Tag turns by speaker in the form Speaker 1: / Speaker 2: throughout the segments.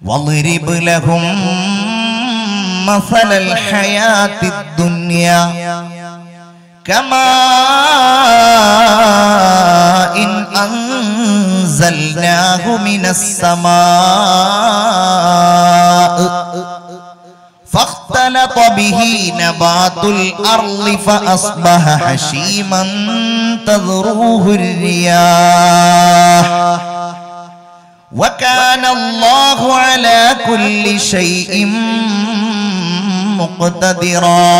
Speaker 1: واضرب لهم مثل الحياة الدنيا كماء إن أنزلناه من السماء فاختلط به نبات الأرض فأصبح حشيما تذروه الرياح وكان الله على كل شيء مقتدرا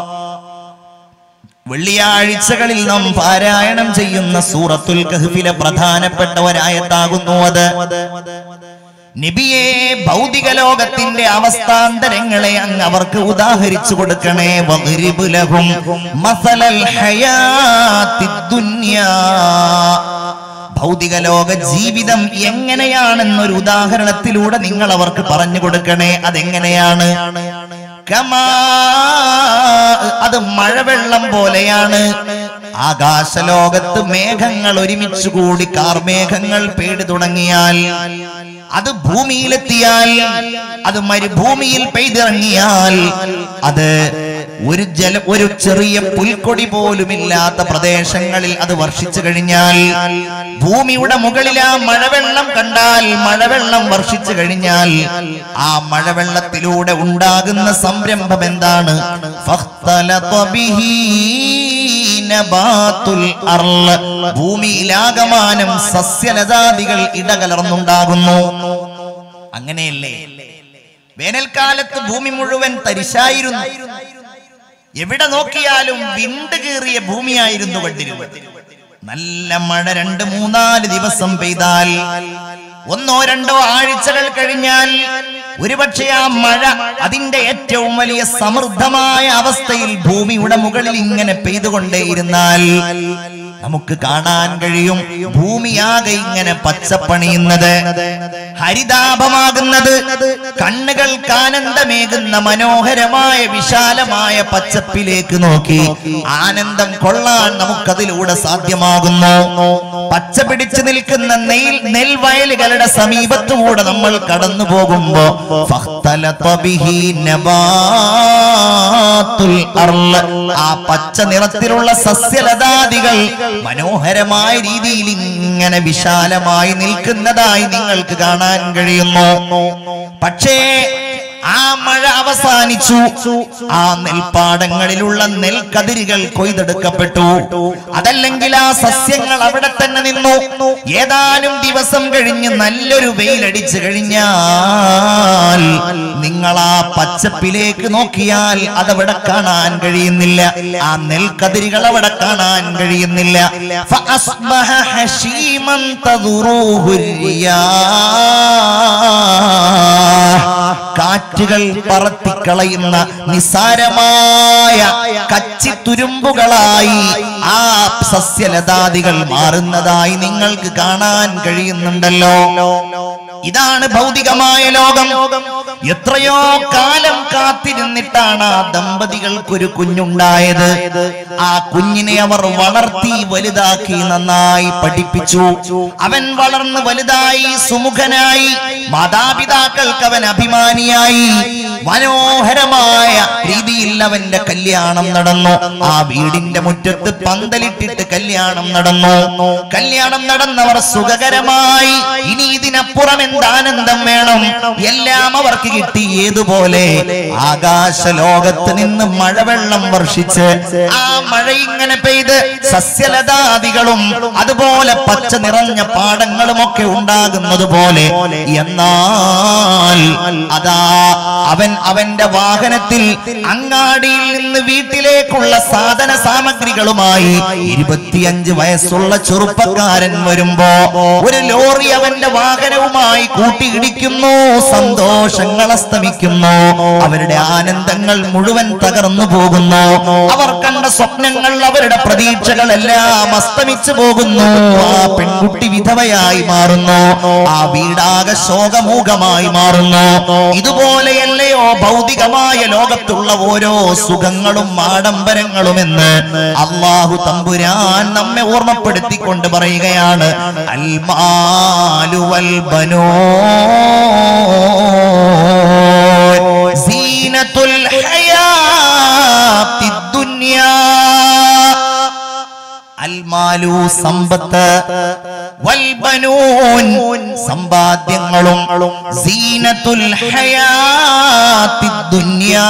Speaker 1: വെള്ളിയാഴ്ചകളിൽ നാം പാരായണം ചെയ്യുന്ന സൂറത്തുൽ കഹ്ഫിലെ പ്രധാനപ്പെട്ട ഒരായത്താകുന്നു അത് നബിയെ ഭൗതിക ലോകത്തിന്റെ അവസ്ഥാന്തരങ്ങളെ അങ്ങ് അവർക്ക് ഉദാഹരിച്ചു കൊടുക്കണേ വദ്രിബ് ലഹും മസലൽ ഹയാത്തിദ് ദുനിയാ ഭൗതിക ലോക ജീവിതം എങ്ങനെയാണെന്നൊരു ഉദാഹരണത്തിലൂടെ നിങ്ങൾ അവർക്ക് പറഞ്ഞു കൊടുക്കണേ അതെങ്ങനെയാണ് കമാ അത് മഴവെള്ളം പോലെയാണ് ആകാശലോകത്ത് മേഘങ്ങൾ ഒരുമിച്ച് കൂടി കാർമേഘങ്ങൾ പേടി തുടങ്ങിയാൽ അത് ഭൂമിയിലെത്തിയാൽ അത് മരുഭൂമിയിൽ പെയ്തിറങ്ങിയാൽ അത് ഒരു ജല ഒരു ചെറിയ പുൽക്കൊടി പോലുമില്ലാത്ത പ്രദേശങ്ങളിൽ അത് വർഷിച്ചു കഴിഞ്ഞാൽ ഭൂമിയുടെ മുകളിൽ ആ മഴവെള്ളം കണ്ടാൽ മഴവെള്ളം വർഷിച്ചു കഴിഞ്ഞാൽ ആ മഴവെള്ളത്തിലൂടെ ഉണ്ടാകുന്ന സംരംഭം എന്താണ് ഫഖ്തലത ബിഹി നബാത്തുൽ അർള്. ഭൂമിയിലാകമാനം സസ്യലതാദികൾ ഇടകലർന്നുണ്ടാകുന്നു അങ്ങനെയല്ലേ വേനൽക്കാലത്ത് ഭൂമി മുഴുവൻ തരിശായിരുന്നു എവിടെ നോക്കിയാലും വിണ്ട് കീറിയ ഭൂമിയായിരുന്നു കണ്ടിരുന്നത് നല്ല മഴ രണ്ട് മൂന്നാല് ദിവസം പെയ്താൽ ഒന്നോ രണ്ടോ ആഴ്ചകൾ കഴിഞ്ഞാൽ ഒരുപക്ഷെ ആ മഴ അതിന്റെ ഏറ്റവും വലിയ സമൃദ്ധമായ അവസ്ഥയിൽ ഭൂമിയുടെ മുകളിൽ ഇങ്ങനെ പെയ്തുകൊണ്ടേയിരുന്നാൽ നമുക്ക് കാണാൻ കഴിയും ഭൂമിയാകെ ഇങ്ങനെ പച്ചപ്പണിയുന്നത് ഹരിതാഭമാകുന്നത് കണ്ണുകൾക്ക് ആനന്ദമേകുന്ന മനോഹരമായ വിശാലമായ പച്ചപ്പിലേക്ക് നോക്കി ആനന്ദം കൊള്ളാൻ നമുക്കതിലൂടെ സാധ്യമാകുന്നു പച്ച പിടിച്ചു നിൽക്കുന്ന നെൽ നെൽവയലുകളുടെ സമീപത്തുകൂടെ നമ്മൾ കടന്നു പോകുമ്പോ ഫഖ്തലത ബിഹി നബാത്തുൽ അർള്. ആ പച്ച നിറത്തിലുള്ള സസ്യലതാദികൾ മനോഹരമായ രീതിയിൽ ഇങ്ങനെ വിശാലമായി നിൽക്കുന്നതായി നിങ്ങൾക്ക് കാണാൻ കഴിയുന്നു പക്ഷേ ആ മഴ അവസാനിച്ചു ആ നെൽപ്പാടങ്ങളിലുള്ള നെൽക്കതിരുകൾ കൊയ്തെടുക്കപ്പെട്ടു അതല്ലെങ്കിൽ ആ സസ്യങ്ങൾ അവിടെ തന്നെ നിന്നു ഏതാനും ദിവസം കഴിഞ്ഞ് നല്ലൊരു വെയിലടിച്ചു കഴിഞ്ഞാൽ നിങ്ങൾ ആ പച്ചപ്പിലേക്ക് നോക്കിയാൽ അതവിടെ കാണാൻ കഴിയുന്നില്ല ആ നെൽക്കതിരുകൾ അവിടെ കാണാൻ കഴിയുന്നില്ല فأصبح حشيما تذروه الرياح കാറ്റുകൾ പറത്തിക്കളയുന്ന നിസാരമായ കച്ചിത്തുരുമ്പുകളായി ആ സസ്യലതാദികൾ മാറുന്നതായി നിങ്ങൾക്ക് കാണാൻ കഴിയുന്നുണ്ടല്ലോ ഇതാണ് ഭൗതികമായ ലോകം എത്രയോ കാലം കാത്തിരുന്നിട്ടാണ് ആ ദമ്പതികൾക്കൊരു കുഞ്ഞുണ്ടായത് ആ കുഞ്ഞിനെ അവർ വളർത്തി വലുതാക്കി നന്നായി പഠിപ്പിച്ചു അവൻ വളർന്ന് വലുതായി സുമുഖനായി മാതാപിതാക്കൾക്ക് അവൻ അഭിമാനിയായി മനോഹരമായ രീതിയിൽ അവന്റെ കല്യാണം നടന്നു ആ വീടിന്റെ മുറ്റത്ത് പന്തലിട്ടിട്ട് കല്യാണം നടന്നു കല്യാണം നടന്നവർ സുഖകരമായി ഇനി ഇതിനപ്പുറം എന്താനന്ദം വേണം എല്ലാം അവർക്ക് കിട്ടി ഏതുപോലെ ആകാശ ലോകത്ത് നിന്ന് മഴവെള്ളം വർഷിച്ച് ആ മഴ ഇങ്ങനെ പെയ്ത് സസ്യലതാദികളും അതുപോലെ പച്ച നിറഞ്ഞ പാടങ്ങളും ഒക്കെ ഉണ്ടാകുന്നത് പോലെ എന്നാൽ അതാ അവൻ അവന്റെ വാഹനത്തിൽ അങ്ങാടിയിൽ നിന്ന് വീട്ടിലേക്കുള്ള സാധന സാമഗ്രികളുമായി ഇരുപത്തിയഞ്ച് വയസ്സുള്ള ചെറുപ്പക്കാരൻ വരുമ്പോ ഒരു ലോറി അവന്റെ വാഹനവുമായി കൂട്ടിയിടിക്കുന്നു സന്തോഷങ്ങൾ അസ്തമിക്കുന്നു അവരുടെ ആനന്ദങ്ങൾ മുഴുവൻ തകർന്നു പോകുന്നു അവർ കണ്ട സ്വപ്നങ്ങൾ അവരുടെ പ്രതീക്ഷകളെല്ലാം അസ്തമിച്ചു പോകുന്നു ആ പെൺകുട്ടി വിധവയായി മാറുന്നു ആ വീടാകെ ശോകമൂകമായി മാറുന്നു ഇതുപോലെയല്ലയോ ഭൗതികമായ ലോകത്തുള്ള ഓരോ സുഖങ്ങളും ആഡംബരങ്ങളും എന്ന് അള്ളാഹു തമ്പുരാൻ നമ്മെ ഓർമ്മപ്പെടുത്തിക്കൊണ്ട് പറയുകയാണ് അൽമാലു വൽ ബനോ മാലു സമ്പത്ത് വൽബനൂൻ സമ്പാദ്യങ്ങളും സീനത്തുൽ ഹയാത്തി ദുനിയാ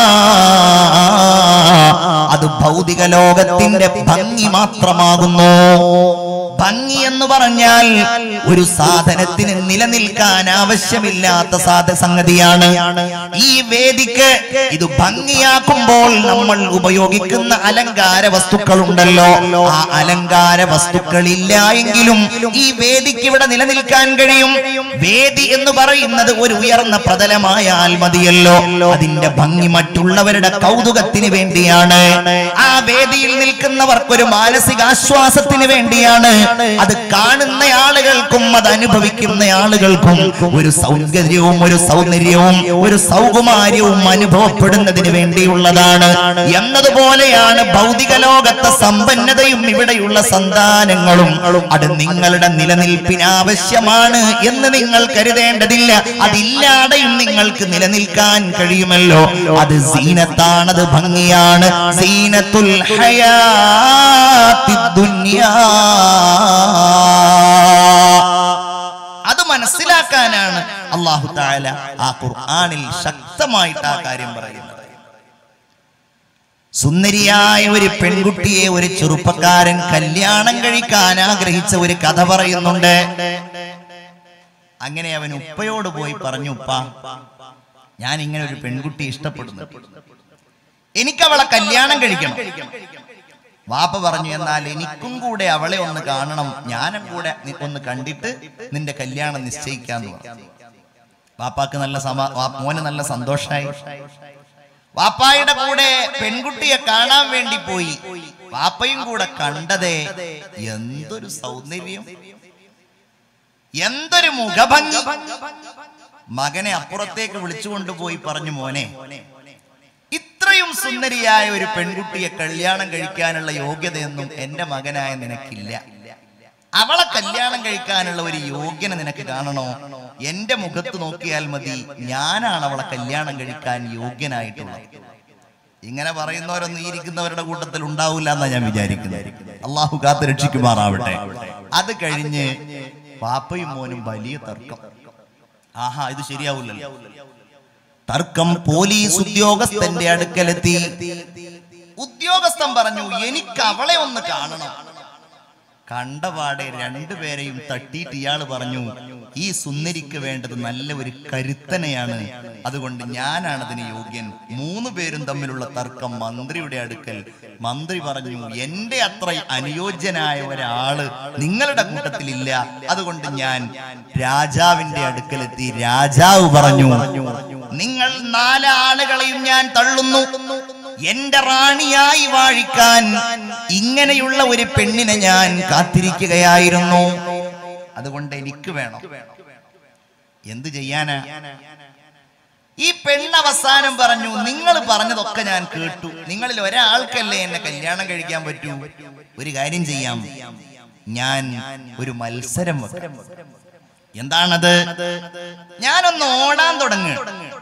Speaker 1: അത് ഭൗതിക ലോകത്തിന്റെ ഭംഗി മാത്രമാകുന്നു ഭംഗി എന്ന് പറഞ്ഞാൽ ഒരു സാധനത്തിന് നിലനിൽക്കാൻ ആവശ്യമില്ലാത്ത സാധ സംഗതിയാണ് ഈ വേദിക്ക് ഇത് ഭംഗിയാക്കുമ്പോൾ നമ്മൾ ഉപയോഗിക്കുന്ന അലങ്കാര വസ്തുക്കളുണ്ടല്ലോ ആ അലങ്കാര വസ്തുക്കളില്ല എങ്കിലും ഈ വേദിക്ക് ഇവിടെ നിലനിൽക്കാൻ കഴിയും വേദി എന്ന് പറയുന്നത് ഒരു ഉയർന്ന പ്രതലമായാൽ മതിയല്ലോ അതിന്റെ ഭംഗി മറ്റുള്ളവരുടെ കൗതുകത്തിന് വേണ്ടിയാണ് ആ വേദിയിൽ നിൽക്കുന്നവർക്ക് ഒരു മാനസിക ആശ്വാസത്തിന് വേണ്ടിയാണ് അത് കാണുന്ന ആളുകൾക്കും അത് അനുഭവിക്കുന്ന ആളുകൾക്കും ഒരു സൗന്ദര്യവും ഒരു സൗന്ദര്യവും ഒരു സൗകുമാര്യവും അനുഭവപ്പെടുന്നതിന് വേണ്ടിയുള്ളതാണ് എന്നതുപോലെയാണ് ഭൗതിക ലോകത്തെ സമ്പന്നതയും ഇവിടെയുള്ള സന്താനങ്ങളും അത് നിങ്ങളുടെ നിലനിൽപ്പിന് ആവശ്യമാണ് എന്ന് നിങ്ങൾ കരുതേണ്ടതില്ല അതില്ലാതെയും നിങ്ങൾക്ക് നിലനിൽക്കാൻ കഴിയുമല്ലോ അത് സീനത്താണ് അത് ഭംഗിയാണ് സീനത്തുൽ ഹയാത്തി ദുനിയാ അത് മനസ്സിലാക്കാനാണ് അള്ളാഹു താല ആ ഖുർആനിൽ ശക്തമായിട്ട് ആ കാര്യം പറയുന്നത് സുന്ദരിയായ ഒരു പെൺകുട്ടിയെ ഒരു ചെറുപ്പക്കാരൻ കല്യാണം കഴിക്കാൻ ആഗ്രഹിച്ച ഒരു കഥ പറയുന്നുണ്ട് അങ്ങനെ അവൻ ഉപ്പയോട് പോയി പറഞ്ഞു ഉപ്പ ഞാൻ ഇങ്ങനെ ഒരു പെൺകുട്ടി ഇഷ്ടപ്പെടുന്നു എനിക്ക് അവളെ കല്യാണം കഴിക്കണം വാപ്പ പറഞ്ഞു എന്നാൽ എനിക്കും കൂടെ അവളെ ഒന്ന് കാണണം ഞാനും കൂടെ നി- ഒന്ന് കണ്ടിട്ട് നിന്റെ കല്യാണം നിശ്ചയിക്കാന്ന് പറഞ്ഞു വാപ്പാക്ക് നല്ല സമാ വാ- മോന് നല്ല സന്തോഷായി വാപ്പായുടെ കൂടെ പെൺകുട്ടിയെ കാണാൻ വേണ്ടി പോയി വാപ്പയും കൂടെ കണ്ടതേ എന്തൊരു സൗന്ദര്യം എന്തൊരു മുഖഭംഗി മകനെ അപ്പുറത്തേക്ക് വിളിച്ചുകൊണ്ടുപോയി പറഞ്ഞു മോനെ ഇത്രയും സുന്ദരിയായ ഒരു പെൺകുട്ടിയെ കല്യാണം കഴിക്കാനുള്ള യോഗ്യതയൊന്നും എന്റെ മകനായ നിനക്കില്ല അവളെ കല്യാണം കഴിക്കാനുള്ള ഒരു യോഗ്യന നിനക്ക് കാണണോ എന്റെ മുഖത്ത് നോക്കിയാൽ മതി ഞാനാണ് അവളെ കല്യാണം കഴിക്കാൻ യോഗ്യനായിട്ടുള്ളത് ഇങ്ങനെ പറയുന്നവരൊന്നും ഈ ഇരിക്കുന്നവരുടെ കൂട്ടത്തിൽ ഉണ്ടാവില്ല എന്നാ ഞാൻ വിചാരിക്കുന്നത് അള്ളാഹു കാത്ത് രക്ഷിക്കുമാറാവട്ടെ അത് കഴിഞ്ഞ് പാപ്പയും മോനും വലിയ തർക്കം ആഹാ ഇത് ശരിയാവില്ലല്ലോ തർക്കം പോലീസ് ഉദ്യോഗസ്ഥന്റെ അടുക്കലെത്തി ഉദ്യോഗസ്ഥൻ പറഞ്ഞു എനിക്ക് അവളെ ഒന്ന് കാണണം കണ്ടപാടെ രണ്ടുപേരെയും തട്ടിയിട്ട് ഇയാൾ പറഞ്ഞു ഈ സുന്ദരിക്ക് വേണ്ടത് നല്ല ഒരു കരുത്തനെയാണ് അതുകൊണ്ട് ഞാനാണ് അതിന് യോഗ്യൻ മൂന്ന് പേരും തമ്മിലുള്ള തർക്കം മന്ത്രിയുടെ അടുക്കൽ മന്ത്രി പറഞ്ഞു എന്റെ അത്ര അനുയോജ്യനായ ഒരാള് നിങ്ങളുടെ കൂട്ടത്തിലില്ല അതുകൊണ്ട് ഞാൻ രാജാവിന്റെ അടുക്കലെത്തി രാജാവ് പറഞ്ഞു നിങ്ങൾ നാലാളുകളെയും ഞാൻ തള്ളുന്നു എന്റെ റാണിയായി വാഴിക്കാൻ ഇങ്ങനെയുള്ള ഒരു പെണ്ണിനെ ഞാൻ കാത്തിരിക്കുകയായിരുന്നു അതുകൊണ്ട് എനിക്ക് വേണം എന്ത് ചെയ്യാനാ ഈ പെണ്ണ് അവസാനം പറഞ്ഞു നിങ്ങൾ പറഞ്ഞതൊക്കെ ഞാൻ കേട്ടു നിങ്ങളിൽ ഒരാൾക്കല്ലേ എന്നെ കല്യാണം കഴിക്കാൻ പറ്റൂ ഒരു കാര്യം ചെയ്യാം ഞാൻ ഒരു മത്സരം വെക്കാം എന്താണത് ഞാനൊന്ന് ഓടാൻ തുടങ്ങുക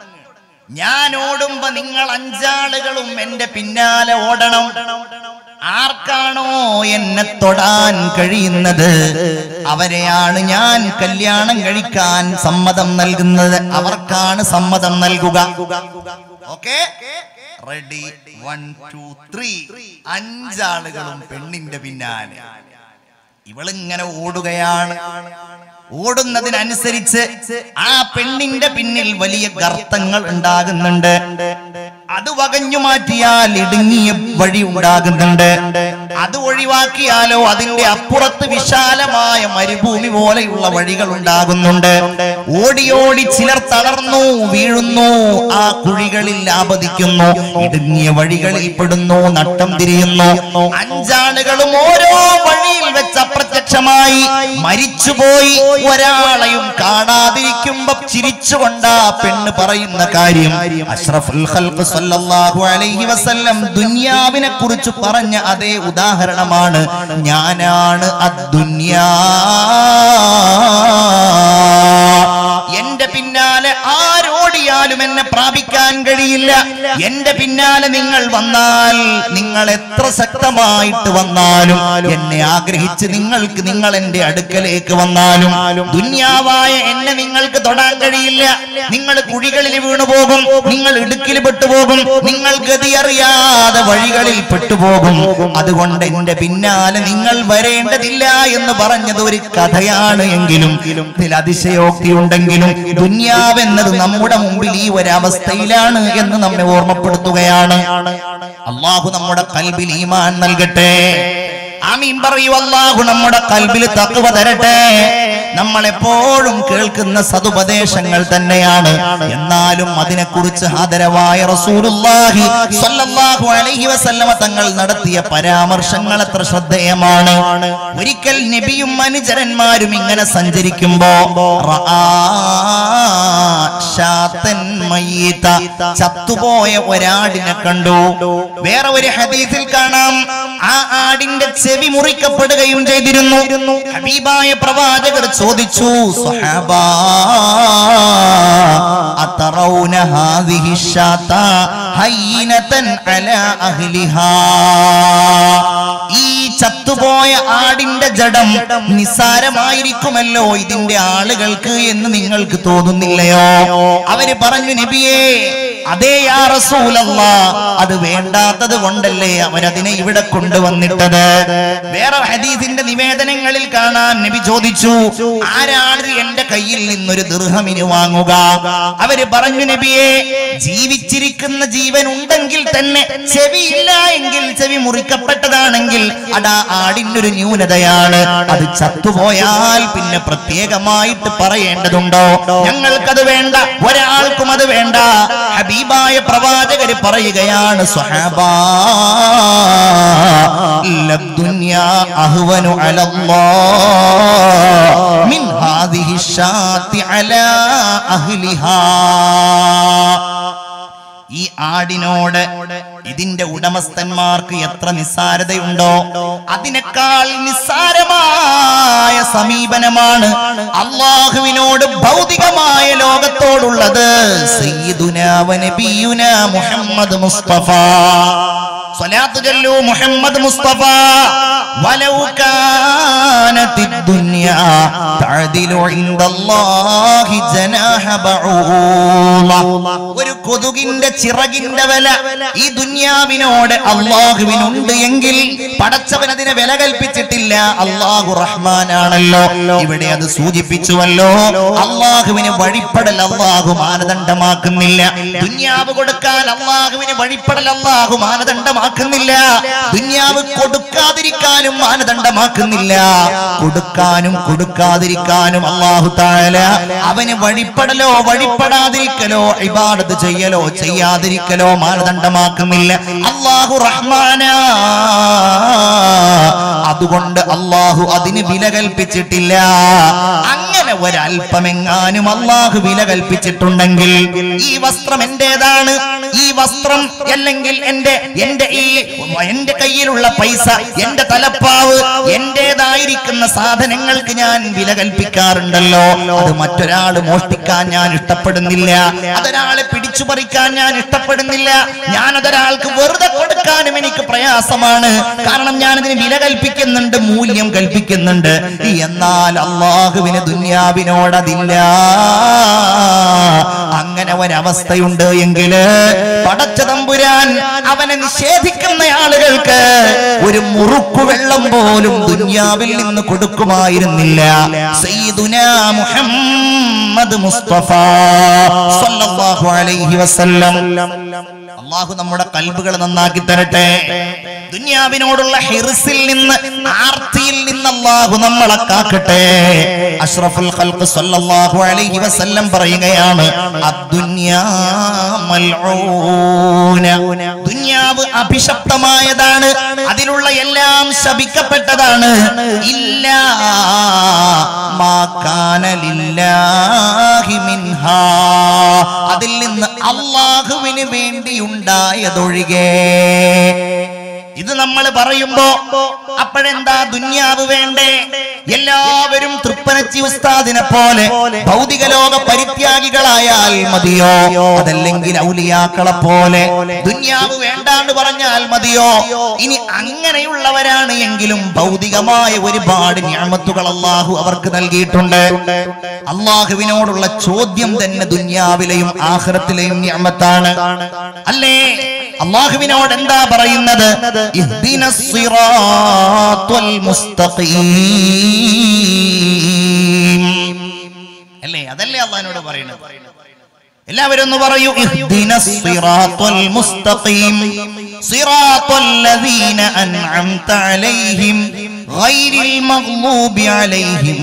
Speaker 1: ഞാൻ ഓടുമ്പോ നിങ്ങൾ അഞ്ചാളുകളും എന്റെ പിന്നാലെ ഓടണം ആർക്കാണോ എന്നെ തൊടാൻ കഴിയുന്നത് അവരെയാണ് ഞാൻ കല്യാണം കഴിക്കാൻ സമ്മതം നൽകുന്നത് അവർക്കാണ് സമ്മതം നൽകുക okay ready one two three അഞ്ചാളുകളും പെണ്ണിന്റെ പിന്നാലെ ഇവളിങ്ങനെ ഓടുകയാണ് ഓടുന്നതിനനുസരിച്ച് ആ പെണ്ണിന്റെ പിന്നിൽ വലിയ ഗർത്തങ്ങൾ ഉണ്ടാകുന്നുണ്ട് അത് വകഞ്ഞു മാറ്റിയാൽ ഇടുങ്ങിയ വഴി ഉണ്ടാകുന്നുണ്ട് അത് ഒഴിവാക്കിയാലോ അതിന്റെ അപ്പുറത്ത് വിശാലമായ മരുഭൂമി പോലെയുള്ള വഴികൾ ഉണ്ടാകുന്നുണ്ട് ഓടി ഓടി ചിലർ തളർന്നു വീഴുന്നു ആ കുഴികളിൽ ആപതിക്കുന്നു ഇടുങ്ങിയ വഴികളിൽ പെടുന്നു നട്ടം തിരിയുന്നു അഞ്ചാളുകളും ഓരോ വഴിയിൽ വെച്ച് അപ്രത്യക്ഷമായി മരിച്ചുപോയി ഒരാളെയും കാണാതിരിക്കുമ്പോ ചിരിച്ചുകൊണ്ട് ആ പെണ്ണ് പറയുന്ന കാര്യം അഷ്റഫുൽ ഖൽഖ് സല്ലല്ലാഹു അലൈഹി വസല്ലം ദുനിയാവിനെ കുറിച്ച് പറഞ്ഞ അതേ ഉദാഹരണമാണ് ഞാനാണ് അദ്ദുന്യാ എന്റെ പിന്നാലെ ആരോടിയാലും എന്നെ പ്രാപിക്കാൻ കഴിയില്ല എന്റെ പിന്നാലെ നിങ്ങൾ വന്നാൽ നിങ്ങൾ എത്ര ശക്തമായിട്ട് വന്നാലും എന്നെ ആഗ്രഹിച്ച് നിങ്ങൾക്ക് നിങ്ങൾ എന്റെ അടുക്കലേക്ക് വന്നാലും ദുന്യാവായ എന്നെ നിങ്ങൾക്ക് തൊടാൻ കഴിയില്ല നിങ്ങൾ കുഴികളിൽ വീണു പോകും നിങ്ങൾ ഇടുക്കിൽ പെട്ടുപോകും നിങ്ങൾ ഗതി അറിയാതെ വഴികളിൽ പെട്ടുപോകും അതുകൊണ്ട് എന്റെ പിന്നാലെ നിങ്ങൾ വരേണ്ടതില്ല എന്ന് പറഞ്ഞത് ഒരു കഥയാണ് എങ്കിലും ഇതിൽ അതിശയോക്തി ഉണ്ടെങ്കിലും ദുന്യാവെന്നത് നമ്മുടെ മുമ്പിൽ ഈ ഒരവസ്ഥയിലാണ് എന്ന് നമ്മെ ഓർമ്മപ്പെടുത്തുകയാണ് അള്ളാഹു നമ്മുടെ കൽബിൽ ഈമാൻ നൽകട്ടെ ആമീൻ പറയൂ അള്ളാഹു നമ്മുടെ കൽബിൽ തക്കുവ തരട്ടെ നമ്മൾ എപ്പോഴും കേൾക്കുന്ന സതുപദേശങ്ങൾ തന്നെയാണ് എന്നാലും അതിനെക്കുറിച്ച് ആദരവായ റസൂലുള്ളാഹി സ്വല്ലല്ലാഹു അലൈഹി വസല്ലമ തങ്ങൾ നടത്തിയ പരാമർശങ്ങൾ എത്ര ശ്രദ്ധേയമാണ് ഒരിക്കൽ നബിയും അനുചരന്മാരും ഇങ്ങനെ സഞ്ചരിക്കുമ്പോ റആ ശാത്തൻ മയ്യിത. ചത്തുപോയ ഒരാടിനെ കണ്ടു വേറെ ഒരു ഹദീസിൽ കാണാം ആ ആടിന്റെ ചെവി മുറിക്കപ്പെടുകയും ചെയ്തിരുന്നു ഹബീബായ പ്രവാചകർ ചോദിച്ചു സ്വഹാബാ അതറൗന ഹാദിഹി ശാത ഹയ്യിനതൻ അലാ അഹ്ലിഹാ ഈ ചത്തുപോയ ആടിന്റെ ജഡം നിസ്സാരമായിരിക്കുമല്ലോ ഇതിന്റെ ആളുകൾക്ക് എന്ന് നിങ്ങൾക്ക് തോന്നുന്നില്ലയോ അവര് പറഞ്ഞു നബിയേ അതേ യാ റസൂലല്ലാ അത് വേണ്ടാത്തത് കൊണ്ടല്ലേ അവരതിനെ ഇവിടെ കൊണ്ടുവന്നിട്ടത് വേറെ ഹദീസിന്റെ നിവേദനങ്ങളിൽ കാണാൻ നബി ചോദിച്ചു ആരാണ് എന്റെ കയ്യിൽ നിന്നൊരു ദീർഘമിന് വാങ്ങുക അവര് പറഞ്ഞു നബിയെ ജീവിച്ചിരിക്കുന്ന ജീവൻ ഉണ്ടെങ്കിൽ തന്നെ ചെവിയില്ല എങ്കിൽ ചെവി മുറിക്കപ്പെട്ടതാണെങ്കിൽ അതാ ആടിനൊരു ന്യൂനതയാണ് അത് ചത്തുപോയാൽ പിന്നെ പ്രത്യേകമായിട്ട് പറയേണ്ടതുണ്ടോ ഞങ്ങൾക്കത് വേണ്ട ഒരാൾക്കും അത് വേണ്ട ഹബീബായ പ്രവാചകര് പറയുകയാണ് സ്വഹാബാ ലദ്ദുന്യാ അഹ്വനു അലല്ലാഹ് മിൻ ഹാദിഹി ശാത്തി അലാ അഹ്ലിഹാ ഈ ആടിനോട് ഇതിന്റെ ഉടമസ്ഥന്മാർക്ക് എത്ര നിസ്സാരതയുണ്ടോ അതിനേക്കാൾ നിസ്സാരമായ സമീപനമാണ് അള്ളാഹുവിനോട് ഭൗതികമായ ലോകത്തോടുള്ളത് സയ്യിദുനാ വ നബിയുനാ മുഹമ്മദ് മുസ്തഫ സ്വലാത്ത് ചൊല്ലൂ മുഹമ്മദ് മുസ്തഫ വലൗ കാനത്തി ദുനിയാ തഅദിലു ഇൻദല്ലാഹി ജനാഹ ബഊള ഒരു കൊതുകിന്റെ ചിറകിന്റെ വില ഈ ദുന്യാവിനോട് അള്ളാഹുവിനുണ്ട് എങ്കിൽ പടച്ചവൻ അതിനെ വില കൽപ്പിച്ചിട്ടില്ല അള്ളാഹു റഹ്മാനാണല്ലോ ഇവിടെ അത് സൂചിപ്പിച്ചുവല്ലോ അള്ളാഹുവിന് വഴിപ്പെടൽ അള്ളാഹു മാനദണ്ഡമാക്കുന്നില്ല ദുന്യാവ് കൊടുക്കാൻ അള്ളാഹുവിന് വഴിപ്പെടൽ അള്ളാഹു മാനദണ്ഡമാക്കുന്നില്ല ദുന്യാവ് കൊടുക്കാതിരിക്കാനും മാനദണ്ഡമാക്കുന്നില്ല കൊടുക്കാനും കൊടുക്കാതിരിക്കാനും അള്ളാഹു താഴല അവന് വഴിപ്പെടലോ വഴിപ്പെടാതിരിക്കലോ ഇബാദത്ത് ചെയ്യലോ ചെയ്യാതിരിക്കലോ മാനദണ്ഡമാക്കുന്നില്ല അള്ളാഹു റഹ്മാന അതുകൊണ്ട് അള്ളാഹു അതിന് വില കൽപ്പിച്ചിട്ടില്ല അങ്ങനെ ഒരല്പമെങ്ങാനും അള്ളാഹു വില കൽപ്പിച്ചിട്ടുണ്ടെങ്കിൽ ഈ വസ്ത്രം എന്റേതാണ് ഈ വസ്ത്രം അല്ലെങ്കിൽ എന്റെ എന്റെ ഈ എന്റെ കയ്യിലുള്ള പൈസ എന്റെ തലപ്പാവ് എന്റേതായിരിക്കുന്ന സാധനങ്ങൾക്ക് ഞാൻ വില കൽപ്പിക്കാറുണ്ടല്ലോ അത് മറ്റൊരാൾ മോഷ്ടിക്കാൻ ഞാൻ ഇഷ്ടപ്പെടുന്നില്ല അതൊരാളെ പിടിച്ചു പറിക്കാൻ ഞാൻ ഇഷ്ടപ്പെടുന്നില്ല ഞാൻ അതൊരാൾക്ക് വെറുതെ കൊടുക്കാനും എനിക്ക് പ്രയാസമാണ് കാരണം ഞാൻ അതിന് വില കൽപ്പിക്കുന്നുണ്ട് മൂല്യം കൽപ്പിക്കുന്നുണ്ട് എന്നാൽ അള്ളാഹുവിന് ദുന്യാവിനോടതില്ല അങ്ങനെ ഒരവസ്ഥയുണ്ട് എങ്കില് പടച്ച തമ്പുരാൻ അവനെ നിഷേധിക്കുന്ന ആളുകൾക്ക് ഒരു മുറുക്കു വെള്ളം പോലും ദുന്യാവിൽ നിന്ന് കൊടുക്കുമായിരുന്നില്ല സയ്യിദുനാ മുഹമ്മദ് മുസ്തഫ സല്ലല്ലാഹു അലൈഹി വസല്ലം അള്ളാഹു നമ്മുടെ കൽബുകൾ നന്നാക്കി തരട്ടെ ദുന്യാവിനോടുള്ള ഹിർസിൽ നിന്ന് ആർത്തിയിൽ നിന്ന് അള്ളാഹു നമ്മളെ കാക്കട്ടെ അഷ്റഫുൽ ഖൽഖ് സല്ലല്ലാഹു അലൈഹി വസല്ലം പറയുകയാണ് അദ്ദുന്യാ മൽഊന ദുന്യാവ് അഭിശപ്തമായതാണ് അതിലുള്ള എല്ലാം ശപിക്കപ്പെട്ടതാണ് ഇല്ല മാ കാന ലില്ലാഹി മിൻഹാ അതിൽ നിന്ന് അള്ളാഹുവിന് വേണ്ടിയുണ്ടായതൊഴികെ ഇത് നമ്മൾ പറയുമ്പോ അപ്പോഴെന്താ ദുന്യാവ് വേണ്ടേ എല്ലാവരും തൃപ്പനച്ചി ഉസ്താദിനെ പോലെ ഭൗതിക ലോക പരിത്യാഗികളായാൽ മതിയോ അതല്ലെങ്കിൽ ഔലിയാക്കളെ പോലെ ദുന്യാവ് വേണ്ടാന്ന് പറഞ്ഞാൽ മതിയോ ഇനി അങ്ങനെയുള്ളവരാണ് എങ്കിലും ഭൗതികമായ ഒരുപാട് ഞാമത്തുകൾ അള്ളാഹു അവർക്ക് നൽകിയിട്ടുണ്ട് അള്ളാഹുവിനോടുള്ള ചോദ്യം തന്നെ ദുന്യാവിലെയും ആഹ്റത്തിലെയും ഞാമത്താണ് അല്ലേ അള്ളാഹുവിനോട് എന്താ പറയുന്നത് ഇഹ്ദിനസ് സിറാത്തുൽ മുസ്തഖീം അല്ലേ അതല്ലേ അള്ളാഹിനോട് പറയുന്നത് എല്ലാവരും ഒന്ന് പറയൂ ഇഹ്ദിനസ് സിറാത്തുൽ മുസ്തഖീം സിറാത്തുൽ ലദീന അൻഅംത അലൈഹിം ഗൈരിൽ മഗ്ലൂബി അലൈഹിം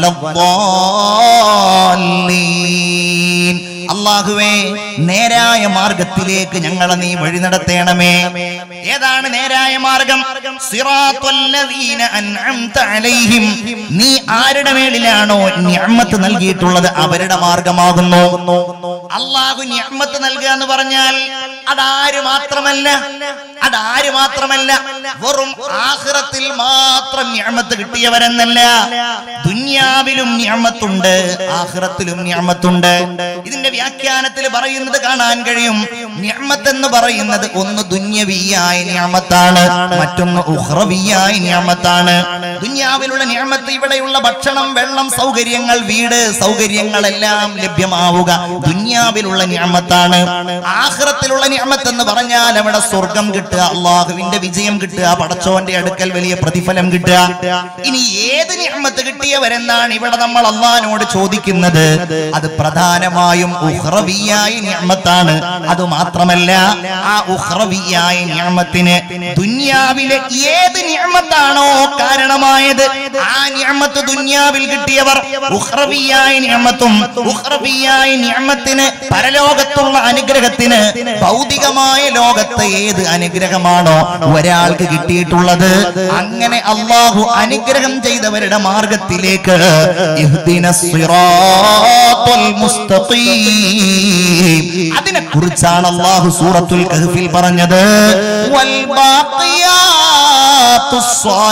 Speaker 1: വലദ്ദാല്ലീൻ അള്ളാഹുവേ നേരായ മാർഗത്തിലേക്ക് ഞങ്ങളെ നീ വഴി നടത്തേണമേ ഏതാണ് നേരായ മാർഗം സിറാത്തുൽ ലദീന അൻഅംത അലൈഹിം നീ ആരുടെ മേളിലാണോ നിഅമത്ത് നൽകിയിട്ടുള്ളത് അവരുടെ മാർഗമാകുന്നു അള്ളാഹു നിഅമത്ത് നൽകുക എന്ന് പറഞ്ഞാൽ അതാര് മാത്രമല്ല അതാര് മാത്രമല്ല വെറും ആഖിറത്തിൽ മാത്രം നിഅമത്ത് കിട്ടിയവരെന്നല്ല ദുന്യാവിലും നിഅമത്തുണ്ട് ആഖിറത്തിലും നിഅമത്തുണ്ട് ഇതിന്റെ വ്യാഖ്യാനത്തിൽ പറയുന്നത് കാണാൻ കഴിയും നിഅമത്ത് എന്ന് പറയുന്നത് ഒന്ന് ദുന്യവിയായ നിഅമത്താണ് മറ്റൊന്ന് ഉഹ്റവിയായ നിഅമത്താണ് ദുന്യാവിലുള്ള നിഅമത്ത് ഇവിടെയുള്ള ഭക്ഷണം വെള്ളം സൗകര്യങ്ങൾ വീട് സൗകര്യങ്ങളെല്ലാം ലഭ്യമാവുക ദുന്യാവിലുള്ള നിഅമത്താണ് ആഖിറത്തിലുള്ള നിഅമത്ത് എന്ന് പറഞ്ഞാൽ അവിടെ സ്വർഗം കിട്ടുക അള്ളാഹുവിന്റെ വിജയം കിട്ടുക പടച്ചോന്റെ അടുക്കൽ വലിയ പ്രതിഫലം കിട്ടുക ഇനി ഏത് നിഅമത്ത് കിട്ടിയവരെന്നാണ് ഇവിടെ നമ്മൾ അള്ളാഹിനോട് ചോദിക്കുന്നത് അത് പ്രധാനമായും ഉഹ്റവിയായ നിഅമത്താണ് അത് മാത്രമല്ല ആ ഉഹ്റവിയായ നിഅമത്തിന് ദുന്യാവിലെ ഏത് നിഅമത്താണോ കാരണമായത് ആ നിഅമത്ത് ദുന്യാവിൽ കിട്ടിയവർ ഉഹ്റവിയായ നിഅമത്തും ഉഹ്റവിയായ നിഅമത്തിന് പരലോകത്തുള്ള അനുഗ്രഹത്തിന് ഭൗതികമായ ലോകത്തെ ഏത് അനുഗ്രഹമാണോ ഒരാൾക്ക് കിട്ടിയിട്ടുള്ളത് അങ്ങനെ അള്ളാഹു അനുഗ്രഹം ചെയ്തവരുടെ മാർഗത്തിലേക്ക് ഇഹ്ദിനസ് സിറാത്തുൽ മുസ്തഖീം അതിനെ കുറിച്ചാണ് അള്ളാഹു സൂറത്തുൽ കഹ്ഫിൽ പറഞ്ഞത് വൽ ബാഖിയാത്തുസ്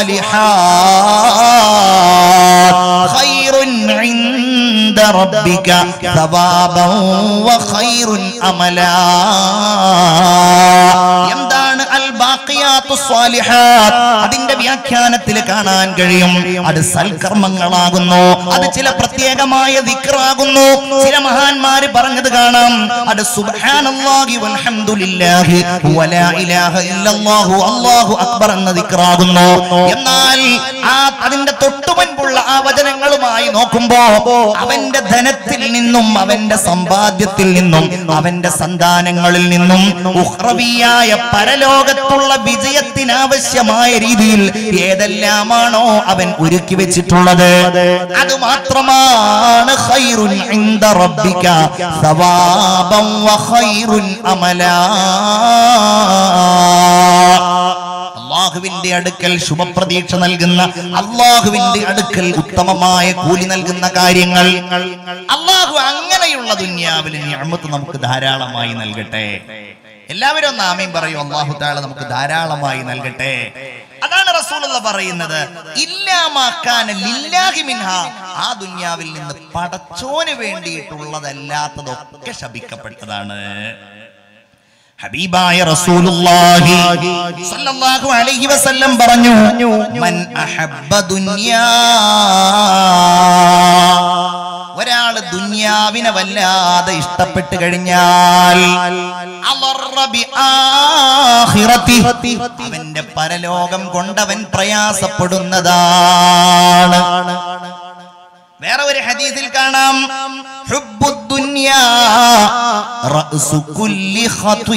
Speaker 1: സാലിഹാത്ത് ഖൈറുൻ ഇൻദ റബ്ബിക സവാബൻ വഖൈറുൻ അമലാ എന്താണ് അൽ ബാഖിയാത്തു സ്വാലിഹാത്ത് അതിന്റെ വ്യാഖ്യാനത്തിൽ കാണാൻ കഴിയും അത് സൽക്കർമ്മങ്ങളാകുന്നു അത് ചില പ്രത്യേകമായ ദിക്റാകുന്നു ചില മഹാന്മാര് പറഞ്ഞത് കാണാം അത് സുബ്ഹാനല്ലാഹി വൽഹംദുലില്ലാഹി വലാ ഇലാഹ ഇല്ലല്ലാഹു അല്ലാഹു അക്ബർ എന്ന ദിക്റാകുന്നു എന്നാൽ ആ അതിന്റെ തൊട്ടുമുൻപുള്ള ആ വചനങ്ങളുമായി നോക്കുമ്പോ അവന്റെ ധനത്തിൽ നിന്നും അവന്റെ സമ്പാദ്യത്തിൽ നിന്നും അവന്റെ സന്താനങ്ങളിൽ നിന്നും ഉഹ്റവിയായ പരലോകത്തുള്ള വിജയത്തിനാവശ്യമായ രീതിയിൽ ഏതെല്ലാമാണോ അവൻ ഒരുക്കി വെച്ചിട്ടുള്ളത് അത് മാത്രമാണ് ഖൈറുൻ ഇൻദ റബ്ബിക സവാബൻ വഖൈറുൻ അമലാ അള്ളാഹുവിന്റെ അടുക്കൽ ശുഭപ്രതീക്ഷ നൽകുന്ന അള്ളാഹുവിന്റെ അടുക്കൽ ഉത്തമമായ കൂലി നൽകുന്ന കാര്യങ്ങൾ അള്ളാഹു അങ്ങനെയുള്ള ദുന്യാവിൽ ഞാമത്ത് നമുക്ക് ധാരാളമായി നൽകട്ടെ എല്ലാവരും ഒന്ന് ആമീൻ പറയൂ അള്ളാഹു താല നമുക്ക് ധാരാളമായി നൽകട്ടെ അതാണ് റസൂലുള്ള പറയുന്നത് ഇല്ലാമാക്കാൻ ലില്ലാഹി മിൻഹ ആ ദുന്യാവിൽ നിന്ന് പടച്ചോന് വേണ്ടിയിട്ടുള്ളതല്ലാത്തതൊക്കെ ശപിക്കപ്പെട്ടതാണ് ഹബീബായ റസൂലുള്ളാഹി സ്വല്ലല്ലാഹു അലൈഹി വസല്ലം പറഞ്ഞു മൻ അഹബ്ബ ദുനിയാ ഒരാൾ ദുനിയാവിനെ വല്ലാതെ ഇഷ്ടപ്പെട്ട് കഴിഞ്ഞാൽ അളറ ബി ആഖിറതി. അവന്റെ പരലോകം കൊണ്ടവൻ പ്രയാസപ്പെടുന്നതാണ് വേറെ ഒരു ഹദീസിൽ കാണാം ഹുബ്ബുദ്ദുന്യാ റഅ്സു കുല്ലി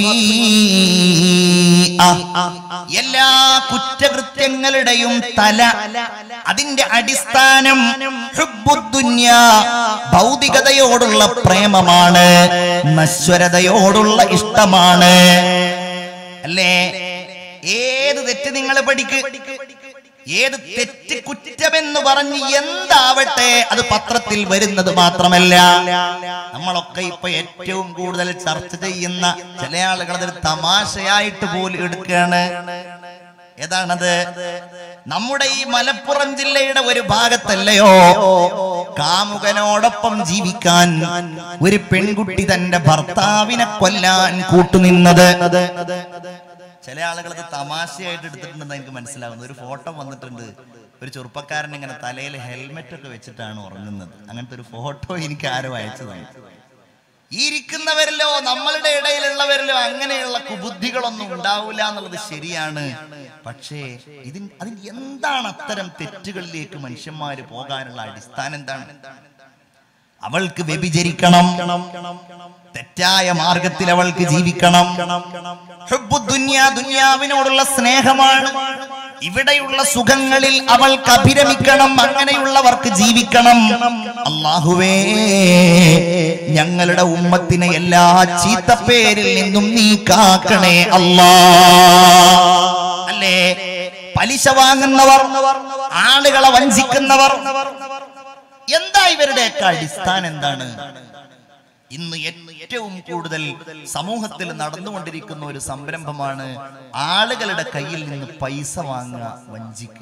Speaker 1: ഖതീഅ. എല്ലാ കുറ്റകൃത്യങ്ങളുടെയും തല അതിന്റെ അടിസ്ഥാനം ഹുബ്ബുദ്ദുന്യാ ഭൗതികതയോടുള്ള പ്രേമമാണ് നശ്വരതയോടുള്ള ഇഷ്ടമാണ് അല്ലേ ഏത് തെറ്റ് നിങ്ങൾ പഠിക്ക് ഏത് തെറ്റ് കുറ്റമെന്ന് പറഞ്ഞ് എന്താവട്ടെ അത് പത്രത്തിൽ വരുന്നത് മാത്രമല്ല നമ്മളൊക്കെ ഇപ്പൊ ഏറ്റവും കൂടുതൽ ചർച്ച ചെയ്യുന്ന ചില ആളുകൾ അതൊരു തമാശയായിട്ട് പോലും എടുക്കുകയാണ് ഏതാണത് നമ്മുടെ ഈ മലപ്പുറം ജില്ലയുടെ ഒരു ഭാഗത്തല്ലയോ കാമുകനോടൊപ്പം ജീവിക്കാൻ ഒരു പെൺകുട്ടി തന്റെ ഭർത്താവിനെ കൊല്ലാൻ കൂട്ടുനിന്നത് ചില ആളുകൾ അത് തമാശയായിട്ട് എടുത്തിട്ടുണ്ടെന്ന് എനിക്ക് മനസ്സിലാവുന്നത് ഒരു ഫോട്ടോ വന്നിട്ടുണ്ട് ഒരു ചെറുപ്പക്കാരൻ ഇങ്ങനെ തലയിൽ ഹെൽമെറ്റ് ഒക്കെ വെച്ചിട്ടാണ് ഉറങ്ങുന്നത് അങ്ങനത്തെ ഒരു ഫോട്ടോ എനിക്ക് ആരോ അയച്ചു തന്നു ഈ ഇരിക്കുന്നവരിലോ നമ്മളുടെ ഇടയിലുള്ളവരിലോ അങ്ങനെയുള്ള കുബുദ്ധികളൊന്നും ഉണ്ടാവില്ല എന്നുള്ളത് ശരിയാണ് പക്ഷേ ഇതിൻ അതിന് എന്താണ് അത്തരം തെറ്റുകളിലേക്ക് മനുഷ്യന്മാര് പോകാനുള്ള അടിസ്ഥാനം എന്താണ് അവൾക്ക് വ്യഭിചരിക്കണം തെറ്റായ മാർഗത്തിൽ അവൾക്ക് ജീവിക്കണം ഹുബ്ബു ദുനിയ ദുനിയാവിനോടുള്ള സ്നേഹമാണ് ഇവിടെയുള്ള സുഖങ്ങളിൽ അവൾക്ക് അഭിരമിക്കണം അങ്ങനെയുള്ളവർക്ക് ജീവിക്കണം അള്ളാഹുവേ ഞങ്ങളുടെ ഉമ്മത്തിനെ എല്ലാ ചീത്തപ്പേരിൽ നിന്നും നീ കാക്കണേ അല്ലാ അല്ലേ പലിശ വാങ്ങുന്നവർ ആളുകളെ വഞ്ചിക്കുന്നവർ എന്താ ഇവരുടെയൊക്കെ അടിസ്ഥാനം എന്താണ് ഇന്ന് ഏറ്റവും കൂടുതൽ സമൂഹത്തിൽ നടന്നുകൊണ്ടിരിക്കുന്ന ഒരു സംരംഭമാണ് ആളുകളുടെ കയ്യിൽ നിന്ന് പൈസ വാങ്ങുക വഞ്ചിക്കുക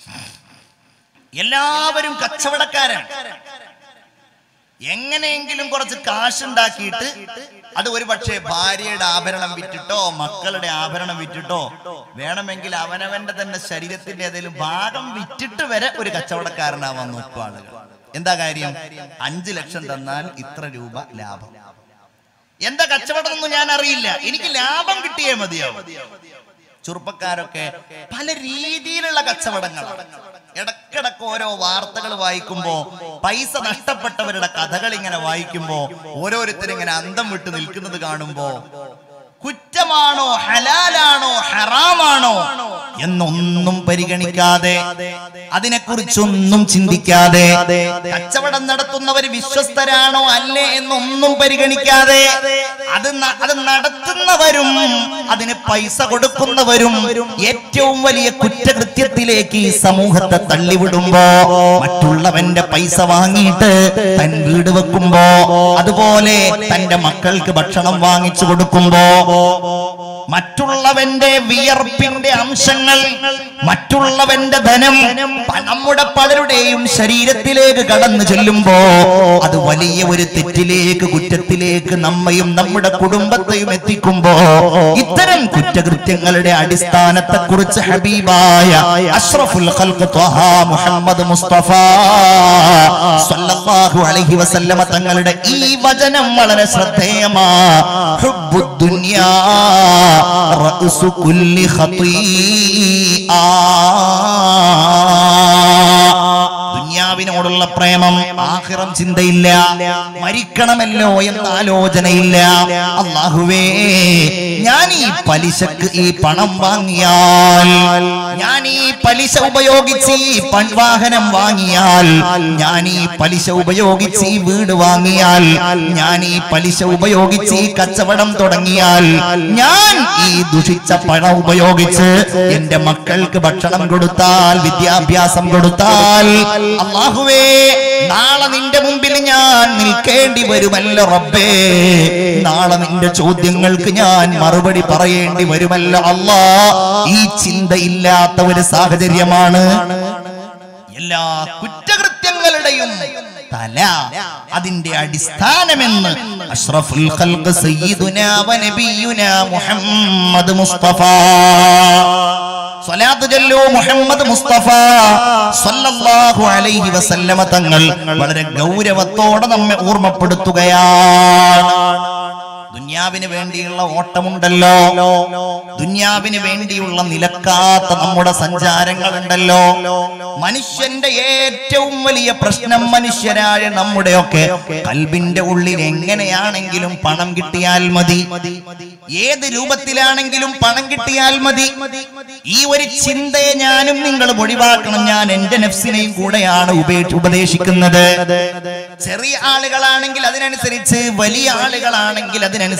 Speaker 1: എല്ലാവരും കച്ചവടക്കാരാണ് എങ്ങനെയെങ്കിലും കുറച്ച് കാശുണ്ടാക്കിയിട്ട് അത് ഒരു പക്ഷേ ഭാര്യയുടെ ആഭരണം വിറ്റിട്ടോ മക്കളുടെ ആഭരണം വിറ്റിട്ടോ വേണമെങ്കിൽ അവനവന്റെ തന്നെ ശരീരത്തിന്റെ ഏതെങ്കിലും ഭാഗം വിറ്റിട്ട് വരെ ഒരു കച്ചവടക്കാരനാവാൻ നോക്കും ആളുകൾ എന്താ കാര്യം അഞ്ചു ലക്ഷം തന്നാൽ ഇത്ര രൂപ ലാഭം എന്താ കച്ചവടം ഒന്നും ഞാൻ അറിയില്ല എനിക്ക് ലാഭം കിട്ടിയേ മതിയാവും ചെറുപ്പക്കാരൊക്കെ പല രീതിയിലുള്ള കച്ചവടങ്ങൾ ഇടക്കിടക്ക് ഓരോ വാർത്തകൾ വായിക്കുമ്പോ പൈസ നഷ്ടപ്പെട്ടവരുടെ കഥകൾ ഇങ്ങനെ വായിക്കുമ്പോ ഓരോരുത്തരും ഇങ്ങനെ അന്തം വിട്ട് നിൽക്കുന്നത് കാണുമ്പോ കുറ്റമാണോ ഹലാലാണോ ഹറാമാണോ എന്നൊന്നും പരിഗണിക്കാതെ അതിനെക്കുറിച്ചൊന്നും ചിന്തിക്കാതെ കച്ചവടം നടത്തുന്നവർ വിശ്വസ്തരാണോ അല്ലേ എന്നൊന്നും പരിഗണിക്കാതെ അത് ന- അത് നടത്തുന്നവരും അതിന് പൈസ കൊടുക്കുന്നവരും ഏറ്റവും വലിയ കുറ്റകൃത്യത്തിലേക്ക് ഈ സമൂഹത്തെ തള്ളിവിടുമ്പോ മറ്റുള്ളവന്റെ പൈസ വാങ്ങിയിട്ട് തൻ വീട് വെക്കുമ്പോ അതുപോലെ തന്റെ മക്കൾക്ക് ഭക്ഷണം വാങ്ങിച്ചു കൊടുക്കുമ്പോ മറ്റുള്ളവന്റെ വിയർപ്പിന്റെ അംശങ്ങൾ മറ്റുള്ളവന്റെ ധനം പ- നമ്മുടെ പലരുടെയും ശരീരത്തിലേക്ക് കടന്നു ചെല്ലുമ്പോ അത് വലിയ ഒരു തെറ്റിലേക്ക് കുറ്റത്തിലേക്ക് നമ്മയും നമ്മുടെ കുടുംബത്തെയും എത്തിക്കുമ്പോ ഇത്തരം കുറ്റകൃത്യങ്ങളുടെ അടിസ്ഥാനത്തെ കുറിച്ച് ഹബീബായ അഷ്റഫുൽ ഖൽഖ് ത്വഹ മുഹമ്മദ് മുസ്തഫ സല്ലല്ലാഹു അലൈഹി വസല്ലമ തങ്ങളുടെ ഈ വചനം വളരെ ശ്രദ്ധേയമാ ഹുബ്ബുദ് ദുനിയാ റഅ്സു കുല്ലി ഖതീആ ദുന്യാവിനോടുള്ള പ്രേമം ആഹിറം ചിന്തയില്ല മരിക്കണമല്ലോ എന്ന ആലോചനയില്ല അള്ളാഹുവേ ഞാൻ ഈ പലിശക്ക് ഈ പണം വാങ്ങിയാൽ ഞാൻ ഈ പലിശ ഉപയോഗിച്ച് ഈ പൺ വാഹനം വാങ്ങിയാൽ ഞാൻ ഈ പലിശ ഉപയോഗിച്ച് ഈ വീട് വാങ്ങിയാൽ ഞാൻ ഈ പലിശ ഉപയോഗിച്ച് ഈ കച്ചവടം തുടങ്ങിയാൽ ഞാൻ ഈ ദുഷിച്ച പണം ഉപയോഗിച്ച് എന്റെ മക്കൾക്ക് ഭക്ഷണം കൊടുത്താൽ വിദ്യാഭ്യാസം കൊടുത്താൽ അള്ളാഹുവേ നാളെ നിന്റെ മുമ്പിൽ ഞാൻ നിൽക്കേണ്ടി വരുമല്ലോ റബ്ബേ നാളെ നിന്റെ ചോദ്യങ്ങൾക്ക് ഞാൻ മറുപടി പറയേണ്ടി വരുമല്ലോ അല്ലാ ഈ ചിന്തയില്ലാത്ത ഒരു സാഹചര്യമാണ് എല്ലാ കുറ്റകൃത്യങ്ങളുടെയും തല അതിന്റെ അടിസ്ഥാനമെന്ന് അഷ്റഫുൽ ഖൽഖ് സയ്യിദുനാ വ നബിയുനാ മുഹമ്മദ് മുസ്തഫ സ്വലാത്ത് ചൊല്ലൂ മുഹമ്മദ് മുസ്തഫ സല്ലല്ലാഹു അലൈഹി വസല്ലമ തങ്ങൾ വളരെ ഗൗരവത്തോടെ നമ്മെ ഓർമ്മപ്പെടുത്തുകയാണ് ദുന്യാവിന് വേണ്ടിയുള്ള ഓട്ടമുണ്ടല്ലോ ദുന്യാവിന് വേണ്ടിയുള്ള നിലക്കാത്ത നമ്മുടെ സഞ്ചാരങ്ങളുണ്ടല്ലോ മനുഷ്യന്റെ ഏറ്റവും വലിയ പ്രശ്നം മനുഷ്യരായ നമ്മുടെയൊക്കെ കൽബിന്റെ ഉള്ളിൽ എങ്ങനെയാണെങ്കിലും പണം കിട്ടിയാൽ മതി ഏത് രൂപത്തിലാണെങ്കിലും പണം കിട്ടിയാൽ മതി ഈ ഒരു ചിന്തയെ ഞാനും നിങ്ങളും ഒഴിവാക്കണം ഞാൻ എന്റെ നഫ്സിനെയും കൂടെയാണ് ഉപേ- ഉപദേശിക്കുന്നത് ചെറിയ ആളുകളാണെങ്കിൽ അതിനനുസരിച്ച് വലിയ ആളുകളാണെങ്കിൽ അതിനനുസരിച്ച്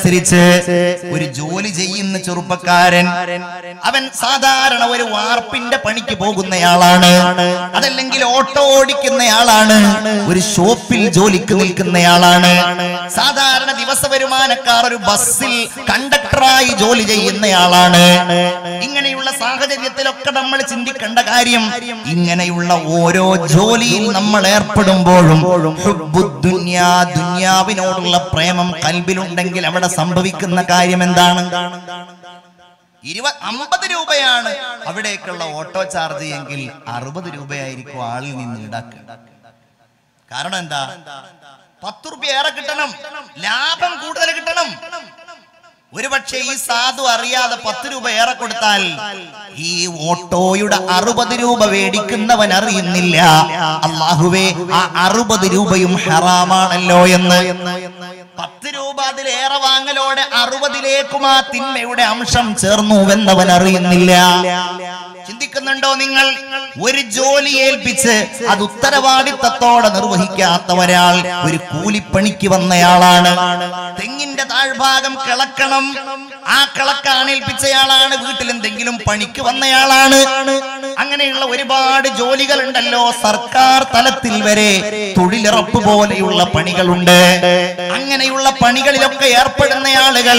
Speaker 1: അനുസരിച്ച് ഒരു ജോലി ചെയ്യുന്ന ചെറുപ്പക്കാരൻ അവൻ സാധാരണ ഒരു വാർപ്പിന്റെ പണിക്ക് പോകുന്നയാളാണ് അതല്ലെങ്കിൽ ഓട്ടോ ഓടിക്കുന്നയാളാണ് ഒരു ഷോപ്പിൽ ജോലിക്ക് നിൽക്കുന്നയാളാണ് സാധാരണ ദിവസ വരുമാനക്കാർ ഒരു ബസ്സിൽ കണ്ടക്ടറായി ജോലി ചെയ്യുന്നയാളാണ് ഇങ്ങനെയുള്ള സാഹചര്യത്തിലൊക്കെ നമ്മൾ ചിന്തിക്കേണ്ട കാര്യം ഇങ്ങനെയുള്ള ഓരോ ജോലിയിൽ നമ്മൾ ഏർപ്പെടുമ്പോഴും ഹുബ്ബുദ്ദുന്യാ, ദുന്യാവിനോടുള്ള പ്രേമം കൽബിലുണ്ടെങ്കിൽ അവിടെ സംഭവിക്കുന്ന കാര്യം എന്താണ് ഇരുപത് അമ്പത് രൂപയാണ് അവിടേക്കുള്ള ഓട്ടോ ചാർജ് എങ്കിൽ അറുപത് രൂപയായിരിക്കും ആളിൽ നിന്ന് ഈടാക്കുക കാരണം എന്താ പത്ത് റുപ്യ ഏറെ കിട്ടണം ലാഭം കൂടുതൽ കിട്ടണം ഒരുപക്ഷെ ഈ സാധു അറിയാതെ പത്ത് രൂപ ഏറെ കൊടുത്താൽ ഈ ഓട്ടോയുടെ അറുപത് രൂപ മേടിക്കുന്നവൻ അറിയുന്നില്ല അള്ളാഹുവേ ആ അറുപത് രൂപയും ഹറാമാണല്ലോ എന്ന് പത്ത് രൂപ അതിലേറെ വാങ്ങലോടെ അറുപതിലേക്കും ആ തിന്മയുടെ അംശം ചേർന്നുവെന്നവൻ അറിയുന്നില്ല ചിന്തിക്കുന്നുണ്ടോ നിങ്ങൾ ഒരു ജോലി ഏൽപ്പിച്ച് അത് ഉത്തരവാദിത്തത്തോടെ നിർവഹിക്കാത്ത ഒരാൾ ഒരു കൂലിപ്പണിക്ക് വന്നയാളാണ് തെങ്ങിന്റെ താഴ്ഭാഗം കിളക്കണം ആ കിളക്കാൻ ഏൽപ്പിച്ചയാളാണ് വീട്ടിൽ എന്തെങ്കിലും പണിക്ക് വന്നയാളാണ് അങ്ങനെയുള്ള ഒരുപാട് ജോലികൾ ഉണ്ടല്ലോ സർക്കാർ തലത്തിൽ വരെ തൊഴിലുറപ്പ് പോലെയുള്ള പണികളുണ്ട് അങ്ങനെയുള്ള പണികളിലൊക്കെ ഏർപ്പെടുന്ന ആളുകൾ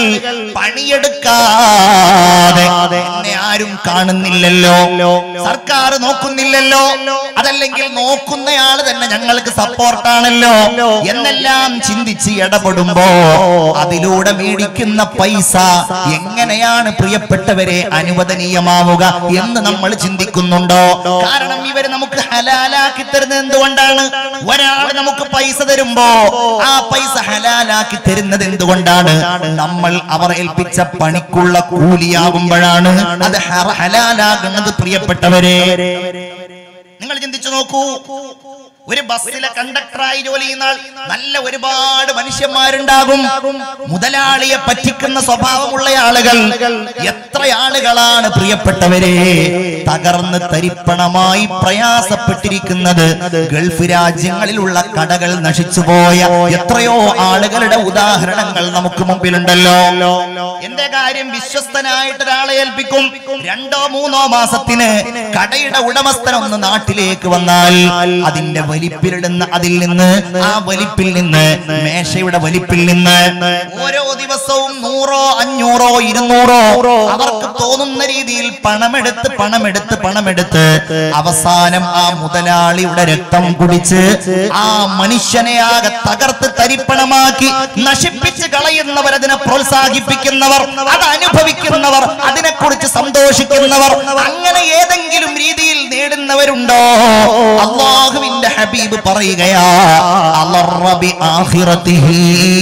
Speaker 1: പണിയെടുക്കാതെ എന്നെ ആരും കാണുന്നില്ലല്ലോ സർക്കാർ നോക്കുന്നില്ലല്ലോ അതല്ലെങ്കിൽ നോക്കുന്നയാൾ തന്നെ ഞങ്ങൾക്ക് സപ്പോർട്ടാണല്ലോ എന്നെല്ലാം ചിന്തിച്ച് ഇടപെടുമ്പോ അതിലൂടെ മേടിക്കുന്ന പൈസ എങ്ങനെയാണ് പ്രിയപ്പെട്ടവരെ അനുവദനീയമാവുക എന്ന് നമ്മൾ ചിന്തിക്കുന്നുണ്ടോ കാരണം ഇവര് നമുക്ക് ഹലാലാക്കി തരുന്നത് എന്തുകൊണ്ടാണ് ഒരാൾ നമുക്ക് പൈസ തരുമ്പോ ആ പൈസ ഹലാലാക്കി തരുന്നത് എന്തുകൊണ്ടാണ് നമ്മൾ അവർ ഏൽപ്പിച്ച പണിക്കുള്ള കൂലിയാകുമ്പോഴാണ് അത് ഹറ- ഹലാലാകുന്നത് പ്രിയപ്പെട്ടവരെ നിങ്ങൾ ചിന്തിച്ചു നോക്കൂ ഒരു ബസ്സിലെ കണ്ടക്ടറായി ജോലി ചെയ്യുന്ന ആൾ നല്ല ഒരുപാട് മനുഷ്യന്മാരുണ്ടാകും മുതലാളിയെ പറ്റിക്കുന്ന സ്വഭാവമുള്ള ആളുകൾ എത്ര ആളുകളാണ് പ്രിയപ്പെട്ടവരെ തകർന്ന് തരിപ്പണമായി പ്രയാസപ്പെട്ടിരിക്കുന്നത് ഗൾഫ് രാജ്യങ്ങളിലുള്ള കടകൾ നശിച്ചുപോയ എത്രയോ ആളുകളുടെ ഉദാഹരണങ്ങൾ നമുക്ക് മുമ്പിലുണ്ടല്ലോ എന്റെ കാര്യം വിശ്വസ്തനായിട്ട് ഒരാളെ ഏൽപ്പിക്കും രണ്ടോ മൂന്നോ മാസത്തിന് കടയുടെ ഉടമസ്ഥൻ ഒന്ന് നാട്ടിലേക്ക് വന്നാൽ അതിന്റെ വലിപ്പിലിടുന്ന അതിൽ നിന്ന് ആ വലിപ്പിൽ നിന്ന് മേശയുടെ വലിപ്പിൽ നിന്ന് ഓരോ ദിവസവും നൂറോ അഞ്ഞൂറോ ഇരുന്നൂറോ അവർക്ക് തോന്നുന്ന രീതിയിൽ പണമെടുത്ത് പണമെടുത്ത് പണമെടുത്ത് അവസാനം ആ മുതലാളിയുടെ രക്തം കുടിച്ച് ആ മനുഷ്യനെ ആകെ തകർത്ത് തരിപ്പണമാക്കി നശിപ്പിച്ച് കളയുന്നവർ അതിനെ പ്രോത്സാഹിപ്പിക്കുന്നവർ അത് അനുഭവിക്കുന്നവർ അതിനെക്കുറിച്ച് സന്തോഷിക്കുന്നവർ അങ്ങനെ ഏതെങ്കിലും രീതിയിൽ നേടുന്നവരുണ്ടോ അള്ളാഹുവിന്റെ ഹബീബ് പറയുകയാ അലറബി ആഖിറതിഹി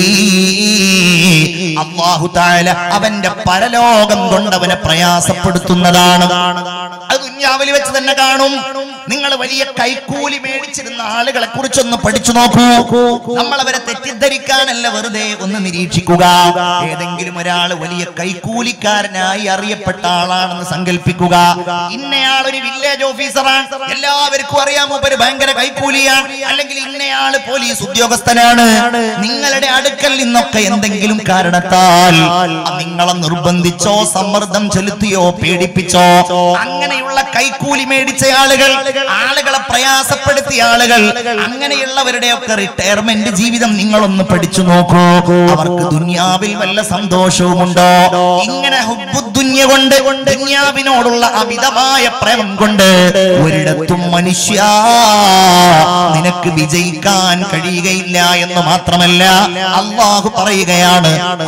Speaker 1: അള്ളാഹു താല അവന്റെ പരലോകം കൊണ്ട് അവനെ പ്രയാസപ്പെടുത്തുന്നതാണ് അത് ദുന്യാവിൽ വെച്ച് തന്നെ കാണും നിങ്ങൾ വലിയ കൈക്കൂലി മേടിച്ചിരുന്ന ആളുകളെ കുറിച്ചൊന്ന് പഠിച്ചു നോക്കൂ നമ്മൾ അവരെ തെറ്റിദ്ധരിക്കാനല്ല വെറുതെ ഒന്ന് നിരീക്ഷിക്കുക ഏതെങ്കിലും ഒരാൾ വലിയ കൈക്കൂലിക്കാരനായി അറിയപ്പെട്ട ആളാണെന്ന് സങ്കല്പിക്കുക ഇന്നയാൾ ഒരു വില്ലേജ് ഓഫീസറാണ് എല്ലാവർക്കും അറിയാം ഒരു ഭയങ്കര കൈക്കൂലിയാണ് അല്ലെങ്കിൽ ഇന്നയാള് പോലീസ് ഉദ്യോഗസ്ഥനാണ് നിങ്ങളുടെ അടുക്കൽ നിന്നൊക്കെ എന്തെങ്കിലും കാരണത്താൽ നിങ്ങളെ നിർബന്ധിച്ചോ സമ്മർദ്ദം ചെലുത്തിയോ പീഡിപ്പിച്ചോ അങ്ങനെയുള്ള കൈക്കൂലി മേടിച്ച ആളുകൾ ആളുകളെ പ്രയാസപ്പെടുത്തിയ ആളുകൾ അങ്ങനെയുള്ളവരുടെ ഒക്കെ റിട്ടയർമെന്റ് ജീവിതം നിങ്ങളൊന്ന് പഠിച്ചു നോക്കൂ അവർക്ക് ദുന്യാവിൽ വല്ല സന്തോഷവുമുണ്ടോ ഇങ്ങനെ ഹുബ്ബുദ്ദുന്യ കൊണ്ട് ദുന്യാവിനോടുള്ള അമിതമായ പ്രേമം കൊണ്ട് ഒരിടത്തും മനുഷ്യ നിനക്ക് വിജയിക്കാൻ കഴിയുകയില്ല എന്ന് മാത്രമല്ല അള്ളാഹു പറയുകയാണ്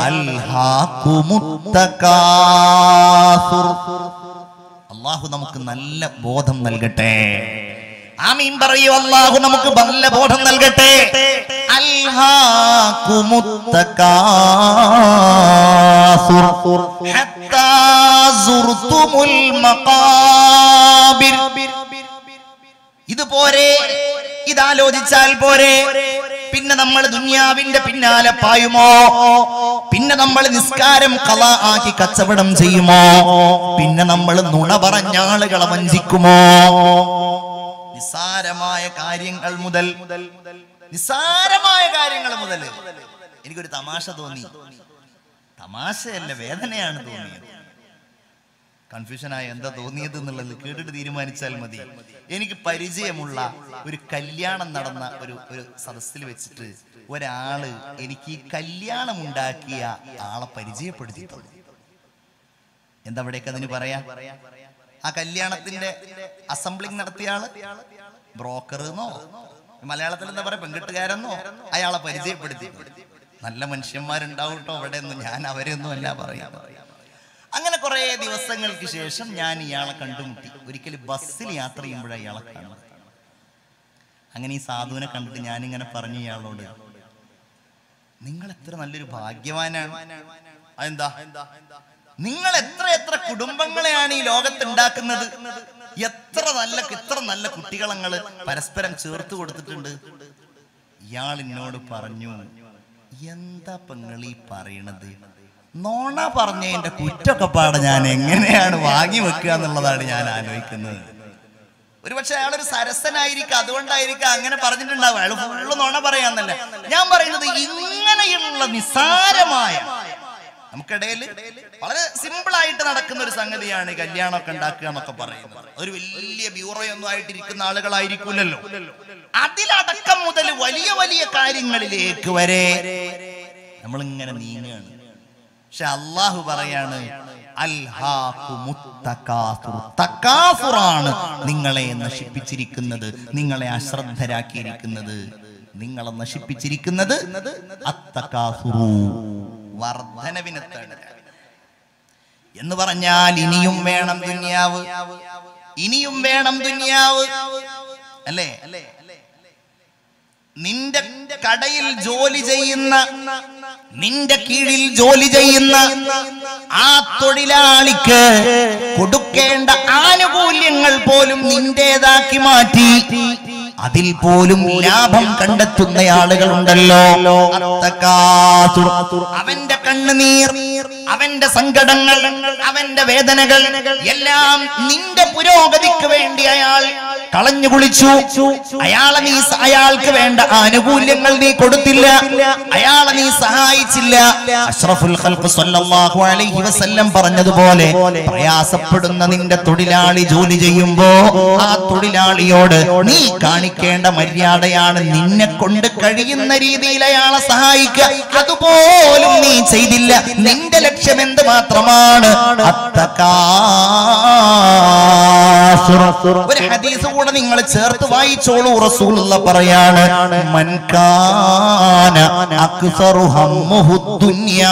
Speaker 1: അൽഹാഖുമുത്തകാസുർ. അള്ളാഹു നമുക്ക് നല്ല ബോധം നൽകട്ടെ ആമീൻ പറയൂ അള്ളാഹു നമുക്ക് നല്ല ബോധം നൽകട്ടെ അൽഹാഖുമുത്തകാസുർ. ഹത്താ സുർതുമുൽ മഖാബിർ. ഇത് പോരെ ഇതാലോചിച്ചാൽ പോരെ പിന്നെ നമ്മൾ ദുന്യാവിന്റെ പിന്നാലെ പായുമോ പിന്നെ നമ്മൾ നിസ്കാരം കല ആക്കി കച്ചവടം ചെയ്യുമോ പിന്നെ നമ്മൾ നുണ പറഞ്ഞ ആളുകളെ വഞ്ചിക്കുമോ നിസ്സാരമായ കാര്യങ്ങൾ മുതൽ നിസ്സാരമായ കാര്യങ്ങൾ മുതൽ എനിക്കൊരു തമാശ തോന്നി തമാശയല്ല വേദനയാണ് തോന്നിയത് കൺഫ്യൂഷനായ എന്താ തോന്നിയത് എന്നുള്ളത് കേട്ടിട്ട് തീരുമാനിച്ചാൽ മതി എനിക്ക് പരിചയമുള്ള ഒരു കല്യാണം നടന്ന ഒരു ഒരു സദസ്സിൽ വെച്ചിട്ട് ഒരാള് എനിക്ക് ഈ കല്യാണം ഉണ്ടാക്കിയ ആളെ പരിചയപ്പെടുത്തിയിട്ടുണ്ട് എന്താ അവിടേക്ക് അതിന് പറയാ ആ കല്യാണത്തിന്റെ അസംബ്ലിങ് നടത്തിയ ആള് ബ്രോക്കർ എന്നോ മലയാളത്തിൽ എന്താ പറയാ പെൺകെട്ടുകാരെന്നോ അയാളെ പരിചയപ്പെടുത്തി നല്ല മനുഷ്യന്മാരുണ്ടാവും കേട്ടോ അവിടെ ഒന്നും ഞാൻ അവരെയൊന്നും അല്ല പറയാ അങ്ങനെ കുറെ ദിവസങ്ങൾക്ക് ശേഷം ഞാൻ ഇയാളെ കണ്ടുമുട്ടി ഒരിക്കലും ബസ്സിൽ യാത്ര ചെയ്യുമ്പോഴാണ് ഇയാളെ കാണുന്നത് അങ്ങനെ ഈ സാധുവിനെ കണ്ടിട്ട് ഞാനിങ്ങനെ പറഞ്ഞു ഇയാളോട് നിങ്ങൾ എത്ര നല്ലൊരു ഭാഗ്യവാനാണ് അതെന്താ നിങ്ങൾ എത്ര എത്ര കുടുംബങ്ങളെയാണ് ഈ ലോകത്ത് ഉണ്ടാക്കുന്നത് എത്ര നല്ല ഇത്ര നല്ല കുട്ടികളങ്ങൾ പരസ്പരം ചേർത്ത് കൊടുത്തിട്ടുണ്ട് ഇയാൾ എന്നോട് പറഞ്ഞു എന്താ പെങ്ങൾ ഈ പറയണത് നോണ പറഞ്ഞതിന്റെ കുറ്റൊക്കെ പാടെ ഞാൻ എങ്ങനെയാണ് വാങ്ങി വെക്കുക എന്നുള്ളതാണ് ഞാൻ ആലോചിക്കുന്നത് ഒരുപക്ഷെ അയാളൊരു സരസനായിരിക്കും അതുകൊണ്ടായിരിക്കും അങ്ങനെ പറഞ്ഞിട്ടുണ്ടാവും അയാൾ ഫുള്ള് നോണ പറയാന്നല്ല ഞാൻ പറയുന്നത് ഇങ്ങനെയുള്ള നിസ്സാരമായ നമുക്കിടയിൽ വളരെ സിമ്പിൾ ആയിട്ട് നടക്കുന്ന ഒരു സംഗതിയാണ് ഈ കല്യാണമൊക്കെ ഉണ്ടാക്കുക എന്നൊക്കെ പറയുന്നത് ഒരു വലിയ ബ്യൂറോ ഒന്നും ആയിട്ടിരിക്കുന്ന ആളുകളായിരിക്കൂലല്ലോ അതിലടക്കം മുതൽ വലിയ വലിയ കാര്യങ്ങളിലേക്ക് വരെ നമ്മൾ ഇങ്ങനെ നീങ്ങുകയാണ് പക്ഷെ അള്ളാഹു പറയാണ് അൽഹാഖുമുത്തകാസുർ. തകാസുറാണ് നിങ്ങളെ നശിപ്പിച്ചിരിക്കുന്നത് നിങ്ങളെ അശ്രദ്ധരാക്കിയിരിക്കുന്നത് നിങ്ങളെ നശിപ്പിച്ചിരിക്കുന്നത് അത്തകാസുറു. വർധനവിനെ തേടുക എന്ന് പറഞ്ഞാൽ ഇനിയും വേണം ദുന്യാവ് ഇനിയും വേണം ദുന്യാവ് അല്ലേ നിന്റെ കടയിൽ ജോലി ചെയ്യുന്ന നിന്റെ കീഴിൽ ജോലി ചെയ്യുന്ന ആ തൊഴിലാളിക്ക് കൊടുക്കേണ്ട ആനുകൂല്യങ്ങൾ പോലും നിന്റേതാക്കി മാറ്റി അതിൽ പോലും ലാഭം കണ്ടെത്തുന്ന ആളുകളുണ്ടല്ലോ അത്തക്കാതുർ. അവന്റെ കണ്ണുനീർ അവന്റെ സങ്കടങ്ങൾ അവന്റെ വേദനകൾ എല്ലാം നിന്റെ പുരോഗതിക്ക് വേണ്ടി അയാൾ കളഞ്ഞു കുളിച്ചു അയാളെ നീ സ- അയാൾക്ക് വേണ്ട ആനുകൂല്യങ്ങൾ നീ കൊടുത്തില്ല അയാളെ നീ സഹായിച്ചില്ല അഷ്റഫുൽ ഖൽഖ് സ്വല്ലല്ലാഹു അലൈഹി വസല്ലം പറഞ്ഞതുപോലെ പ്രയാസപ്പെടുന്ന നിന്റെ തൊഴിലാളി ജോലി ചെയ്യുമ്പോ ആ തൊഴിലാളിയോട് നീ കാണിക്കേണ്ട മര്യാദയാണ് നിന്നെ കൊണ്ട് കഴിയുന്ന രീതിയിൽ അയാളെ സഹായിക്കുക അതുപോലും നീ ചെയ്തില്ല നിന്റെ ലക്ഷ്യം എന്ത് മാത്രമാണ് അത്തകാസുർ. ഒരു ഹദീസ് കൂടെ നിങ്ങൾ ചേർത്ത് വായിച്ചോളൂ റസൂലുള്ള പറയാണ് മൻകാന അക്സറു ഹമ്മുഹു ദുനിയാ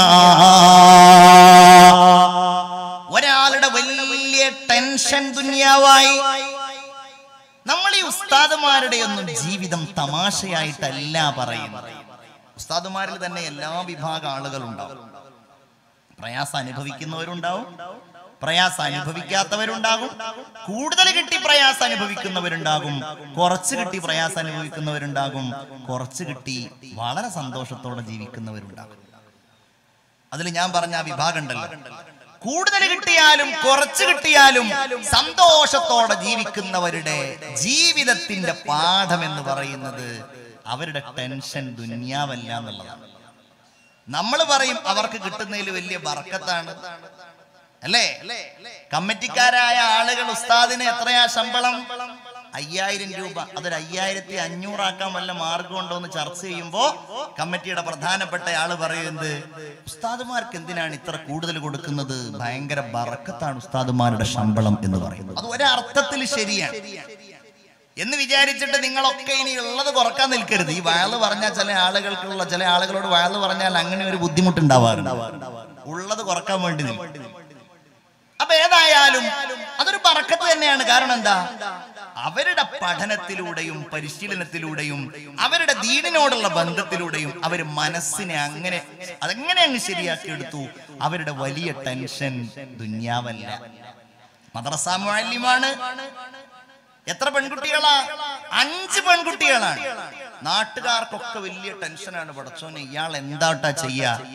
Speaker 1: ഒരാളുടെ വലിയ ടെൻഷൻ ദുനിയാവായി നമ്മൾ ഈ ഉസ്താദുമാരുടെ ഒന്നും ജീവിതം തമാശയായിട്ടല്ല പറയുന്നത് ഉസ്താദുമാരിൽ തന്നെ എല്ലാ വിഭാഗം ആളുകളുണ്ടാവും പ്രയാസം അനുഭവിക്കുന്നവരുണ്ടാവും പ്രയാസം അനുഭവിക്കാത്തവരുണ്ടാകും കൂടുതൽ കിട്ടി പ്രയാസം അനുഭവിക്കുന്നവരുണ്ടാകും കുറച്ച് കിട്ടി പ്രയാസം അനുഭവിക്കുന്നവരുണ്ടാകും കുറച്ച് കിട്ടി വളരെ സന്തോഷത്തോടെ ജീവിക്കുന്നവരുണ്ടാകും അതിൽ ഞാൻ പറഞ്ഞ ആ വിഭാഗം ഉണ്ടല്ലോ കൂടുതൽ കിട്ടിയാലും കുറച്ച് കിട്ടിയാലും സന്തോഷത്തോടെ ജീവിക്കുന്നവരുടെ ജീവിതത്തിന്റെ പാഠം എന്ന് പറയുന്നത് അവരുടെ ടെൻഷൻ ദുന്യാവല്ല എന്നുള്ളതാണ് നമ്മൾ പറയും അവർക്ക് കിട്ടുന്നതിൽ വലിയ ബർക്കത്താണ് അല്ലേ കമ്മിറ്റിക്കാരായ ആളുകൾ ഉസ്താദിന് എത്രയാ ശമ്പളം അയ്യായിരം രൂപ അതൊരു അയ്യായിരത്തി അഞ്ഞൂറാക്കാൻ വല്ല മാർഗമുണ്ടോ എന്ന് ചർച്ച ചെയ്യുമ്പോ കമ്മിറ്റിയുടെ പ്രധാനപ്പെട്ട ആള് പറയുന്നത് ഉസ്താദുമാർക്ക് എന്തിനാണ് ഇത്ര കൂടുതൽ കൊടുക്കുന്നത് ഭയങ്കര ബറക്കത്താണ് ഉസ്താദുമാരുടെ ശമ്പളം എന്ന് പറയുന്നത് അത് ഒരർത്ഥത്തിൽ ശരിയാണ് എന്ന് വിചാരിച്ചിട്ട് നിങ്ങളൊക്കെ ഇനി ഉള്ളത് കുറക്കാൻ നിൽക്കരുത് ഈ വയല് പറഞ്ഞാൽ ചില ആളുകൾക്കുള്ള ചില ആളുകളോട് വയല് പറഞ്ഞാൽ അങ്ങനെ ഒരു ബുദ്ധിമുട്ടുണ്ടാവാറുണ്ട് ഉള്ളത് കുറക്കാൻ വേണ്ടി നിൽക്കും അപ്പൊ ഏതായാലും അതൊരു പറക്കത്ത് തന്നെയാണ് കാരണം എന്താ അവരുടെ പഠനത്തിലൂടെയും പരിശീലനത്തിലൂടെയും അവരുടെ ദീനിനോടുള്ള ബന്ധത്തിലൂടെയും അവർ മനസ്സിനെ അങ്ങനെ അതെങ്ങനെ അങ്ങ് ശരിയാക്കി എടുത്തു അവരുടെ വലിയ ടെൻഷൻ ദുന്യാവല്ല മദ്രസ മുഅല്ലിമാണ് എത്ര പെൺകുട്ടികളാ അഞ്ച് പെൺകുട്ടികളാണ് നാട്ടുകാർക്കൊക്കെ വലിയ ടെൻഷനാണ് പടച്ചോനെ ഇയാൾ എന്താട്ടാ ചെയ്യാ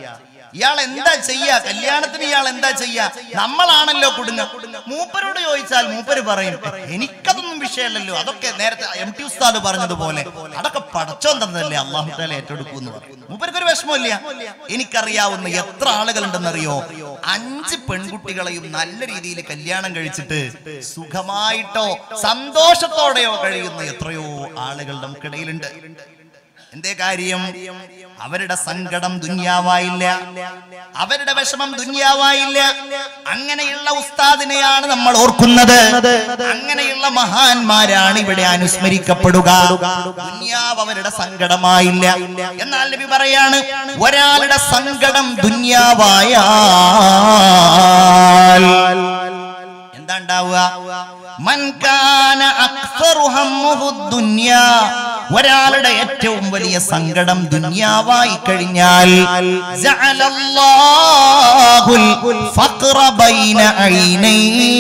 Speaker 1: ഇയാൾ എന്താ ചെയ്യാ കല്യാണത്തിന് ഇയാൾ എന്താ ചെയ്യാ നമ്മളാണല്ലോ കുടുങ്ങ മൂപ്പരോട് ചോദിച്ചാൽ മൂപ്പര് പറയും എനിക്കതൊന്നും വിഷയമല്ലല്ലോ അതൊക്കെ നേരത്തെ എം ടി ഉസ്താദ് പറഞ്ഞതുപോലെ അതൊക്കെ പടച്ചോൻ തന്നതല്ലേ അള്ളാഹു താല ഏറ്റെടുക്കൂന്ന് പറയും മൂപ്പർക്ക് ഒരു വിഷമമില്ല എനിക്കറിയാവുന്ന എത്ര ആളുകളുണ്ടെന്നറിയോ അഞ്ച് പെൺകുട്ടികളെയും നല്ല രീതിയിൽ കല്യാണം കഴിച്ചിട്ട് സുഖമായിട്ടോ സന്തോഷത്തോടെയോ കഴിയുന്ന എത്രയോ ആളുകൾ നമുക്കിടയിലുണ്ട് എന്തേ കാര്യം അവരുടെ സങ്കടം ദുന്യാവായില്ല അവരുടെ വിഷമം ദുന്യാവായില്ല അങ്ങനെയുള്ള ഉസ്താദിനെയാണ് നമ്മൾ ഓർക്കുന്നത് അങ്ങനെയുള്ള മഹാന്മാരാണ് ഇവിടെ അനുസ്മരിക്കപ്പെടുക ദുന്യാവ് അവരുടെ സങ്കടമായില്ല എന്നാൽ നബി പറയാണ് ഒരാളുടെ സങ്കടം ദുന്യാവായാൽ എന്താ ഉണ്ടാവുക മൻ കാന അക്സറു ഹമ്മുഹു ദുന്യാ ഒരാളുടെ ഏറ്റവും വലിയ സങ്കടം ദുന്യാവായി കഴിഞ്ഞാൽ ജഅലല്ലാഹുൽ ഫഖ്റ ബൈന ഐനൈഹി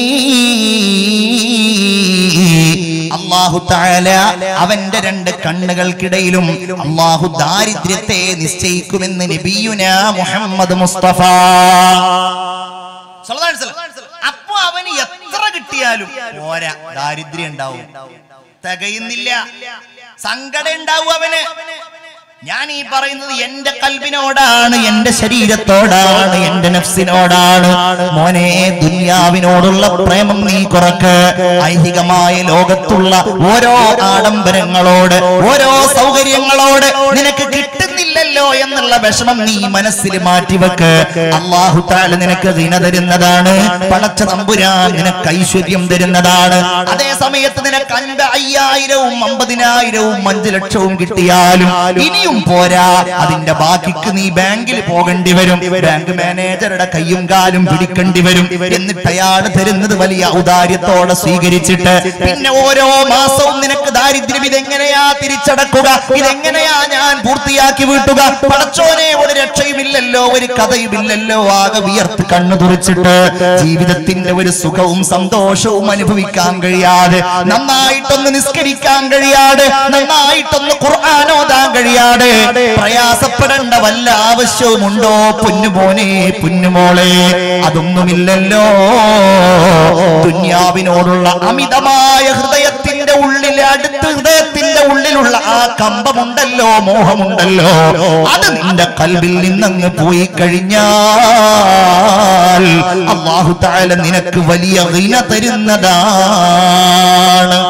Speaker 1: അള്ളാഹു താല അവന്റെ രണ്ട് കണ്ണുകൾക്കിടയിലും അള്ളാഹു ദാരിദ്ര്യത്തെ നിശ്ചയിക്കുമെന്ന് നബിയുന മുഹമ്മദ് മുസ്തഫ സല്ലല്ലാഹു അലൈഹി വസല്ലം. അപ്പൊ അവന് എത്ര കിട്ടിയാലും പോരാ ദാരിദ്ര്യം ഉണ്ടാവും തികയുന്നില്ല സങ്കടം ഉണ്ടാവും അവന് ഞാൻ ഈ പറയുന്നത് എന്റെ കൽബിനോടാണ് എന്റെ ശരീരത്തോടാണ് എന്റെ നഫ്സിനോടാണ് മോനെ ദുന്യാവിനോടുള്ള പ്രേമം നീ കുറക്ക് ഐഹികമായ ലോകത്തുള്ള ഓരോ ആഡംബരങ്ങളോട് ഓരോ സൗകര്യങ്ങളോട് നിനക്ക് കിട്ടുന്നില്ലല്ലോ എന്നുള്ള വിഷമം നീ മനസ്സിൽ മാറ്റിവെക്ക് അള്ളാഹു താല നിനക്ക് ദിന തരുന്നതാണ് പടച്ച തമ്പുരാൻ നിനക്ക് ഐശ്വര്യം തരുന്നതാണ് അതേ സമയത്ത് നിനക്ക് അൻപ അയ്യായിരവും അമ്പതിനായിരവും അഞ്ചു ലക്ഷവും കിട്ടിയാലും ഇനിയും പോരാ അതിന്റെ ബാക്കിക്ക് നീ ബാങ്കിൽ പോകേണ്ടി വരും ബാങ്ക് മാനേജറുടെ കയ്യും കാലും പിടിക്കേണ്ടി വരും എന്നിട്ട് അയാൾ തരുന്നത് വലിയ ഔദാര്യത്തോടെ സ്വീകരിച്ചിട്ട് പിന്നെ ഓരോ മാസവും നിനക്ക് ദാരിദ്ര്യം ഇതെങ്ങനെയാ തിരിച്ചടക്കുക ഇതെങ്ങനെയാ ഞാൻ പൂർത്തിയാക്കി വീട്ടുക പടച്ചോനെ ഒരു രക്ഷയുമില്ലല്ലോ ഒരു കഥയുമില്ലല്ലോ ആകെ വിയർത്ത് കണ്ണു തുറച്ചിട്ട് ജീവിതത്തിന്റെ ഒരു സുഖവും സന്തോഷവും അനുഭവിക്കാൻ കഴിയാതെ നന്നായിട്ടൊന്ന് നിസ്കരിക്കാൻ കഴിയാതെ നന്നായിട്ടൊന്ന് ഖുർആാനോദാൻ കഴിയാതെ പ്രയാസപ്പെടേണ്ട വല്ല ആവശ്യവുമുണ്ടോ പൊന്നുമോനെ പൊന്നുമോളെ അതൊന്നുമില്ലല്ലോ ദുന്യാവിനോടുള്ള അമിതമായ ഹൃദയത്തിന്റെ ഉള്ളിൽ അടുത്ത ഹൃദയത്തിന്റെ ഉള്ളിലുള്ള ആ കമ്പമുണ്ടല്ലോ മോഹമുണ്ടല്ലോ അത് നിന്റെ കൽവിൽ നിന്നങ്ങ് പോയി കഴിഞ്ഞാൽ അള്ളാഹു താല നിനക്ക് വലിയ വിന തരുന്നതാണ്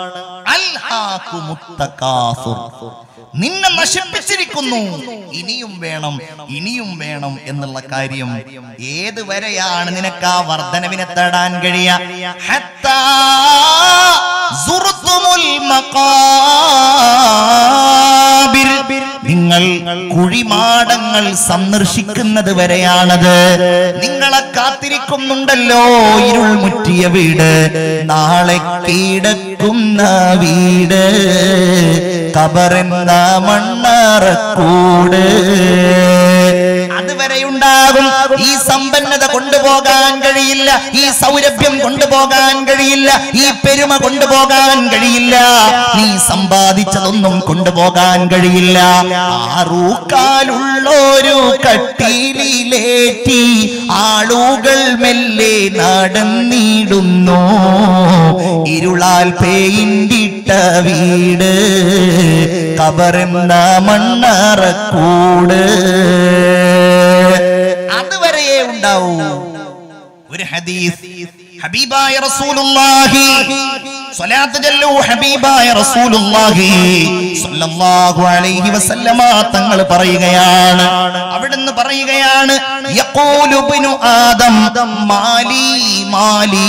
Speaker 1: അൽഹാക്കുമുത്തകാസുർ. നിന്നെ നശിപ്പിച്ചിരിക്കുന്നു ഇനിയും വേണം ഇനിയും വേണം എന്നുള്ള കാര്യം ഏതുവരെയാണ് നിനക്ക് ആ വർധനവിനെ തേടാൻ കഴിയ ഹത്താ സുർത്തുമുൽ മഖാബിർ. നിങ്ങൾ കുഴിമാടങ്ങൾ സന്ദർശിക്കുന്നത് വരെയാണത് നിങ്ങളെ കാത്തിരിക്കുന്നുണ്ടല്ലോ ഇരുൾ മുറ്റിയ വീട് നാളെ കീടക്കുന്ന വീട് കബറെന്ന മണ്ണറക്കൂട് അതുവരെ ഉണ്ടാകും ഈ സമ്പന്നത കൊണ്ടുപോകാൻ കഴിയില്ല ഈ സൗരഭ്യം കൊണ്ടുപോകാൻ കഴിയില്ല ഈ പെരുമ കൊണ്ടുപോകാൻ കഴിയില്ല നീ സമ്പാദിച്ചതൊന്നും കൊണ്ടുപോകാൻ കഴിയില്ല ആറൂക്കാലുള്ളൊരു കട്ടിയിലേറ്റി ആളുകൾ മെല്ലെ നടന്നിടുന്നു ഇരുളാൽ പെയിന്റിട്ട വീട് കബറെന്ന മണ്ണറക്കൂട് അതുവരെയേ ഉണ്ടാവൂ ഒരു ഹദീസ് ഹബീബായ റസൂലുള്ളാഹി സ്വലാത്ത് ചൊല്ലൂ ഹബീബായ റസൂലുള്ളാഹി സ്വല്ലല്ലാഹു അലൈഹി വസല്ലമ തങ്ങൾ പറയുകയാണ് അവിടുന്ന് പറയുകയാണ് യഖൂലു ഇബ്നു ആദം മാലി മാലി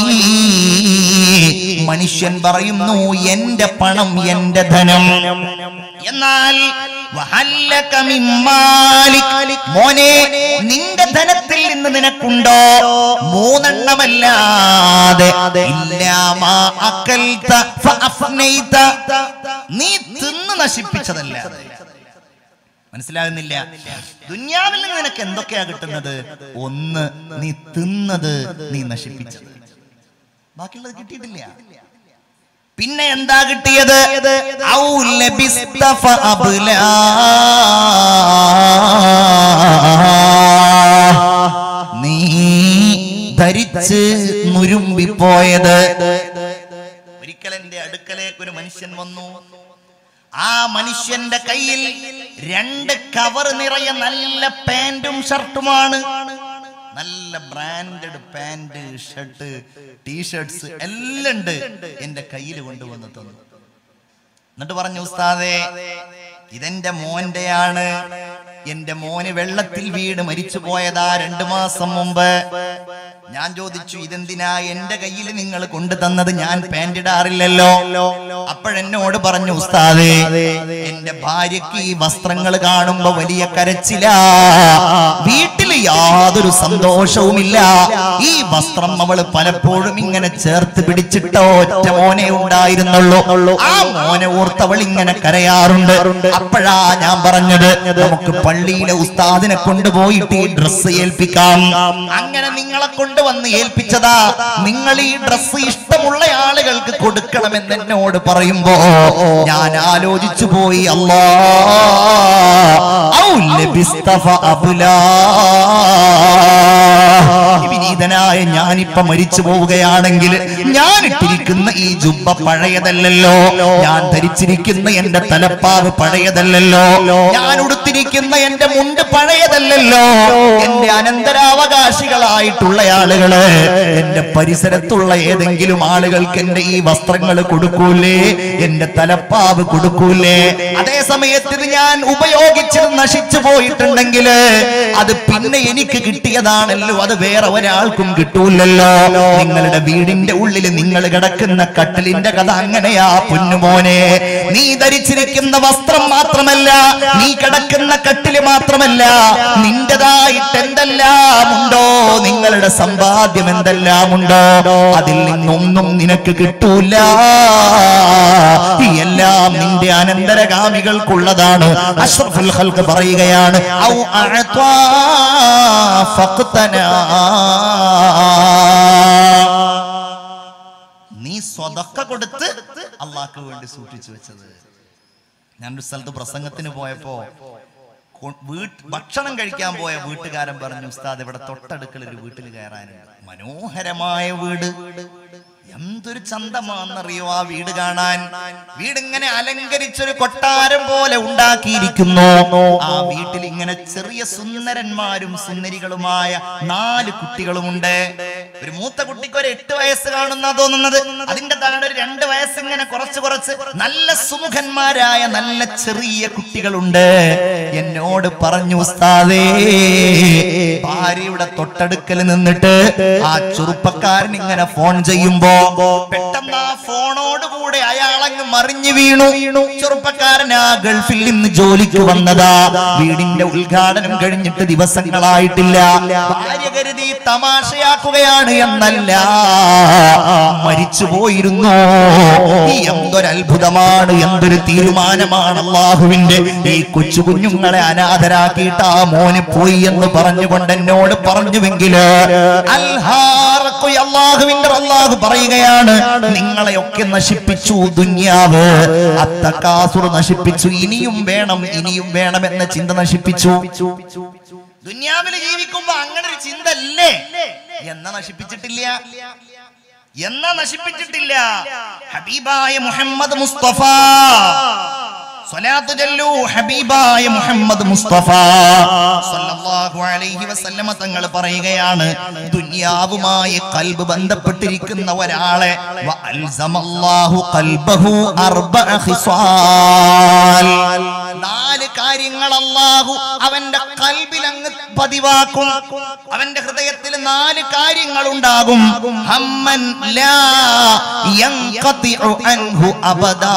Speaker 1: മനുഷ്യൻ പറയുന്നു എന്റെ പണം എന്റെ ധനം എന്നാൽ വഹല്ലക മിൻ മാലിക്. മോനെ നിന്റെ ധനത്തിൽ നിന്ന് നിനക്കുണ്ടോ മൂന്നെണ്ണമല്ലാതെ ഇല്ലാ മാ അക്കൽത ഫഅഫ്നൈത. നീ തിന്ന് നശിപ്പിച്ചതല്ല മനസ്സിലാകുന്നില്ല ദുന്യാവിൽ നിന്ന് നിനക്ക് എന്തൊക്കെയാ കിട്ടുന്നത് ഒന്ന് നീ തിന്നത് നീ നശിപ്പിച്ചത് ബാക്കിയുള്ളത് കിട്ടിയിട്ടില്ല പിന്നെ എന്താ കിട്ടിയത് ഔ ലബിസ്ത ഫഅബ്ലാ. ധരിച്ച് നുരുമ്പിപ്പോയത് ഒരിക്കൽ എന്റെ അടുക്കലേക്ക് ഒരു മനുഷ്യൻ വന്നു ആ മനുഷ്യന്റെ കയ്യിൽ രണ്ട് കവർ നിറയെ നല്ല പാന്റും ഷർട്ടുമാണ് നല്ല ബ്രാൻഡഡ് പാന്റ് ഷർട്ട് ടീഷർട്സ് എല്ലാം ഉണ്ട് എന്റെ കയ്യിൽ കൊണ്ടുവന്ന് തന്നു എന്നിട്ട് പറഞ്ഞു ഉസ്താദേ ഇതെന്റെ മോന്റെയാണ് എന്റെ മോന് വെള്ളത്തിൽ വീട് മരിച്ചു പോയതാ രണ്ടു മാസം മുമ്പ് ഞാൻ ചോദിച്ചു ഇതെന്തിനാ എന്റെ കയ്യിൽ നിങ്ങൾ കൊണ്ടു തന്നത് ഞാൻ പാന്റ് ഇടാറില്ലല്ലോ അപ്പോഴെന്നോട് പറഞ്ഞു ഉസ്താദേ എന്റെ ഭാര്യയ്ക്ക് ഈ വസ്ത്രങ്ങൾ കാണുമ്പോ വലിയ കരച്ചിലാ വീട്ടിൽ യാതൊരു സന്തോഷവുമില്ല ഈ വസ്ത്രം അവള് പലപ്പോഴും ഇങ്ങനെ ചേർത്ത് പിടിച്ചിട്ട് ഒറ്റ മോനെ ഉണ്ടായിരുന്നുള്ളൂ ആ മോനെ ഓർത്തവൾ ഇങ്ങനെ കരയാറുണ്ട് അപ്പോഴാ ഞാൻ പറഞ്ഞത് നമുക്ക് പള്ളിയിലെ ഉസ്താദിനെ കൊണ്ടുപോയിട്ട് ഈ ഡ്രസ്സ് ഏൽപ്പിക്കാം അങ്ങനെ നിങ്ങളെ കൊണ്ടുവന്ന് ഏൽപ്പിച്ചതാ നിങ്ങൾ ഈ ഡ്രസ്സ് ഇഷ്ടമുള്ള ആളുകൾക്ക് കൊടുക്കണമെന്ന് എന്നോട് പറയുമ്പോ ഞാൻ ആലോചിച്ചു പോയി അല്ലാ ഔ ലബിസ്തഫ അബുലാ വിനീതനായ ഞാനിപ്പ മരിച്ചു പോവുകയാണെങ്കിൽ ഞാൻ ഇട്ടിരിക്കുന്ന ഈ ജുബ്ബ പഴയതല്ലല്ലോ ഞാൻ ധരിച്ചിരിക്കുന്ന എന്റെ തലപ്പാവ് പഴയതല്ലല്ലോ ഞാൻ ഉടുത്തിരിക്കുന്ന എന്റെ മുണ്ട് പഴയതല്ലല്ലോ എന്റെ അനന്തരാവകാശികളായിട്ടുള്ള ആളുകള് എന്റെ പരിസരത്തുള്ള ഏതെങ്കിലും ആളുകൾക്ക് എന്റെ ഈ വസ്ത്രങ്ങൾ കൊടുക്കൂലേ എന്റെ തലപ്പാവ് കൊടുക്കൂലേ അതേ സമയത്ത് ഇത് ഞാൻ ഉപയോഗിച്ചത് നശിച്ചു പോയിട്ടുണ്ടെങ്കിൽ അത് പിന്നെ എനിക്ക് കിട്ടിയതാണല്ലോ അത് വേറെ ഒരാൾക്കും കിട്ടൂലല്ലോ നിങ്ങളുടെ വീടിന്റെ ഉള്ളിൽ നിങ്ങൾ കിടക്കുന്ന കട്ടിലിന്റെ കഥ അങ്ങനെയാ പൊന്നുമോനെ നീ ധരിച്ചിരിക്കുന്ന വസ്ത്രം മാത്രമല്ല നീ കിടക്കുന്ന കട്ടില് മാത്രമല്ല നിന്റേതായിട്ട് എന്തെല്ലാം ഉണ്ടോ നിങ്ങളുടെ സമ്പാദ്യം എന്തെല്ലാം ഉണ്ടോ അതിൽ നിന്നൊന്നും നിനക്ക് കിട്ടൂല ഈ എല്ലാം നിന്റെ അനന്തരഗാമികൾക്കുള്ളതാണ് അഷ്റഫുൽ ഖൽഖ് പറയുകയാണ് ഔ അഅത്വാ ഫഖ്തനാ നീ സ്വതക്ക കൊടുത്ത് അള്ളാഹ്ക്ക് വേണ്ടി സൂക്ഷിച്ചു വെച്ചത് ഞാനൊരു സ്ഥലത്ത് പ്രസംഗത്തിന് പോയപ്പോ കൊ- വീട്ട് ഭക്ഷണം കഴിക്കാൻ പോയ വീട്ടുകാരൻ പറഞ്ഞു ഉസ്താദ് ഇവിടെ തൊട്ടടുക്കൽ ഒരു വീട്ടിൽ കയറാനുണ്ട് മനോഹരമായ വീട് എന്തൊരു ചന്തമാണെന്നറിയോ ആ വീട് കാണാൻ വീട് ഇങ്ങനെ അലങ്കരിച്ചൊരു കൊട്ടാരം പോലെ ഉണ്ടാക്കിയിരിക്കുന്നു ആ വീട്ടിൽ ഇങ്ങനെ ചെറിയ സുന്ദരന്മാരും സുന്ദരികളുമായ നാല് കുട്ടികളുമുണ്ട് ഒരു മൂത്ത കുട്ടിക്ക് ഒരു എട്ട് വയസ്സ് കാണുന്ന തോന്നുന്നത് അതിന്റെ താഴെ ഒരു രണ്ട് വയസ്സ് ഇങ്ങനെ കുറച്ച് കുറച്ച് നല്ല സുമുഖന്മാരായ നല്ല ചെറിയ കുട്ടികളുണ്ട് എന്നോട് പറഞ്ഞു ഉസ്താദേ ഭാര്യയുടെ തൊട്ടടുക്കൽ നിന്നിട്ട് ആ ചെറുപ്പക്കാരൻ ഇങ്ങനെ ഫോൺ ചെയ്യുമ്പോ പെട്ടെന്ന് ആ ഫോണോട് കൂടെ അയാളങ്ങ് മറിഞ്ഞു വീണു ചെറുപ്പക്കാരൻ ആ ഗൾഫിൽ നിന്ന് ജോലിക്ക് വന്നതാ വീടിന്റെ ഉദ്ഘാടനം കഴിഞ്ഞിട്ട് ദിവസങ്ങളായിട്ടില്ല ഭാര്യ കരുതി തമാശയാക്കുകയാണ് എന്നല്ല മരിച്ചു പോയിരുന്നു ഈ എന്തൊരു അത്ഭുതമാണ് എന്തൊരു തീരുമാനമാണ് അള്ളാഹുവിന്റെ ഈ കൊച്ചു കുഞ്ഞുങ്ങളെ അനാഥരാക്കിയിട്ട് ആ മോന് പോയി എന്ന് പറഞ്ഞുകൊണ്ട് എന്നോട് പറഞ്ഞുവെങ്കില് അൽഹാറക്കു അള്ളാഹുവിന്റെ അള്ളാഹു പറയുകയാണ് നിങ്ങളെയൊക്കെ നശിപ്പിച്ചു ദുന്യാവ് അത്തക്കാസുർ നശിപ്പിച്ചു ഇനിയും വേണം ഇനിയും വേണം എന്ന ചിന്ത നശിപ്പിച്ചു ദുന്യാവിൽ ജീവിക്കുമ്പോ അങ്ങനെ ഒരു ചിന്ത അല്ലേ എന്ന നശിപ്പിച്ചിട്ടില്ല എന്ന നശിപ്പിച്ചിട്ടില്ല ഹബീബായ മുഹമ്മദ് മുസ്തഫ സ്വലാത്തു ചൊല്ലൂ ഹബീബായ മുഹമ്മദ് മുസ്തഫ സല്ലല്ലാഹു അലൈഹി വസല്ലമ തങ്ങൾ പറയുകയാണ് ദുനിയാവുമായി കൽബ് ബന്ധപ്പെട്ടിരിക്കുന്ന ഒരാളെ വ അൽസമല്ലാഹു ഖൽബഹു അർബഅ ഖിസാൽ നാല് കാര്യങ്ങൾ അല്ലാഹു അവന്റെ കൽബിൽ അങ്ങ് പതിവാക്കും അവന്റെ ഹൃദയത്തിൽ നാല് കാര്യങ്ങൾ ഉണ്ടാകും ഹമ്മൻ ലാ യൻഖതിഉ അൻഹു അബദാ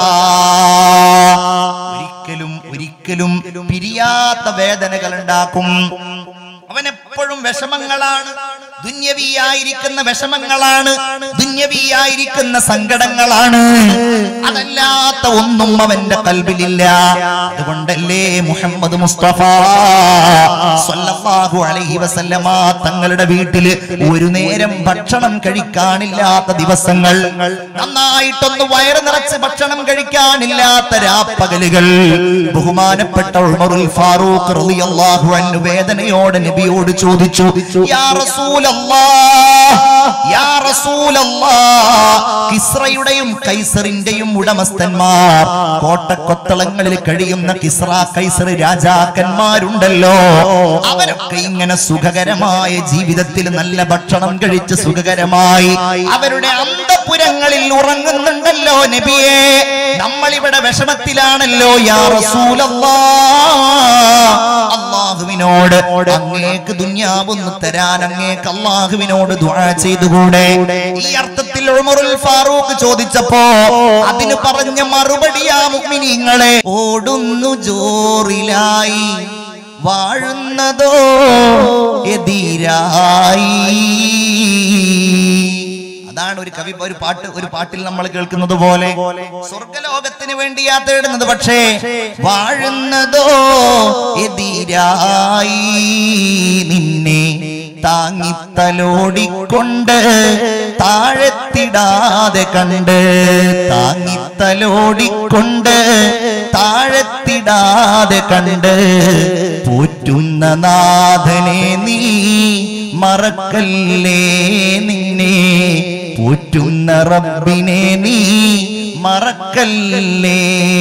Speaker 1: ഒരിക്കലും ഒരിക്കലും പിരിയാത്ത വേദനകൾ ഉണ്ടാക്കും അവൻ എപ്പോഴും വിഷമങ്ങളാണ് ദുന്യവിയായിരിക്കുന്ന വിഷമങ്ങളാണ് ദുന്യവിയായിരിക്കുന്ന സങ്കടങ്ങളാണ് അതല്ലാത്ത ഒന്നും അവന്റെ കൽബിലില്ല അതുകൊണ്ടല്ലേ മുഹമ്മദ് മുസ്തഫ സല്ലല്ലാഹു അലൈഹി വസല്ലമ തങ്ങളുടെ വീട്ടില് ഒരു നേരം ഭക്ഷണം കഴിക്കാനില്ലാത്ത ദിവസങ്ങൾ നന്നായിട്ടൊന്ന് വയറ് നിറച്ച് ഭക്ഷണം കഴിക്കാനില്ലാത്ത രാപ്പകലുകൾ ബഹുമാനപ്പെട്ട ഉമറുൽ ഫാറൂഖ് റളിയല്ലാഹു അൻഹു വേദനയോടെ നബിയോട് ചോദിച്ചു യാ റസൂല റസൂലല്ലാഹ് യാ റസൂലല്ലാഹ് കിസ്റയുടെയും കൈസറിന്റെയും ഉടമസ്ഥന്മാർ കോട്ടക്കൊത്തളങ്ങളിൽ കഴിയുന്ന കിസ്റ കൈസർ രാജാക്കന്മാരുണ്ടല്ലോ അവരൊക്കെ ഇങ്ങനെ സുഖകരമായ ജീവിതത്തിൽ നല്ല ഭക്ഷണം കഴിച്ച് സുഖകരമായി അവരുടെ അന്തപുരങ്ങളിൽ ഉറങ്ങുന്നുണ്ടല്ലോ നബിയെ നമ്മളിവിടെ വിഷമത്തിലാണല്ലോ യാ റസൂലല്ലാഹ് അള്ളാഹുവിനോട് അങ്ങേക്ക് ദുന്യാവൊന്ന് തരാൻ അങ്ങേക്ക് അള്ളാഹുവിനോട് ദുആ ചെയ്തുകൂടെ ഈ അർത്ഥത്തിൽ ഉമറുൽ ഫാറൂഖ് ചോദിച്ചപ്പോ അതിന് പറഞ്ഞ മറുപടിയാ മുഅ്മിനീങ്ങളെ ഓടുന്നു ജോറിലായി വാഴുന്നതോ എതിരായി അതാണ് ഒരു കവി ഒരു പാട്ട് ഒരു പാട്ടിൽ നമ്മൾ കേൾക്കുന്നത് പോലെ സ്വർഗലോകത്തിന് വേണ്ടിയാ തേടുന്നത് പക്ഷേ വാഴുന്നതോ എതിരായി നിന്നെ താങ്ങിത്തലോടിക്കൊണ്ട് താഴത്തിടാതെ കണ്ട് താങ്ങിത്തലോടിക്കൊണ്ട് താഴത്തിടാതെ കണ്ട് പോറ്റുന്ന നാഥനെ നീ മറക്കല്ലേ നിന്നെ പോറ്റുന്ന റബ്ബിനെ നീ മറക്കല്ലേ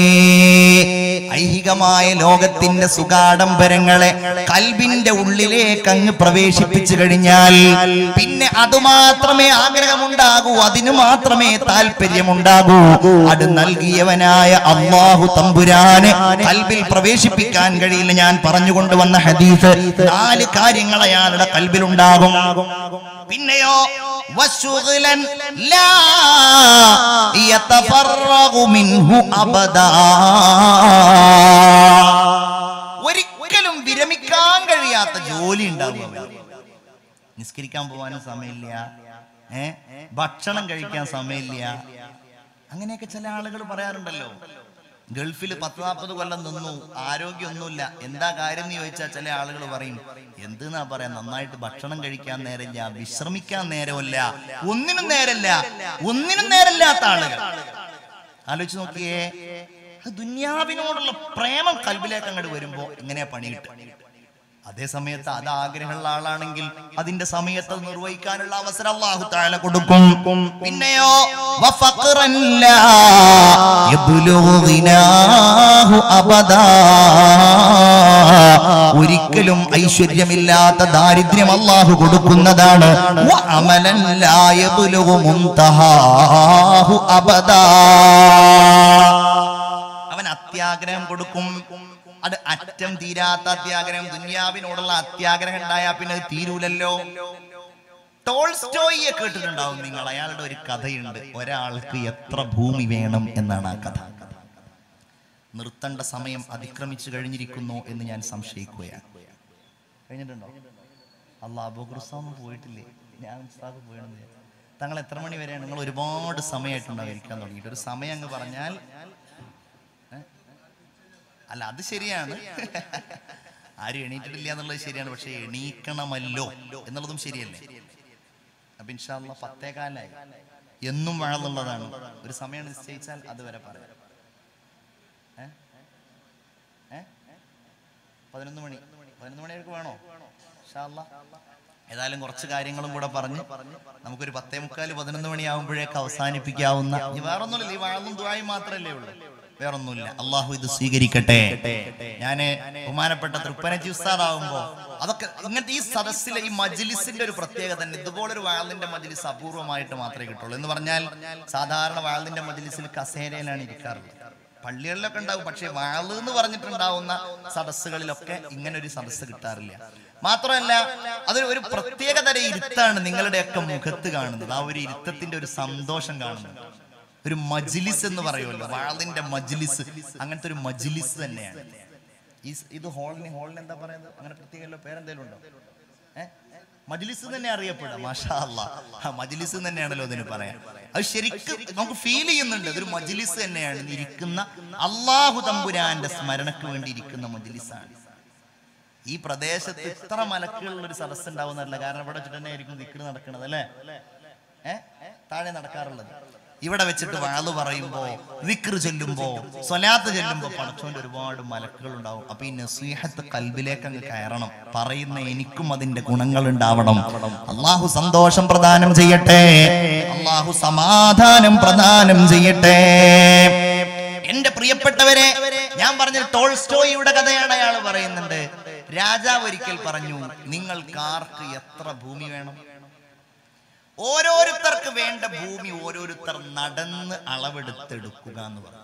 Speaker 1: ഐഹികമായ ലോകത്തിന്റെ സുഖാഡംബരങ്ങളെ കൽബിന്റെ ഉള്ളിലേക്ക് അങ്ങ് പ്രവേശിപ്പിച്ചു കഴിഞ്ഞാൽ പിന്നെ അതുമാത്രമേ ആഗ്രഹമുണ്ടാകൂ അതിനു മാത്രമേ താല്പര്യമുണ്ടാകൂ അത് നൽകിയവനായ അള്ളാഹു തമ്പുരാന് കൽബിൽ പ്രവേശിപ്പിക്കാൻ കഴിയില്ല ഞാൻ പറഞ്ഞുകൊണ്ടുവന്ന ഹദീസ് നാല് കാര്യങ്ങൾ അയാളുടെ കൽബിലുണ്ടാകും പിന്നെയോ വശുഗ്ലൻ ലാ യതഫറഗു മിൻഹു അബദാ ഒരിക്കലും വിരമിക്കാൻ കഴിയാത്ത ജോലി ഉണ്ടാവും അവന്. നിസ്കരിക്കാൻ പോവാനും സമയമില്ല ഏ ഭക്ഷണം കഴിക്കാൻ സമയമില്ല അങ്ങനെയൊക്കെ ചില ആളുകൾ പറയാറുണ്ടല്ലോ ഗൾഫിൽ പത്ത് നാൽപ്പത് കൊല്ലം നിന്നു ആരോഗ്യമൊന്നുമില്ല എന്താ കാര്യം എന്ന് ചോദിച്ചാൽ ചില ആളുകൾ പറയും എന്തെന്നാ പറയാ നന്നായിട്ട് ഭക്ഷണം കഴിക്കാൻ നേരമില്ല വിശ്രമിക്കാൻ നേരമില്ല ഒന്നിനും നേരമില്ല ഒന്നിനും നേരമില്ലാത്ത ആളുകൾ ആലോചിച്ച് നോക്കിയേ അത് ദുന്യാവിനോടുള്ള പ്രേമം കൽബിലേക്ക് അങ്ങോട്ട് വരുമ്പോ എങ്ങനെയാ പണി കിട്ടുക അതേ സമയത്ത് അത് ആഗ്രഹമുള്ള ആളാണെങ്കിൽ അതിന്റെ സമയത്ത് അത് നിർവഹിക്കാനുള്ള അവസരം അള്ളാഹു താല കൊടുക്കും പിന്നെയോ വഫഖറൻ ലാ യബ്ലുഗു ഗിനാഹു അബദാ. ഒരിക്കലും ഐശ്വര്യമില്ലാത്ത ദാരിദ്ര്യം അള്ളാഹു കൊടുക്കുന്നതാണ് വഅമലൻ ലാ യബ്ലുഗു മുൻതഹാഹു അബദാ. അവൻ അത്യാഗ്രഹം കൊടുക്കും അത് അറ്റം തീരാത്ത അത്യാഗ്രഹം ദുനിയാവിനോടുള്ള അത്യാഗ്രഹം ഉണ്ടായാൽ പിന്നെ അത് തീരൂലല്ലോ ടോൾസ്റ്റോയിയെ കേട്ടിട്ടുണ്ടാവും നിങ്ങൾ അയാളുടെ ഒരു കഥയുണ്ട് ഒരാൾക്ക് എത്ര ഭൂമി വേണം എന്നാണ് ആ കഥ നിർത്തേണ്ട സമയം അതിക്രമിച്ചു കഴിഞ്ഞിരിക്കുന്നു എന്ന് ഞാൻ സംശയിക്കുകയാണ് കഴിഞ്ഞിട്ടുണ്ടോ അല്ല അബുഖുർസാമ് പോയിട്ടില്ലേ ഞാൻ ഉസ്താദ് പോയത് താങ്കൾ എത്ര മണി വരെയാണ് നിങ്ങൾ ഒരുപാട് സമയമായിട്ടുണ്ടാവും ഇരിക്കാൻ തുടങ്ങിയിട്ട് ഒരു സമയം അങ്ങ് പറഞ്ഞാൽ അല്ല അത് ശരിയാണ് ആരും എണീറ്റിട്ടില്ല എന്നുള്ളത് ശരിയാണ് പക്ഷെ എണീക്കണമല്ലോ എന്നുള്ളതും ശരിയല്ലേ അപ്പൊ ഇൻഷാല്ല പത്തേകാലായി എന്നും വാഴുന്നുള്ളതാണ് ഒരു സമയം നിശ്ചയിച്ചാൽ അത് വരെ പറയാം ഏ? ഏ? പതിനൊന്ന് മണി പതിനൊന്ന് മണിയൊക്കെ വേണോ ഇൻഷാല്ല ഏതായാലും കുറച്ച് കാര്യങ്ങളും കൂടെ പറഞ്ഞ് നമുക്കൊരു പത്തേ മുക്കാല് പതിനൊന്ന് മണിയാകുമ്പോഴേക്ക് അവസാനിപ്പിക്കാവുന്ന ഈ വേറൊന്നുമില്ല ഈ വാഴും ദ്വായും മാത്രമല്ലേ ഉള്ളൂ വേറൊന്നുമില്ല അള്ളാഹു ഇത് സ്വീകരിക്കട്ടെ ഞാന് ബഹുമാനപ്പെട്ട തൃപ്പനജി ഉസ്താദാവുമ്പോ അതൊക്കെ ഇങ്ങനത്തെ ഈ സദസ്സിലെ ഈ മജ്ലിസിന്റെ ഒരു പ്രത്യേകത തന്നെ ഇതുപോലൊരു വാളിന്റെ മജ്ലിസ് അപൂർവമായിട്ട് മാത്രമേ കിട്ടുള്ളൂ എന്ന് പറഞ്ഞാൽ സാധാരണ വാളിന്റെ മജ്ലിസിൽ കസേരയിലാണ് ഇരിക്കാറുള്ളത് പള്ളികളിലൊക്കെ ഉണ്ടാവും പക്ഷേ വാള് എന്ന് പറഞ്ഞിട്ടുണ്ടാവുന്ന സദസ്സുകളിലൊക്കെ ഇങ്ങനെ ഒരു സദസ്സ് കിട്ടാറില്ല മാത്രമല്ല അതൊരു ഒരു പ്രത്യേകതര ഇരുത്താണ് നിങ്ങളുടെയൊക്കെ മുഖത്ത് കാണുന്നത് ആ ഒരു ഇരുത്തത്തിന്റെ ഒരു സന്തോഷം കാണുന്നുണ്ട് ഒരു മജ്ലിസ് എന്ന് പറയുമല്ലോ വാളിന്റെ മജ്ലിസ് അങ്ങനത്തെ ഒരു മജ്ലിസ് തന്നെയാണ് ഈ സ് ഇത് ഹോളിന് ഹോളിന് എന്താ പറയുന്നത് അങ്ങനെ പ്രത്യേക പേരെന്തേലും ഉണ്ടോ ഏഹ് മജ്ലിസ് തന്നെ അറിയപ്പെടുക മാഷാ അല്ലാ ആ, മജ്ലിസ് തന്നെയാണല്ലോ അതിന് പറയാം അത് ശരിക്കും നമുക്ക് ഫീൽ ചെയ്യുന്നുണ്ട് അതൊരു മജ്ലിസ് തന്നെയാണ് ഇരിക്കുന്ന അള്ളാഹു തമ്പുരാന്റെ സ്മരണക്ക് വേണ്ടി ഇരിക്കുന്ന മജ്ലിസാണ് ഈ പ്രദേശത്ത് ഇത്ര മലക്കുകളുള്ള ഒരു സദസ്സ് ഉണ്ടാവുന്നതല്ല കാരണം ഇവിടെ വെച്ചിട്ട് തന്നെ ആയിരിക്കും ദിക്കറ് നടക്കുന്നത് അല്ലേ ഏ താഴെ നടക്കാറുള്ളത് ഇവിടെ വെച്ചിട്ട് വാള് പറയുമ്പോ വിക്ര് ചൊല്ലുമ്പോ സ്വലാത്ത് ചൊല്ലുമ്പോ പടച്ചോന്റെ ഒരുപാട് മലക്കുകൾ ഉണ്ടാവും അപ്പൊ ഈ നസീഹത്ത് കൽബിലേക്ക് അങ്ങ് കയറണം പറയുന്ന എനിക്കും അതിന്റെ ഗുണങ്ങൾ ഉണ്ടാവണം അള്ളാഹു സന്തോഷം പ്രദാനം ചെയ്യട്ടെ അള്ളാഹു സമാധാനം പ്രദാനം ചെയ്യട്ടെ എന്റെ പ്രിയപ്പെട്ടവരെ ഞാൻ പറഞ്ഞ ടോൾസ്റ്റോയുടെ കഥയാണ് അയാൾ പറയുന്നുണ്ട് രാജാവ് ഒരിക്കൽ പറഞ്ഞു നിങ്ങൾക്ക് ആർക്ക് എത്ര ഭൂമി വേണം ഓരോരുത്തർക്ക് വേണ്ട ഭൂമി ഓരോരുത്തർ നടന്ന് അളവെടുത്തെടുക്കുക എന്ന് പറഞ്ഞു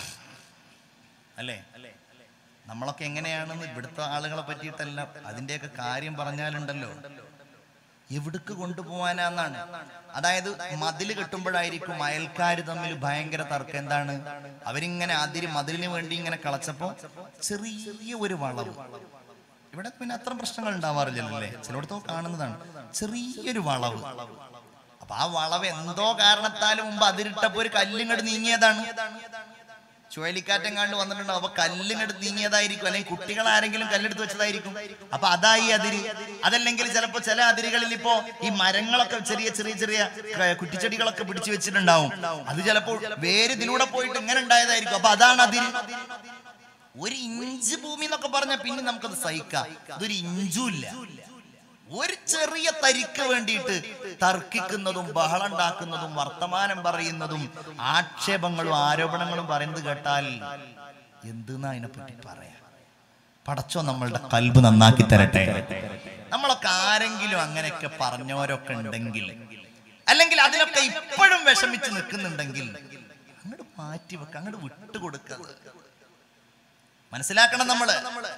Speaker 1: അല്ലേ നമ്മളൊക്കെ എങ്ങനെയാണെന്ന് ഇവിടുത്തെ ആളുകളെ പറ്റിയിട്ടല്ല അതിന്റെയൊക്കെ കാര്യം പറഞ്ഞാലുണ്ടല്ലോ എവിടേക്ക് കൊണ്ടുപോകാനാന്നാണ് അതായത് മതില് കെട്ടുമ്പോഴായിരിക്കും അയൽക്കാർ തമ്മിൽ ഭയങ്കര തർക്കം എന്താണ് അവരിങ്ങനെ അതിര് മതിലിന് വേണ്ടി ഇങ്ങനെ കളച്ചപ്പോ ചെറിയ ഒരു വളവ് ഇവിടെ പിന്നെ അത്ര പ്രശ്നങ്ങൾ ഉണ്ടാവാറില്ലല്ലോ അല്ലേ ചിലയിടത്തൊക്കെ കാണുന്നതാണ് ചെറിയൊരു വളവ് അപ്പൊ ആ വളവ് എന്തോ കാരണത്താലും മുമ്പ് അതിരിട്ടപ്പോ ഒരു കല്ലിങ്ങോട്ട് നീങ്ങിയതാണ് ചുഴലിക്കാറ്റെങ്ങാണ്ട് വന്നിട്ടുണ്ടാവും അപ്പൊ കല്ലിങ്ങടുത്ത് നീങ്ങിയതായിരിക്കും അല്ലെങ്കിൽ കുട്ടികൾ ആരെങ്കിലും കല്ലെടുത്ത് വെച്ചതായിരിക്കും അപ്പൊ അതായി അതിര് അതല്ലെങ്കിൽ ചിലപ്പോ ചില അതിരുകളിൽ ഇപ്പോ ഈ മരങ്ങളൊക്കെ ചെറിയ ചെറിയ ചെറിയ ക- കുറ്റിച്ചെടികളൊക്കെ പിടിച്ചു വെച്ചിട്ടുണ്ടാവും അത് ചിലപ്പോൾ വേര് ഇതിലൂടെ പോയിട്ട് ഇങ്ങനെ ഉണ്ടായതായിരിക്കും അപ്പൊ അതാണ് അതിര് ഒരു ഇഞ്ച് ഭൂമി എന്നൊക്കെ പറഞ്ഞാൽ പിന്നെ നമുക്കത് സഹിക്കാം അതൊരു ഇഞ്ചും ഇല്ല ഒരു ചെറിയ തരിക്ക് വേണ്ടിയിട്ട് തർക്കിക്കുന്നതും ബഹളം ഉണ്ടാക്കുന്നതും വർത്തമാനം പറയുന്നതും ആക്ഷേപങ്ങളും ആരോപണങ്ങളും പറയുന്നത് കേട്ടാൽ എന്തെന്നാ അതിനെപ്പറ്റി പറയാ പടച്ചോ നമ്മളുടെ കൽബ് നന്നാക്കി തരട്ടെ നമ്മളൊക്കെ ആരെങ്കിലും അങ്ങനെയൊക്കെ പറഞ്ഞവരൊക്കെ ഉണ്ടെങ്കിൽ അല്ലെങ്കിൽ അതിലൊക്കെ ഇപ്പോഴും വിഷമിച്ച് നിൽക്കുന്നുണ്ടെങ്കിൽ അങ്ങോട്ട് മാറ്റി വെക്ക അങ്ങോട്ട് വിട്ടുകൊടുക്കുക മനസ്സിലാക്കണം നമ്മള്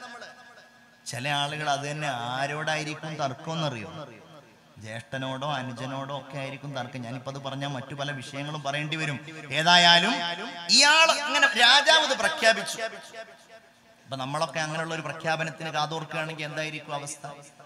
Speaker 1: ചില ആളുകൾ അത് തന്നെ ആരോടായിരിക്കും തർക്കം എന്നറിയോ ജ്യേഷ്ഠനോടോ അനുജനോടോ ഒക്കെ ആയിരിക്കും തർക്കം ഞാനിപ്പോ അത് പറഞ്ഞാൽ മറ്റു പല വിഷയങ്ങളും പറയേണ്ടി വരും ഏതായാലും ഇയാൾ അങ്ങനെ രാജാവ് ഇത് പ്രഖ്യാപിച്ചു ഇപ്പൊ നമ്മളൊക്കെ അങ്ങനെയുള്ള ഒരു പ്രഖ്യാപനത്തിന് കാതോർക്കുകയാണെങ്കിൽ എന്തായിരിക്കും അവസ്ഥ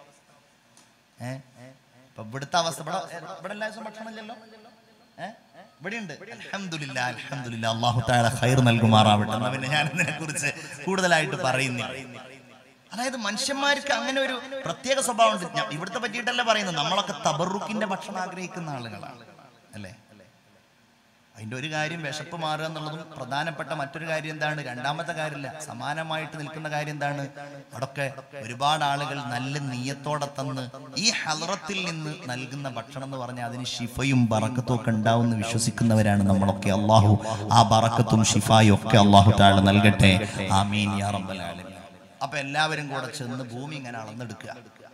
Speaker 1: ഏ ഇപ്പൊ ഇവിടുത്തെ അവസ്ഥ ഇവിടെ ഇവിടെ എല്ലാ ദിവസവും ഭക്ഷണമില്ലല്ലോ ഏ ഇവിടെ ഉണ്ട് അൽഹംദുലില്ലാ അൽഹംദുലില്ലാ അല്ലാഹു തആല ഖൈർ നൽകുമാറാവട്ടെ എന്നാ പിന്നെ ഞാൻ ഇതിനെ കുറിച്ച് കൂടുതലായിട്ട് പറയുന്നില്ല അതായത് മനുഷ്യന്മാർക്ക് അങ്ങനെ ഒരു പ്രത്യേക സ്വഭാവം ഉണ്ട് ഞാൻ ഇവിടുത്തെ പറ്റിയിട്ടല്ല പറയുന്നത് നമ്മളൊക്കെ തബറുക്കിന്റെ ഭക്ഷണം ആഗ്രഹിക്കുന്ന ആളുകളാണ് അല്ലേ അതിന്റെ ഒരു കാര്യം വിശപ്പ് മാറുക എന്നുള്ളതും പ്രധാനപ്പെട്ട മറ്റൊരു കാര്യം എന്താണ് രണ്ടാമത്തെ കാര്യമില്ല സമാനമായിട്ട് നിൽക്കുന്ന കാര്യം എന്താണ് അവിടൊക്കെ ഒരുപാട് ആളുകൾ നല്ല നീയത്തോടെ തന്ന് ഈ ഹലറത്തിൽ നിന്ന് നൽകുന്ന ഭക്ഷണം എന്ന് പറഞ്ഞാൽ അതിന് ഷിഫയും ബറക്കത്തും ഒക്കെ ഉണ്ടാവും എന്ന് വിശ്വസിക്കുന്നവരാണ് നമ്മളൊക്കെ അള്ളാഹു ആ ബറക്കത്തും ഷിഫായും ഒക്കെ അള്ളാഹു താഴെ നൽകട്ടെ ആമീൻ യാ റബ്ബൽ ആലമീൻ അപ്പൊ എല്ലാവരും കൂടെ ചെന്ന് ഭൂമി ഇങ്ങനെ അളന്നെടുക്കുക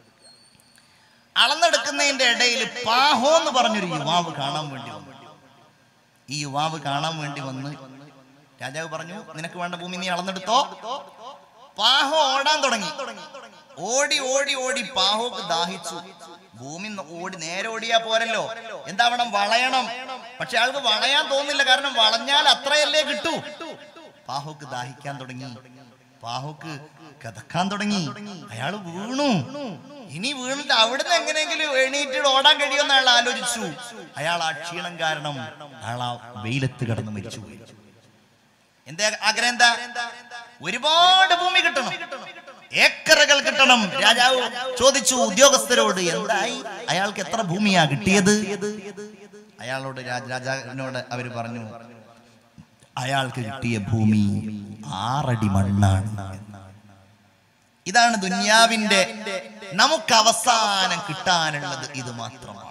Speaker 1: അളന്നെടുക്കുന്നതിന്റെ ഇടയിൽ പാഹോ എന്ന് പറഞ്ഞൊരു യുവാവ് കാണാൻ വേണ്ടി വന്നു ഈ യുവാവ് കാണാൻ വേണ്ടി വന്ന് രാജാവ് പറഞ്ഞു നിനക്ക് വേണ്ട ഭൂമി നീ അളന്നെടുത്തോ പാഹോ ഓടാൻ തുടങ്ങി ഓടി ഓടി ഓടി പാഹോക്ക് ദാഹിച്ചു ഭൂമി ന- ഓടി നേരെ ഓടിയാ പോരല്ലോ എന്താവണം വളയണം പക്ഷെ ആൾക്ക് വളയാൻ തോന്നില്ല കാരണം വളഞ്ഞാൽ അത്രയല്ലേ കിട്ടൂ പാഹോക്ക് ദാഹിക്കാൻ തുടങ്ങി പാഹോക്ക് കഥക്കാൻ തുടങ്ങി അയാൾ വീണു ഇനി വീണിട്ട് അവിടുന്ന് എങ്ങനെയെങ്കിലും എണീറ്റ് ഓടാൻ കഴിയുമെന്ന് അയാൾ ആലോചിച്ചു അയാൾ ആ ക്ഷീണം കാരണം അയാൾ ആ വെയിലത്ത് കിടന്ന് മരിച്ചുപോയി എന്താ ആഗ്രഹം എന്താ ഒരുപാട് ഭൂമി കിട്ടണം ഏക്കറുകൾ കിട്ടണം രാജാവ് ചോദിച്ചു ഉദ്യോഗസ്ഥരോട് എന്തായി അയാൾക്ക് എത്ര ഭൂമിയാ കിട്ടിയത് അയാളോട് രാജ- രാജാവിനോട് അവര് പറഞ്ഞു അയാൾക്ക് കിട്ടിയ ഭൂമി ആറടി മണ്ണാണ് ഇതാണ് ദുന്യാവിന്റെ നമുക്ക് അവസാനം കിട്ടാനുള്ളത് ഇത് മാത്രമാണ്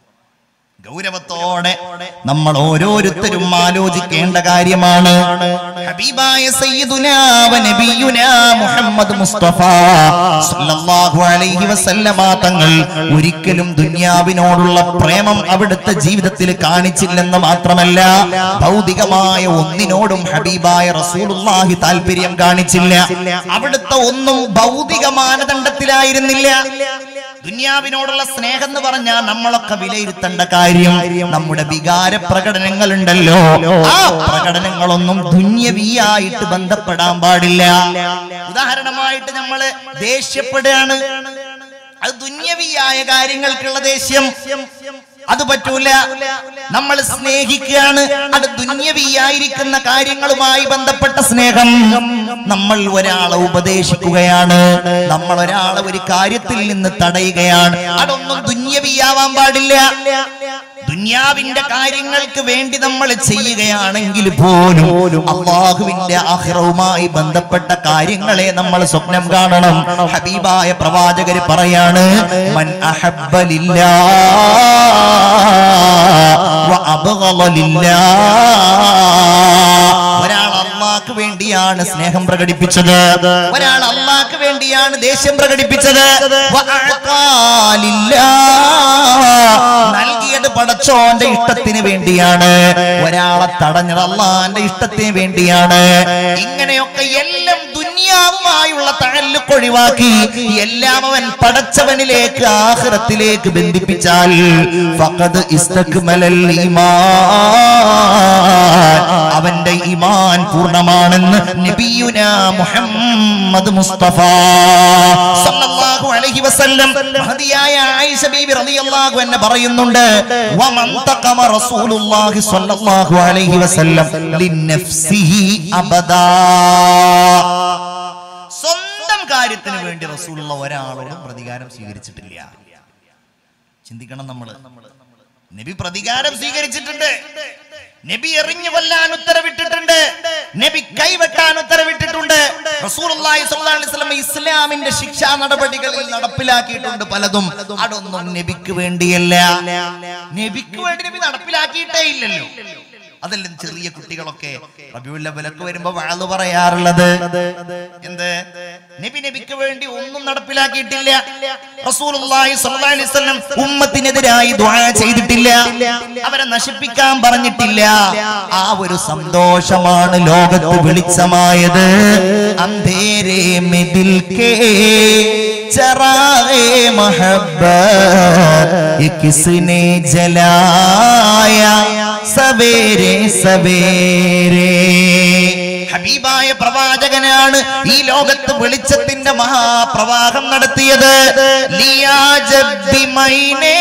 Speaker 1: ഗൗരവത്തോടെ നമ്മൾ ഓരോരുത്തരും ആലോചിക്കേണ്ട കാര്യമാണ് ഹബീബായ സയ്യിദുനാ വ നബിയുനാ മുഹമ്മദ് മുസ്തഫ സല്ലല്ലാഹു അലൈഹി വസല്ലമ തങ്ങൾ ഒരിക്കലും ദുന്യാവിനോടുള്ള പ്രേമം അവിടുത്തെ ജീവിതത്തിൽ കാണിച്ചില്ലെന്ന് മാത്രമല്ല ഭൗതികമായ ഒന്നിനോടും ഹബീബായ റസൂലുള്ളാഹി താല്പര്യം കാണിച്ചില്ല അവിടുത്തെ ഒന്നും ഭൗതിക മാനദണ്ഡത്തിലായിരുന്നില്ല ദുന്യാവിനോടുള്ള സ്നേഹം എന്ന് പറഞ്ഞാൽ നമ്മളൊക്കെ വിലയിരുത്തേണ്ട കാര്യം നമ്മുടെ വികാര പ്രകടനങ്ങൾ ഉണ്ടല്ലോ ആ പ്രകടനങ്ങളൊന്നും ദുന്യവിയായിട്ട് ബന്ധപ്പെടാൻ പാടില്ല ഉദാഹരണമായിട്ട് നമ്മള് ദേഷ്യപ്പെടുകയാണ് അത് ദുന്യവിയായ കാര്യങ്ങൾക്കുള്ള ദേഷ്യം അത് പറ്റൂല നമ്മൾ സ്നേഹിക്കുകയാണ് അത് ദുന്യവിയായിരിക്കുന്ന കാര്യങ്ങളുമായി ബന്ധപ്പെട്ട സ്നേഹം നമ്മൾ ഒരാളെ ഉപദേശിക്കുകയാണ് നമ്മൾ ഒരാളെ ഒരു കാര്യത്തിൽ നിന്ന് തടയുകയാണ് അതൊന്നും ദുന്യവിയാവാൻ പാടില്ല ദുന്യാവിന്റെ കാര്യങ്ങൾക്ക് വേണ്ടി നമ്മൾ ചെയ്യുകയാണെങ്കിൽ പോലും അള്ളാഹുവിന്റെ ആഹ്റവുമായി ബന്ധപ്പെട്ട കാര്യങ്ങളെ നമ്മൾ സ്വപ്നം കാണണം ഹബീബായ പ്രവാചകര് പറയാണ് മൻ അഹബ്ബലില്ലാ വ അബ്ഗളലില്ലാ ഒരാൾ അള്ളാഹ്ക്ക് വേണ്ടിയാണ് സ്നേഹം പ്രകടിപ്പിച്ചത് ഒരാൾ അള്ളാഹ്ക്ക് വേണ്ടിയാണ് ദേഷ്യം പ്രകടിപ്പിച്ചത് വ അഅ്താലില്ലാ. നൽകിയത് പടച്ചോന്റെ ഇഷ്ടത്തിന് വേണ്ടിയാണ് ഒരാളെ തടഞ്ഞത് അള്ളാന്റെ ഇഷ്ടത്തിന് വേണ്ടിയാണ് ഇങ്ങനെയൊക്കെ എല്ലാം ദുന്യാവുമായുള്ള തഴല്ലുക്ക് ഒഴിവാക്കി എല്ലാം അവൻ പടച്ചവനിലേക്ക് ആഹ്റത്തിലേക്ക് ബന്ധിപ്പിച്ചാൽ ഫഖദ് ഇസ്തക്മലൽ ഈമാൻ അവന്റെ ഈമാൻ പൂർണ്ണമാണെന്ന് നബിയുന മുഹമ്മദ് മുസ്തഫ സല്ലല്ലാഹു അലൈഹി വസല്ലം മഹദിയായ ആയിഷ ബീബി റളിയല്ലാഹു അൻഹ പറയുന്നുണ്ട് വമൻ തഖമ റസൂലുള്ളാഹി സ്വല്ലല്ലാഹു അലൈഹി വസല്ലം ലിനഫ്സിഹി അബദാ സ്വന്തം കാര്യത്തിന് വേണ്ടി റസൂലുള്ള ഒരാളോടും പ്രതികാരം സ്വീകരിച്ചിട്ടില്ല ചിന്തിക്കണം നമ്മള് നബി പ്രതികാരം സ്വീകരിച്ചിട്ടുണ്ട് നബി എറിഞ്ഞു കൊല്ലാൻ ഉത്തരവിട്ടിട്ടുണ്ട് നബി കൈവെട്ടാൻ ഉത്തരവിട്ടിട്ടുണ്ട് റസൂലുള്ളാഹി സ്വല്ലല്ലാഹു അലൈഹി വസല്ലം ഇസ്ലാമിന്റെ ശിക്ഷാ നടപടികളിൽ നടപ്പിലാക്കിയിട്ടുണ്ട് പലതും അതൊന്നും നബിക്ക് വേണ്ടിയല്ല നബിക്ക് വേണ്ടി നബി നടപ്പിലാക്കിയിട്ടേ ഇല്ലല്ലോ അതെല്ലാം ചെറിയ കുട്ടികളൊക്കെ റബിയുൽ അവലൊക്കെ വരുമ്പോ വാള് പറയാറുള്ളത് എന്ത് നബി നബിക്ക് വേണ്ടി ഒന്നും നടപ്പിലാക്കിയിട്ടില്ല റസൂലുള്ളാഹി സ്വല്ലല്ലാഹി അലൈഹി വസല്ലം ഉമ്മത്തിനെതിരായി ദുആ ചെയ്തിട്ടില്ല അവരെ നശിപ്പിക്കാൻ പറഞ്ഞിട്ടില്ല ആ ഒരു സന്തോഷമാണ് ലോകത്ത് വെളിച്ചമായത് അന്ധേരേ മെദിൽ കേ चराए मोहब्बत ये किसने जलाया സവേരെ സവേരെ ഹബീബായ പ്രവാചകനാണ് ഈ ലോകത്ത് വെളിച്ചത്തിന്റെ മഹാപ്രവാഹം നടത്തിയത് ലിയാ ജബ്ബി മൈനേ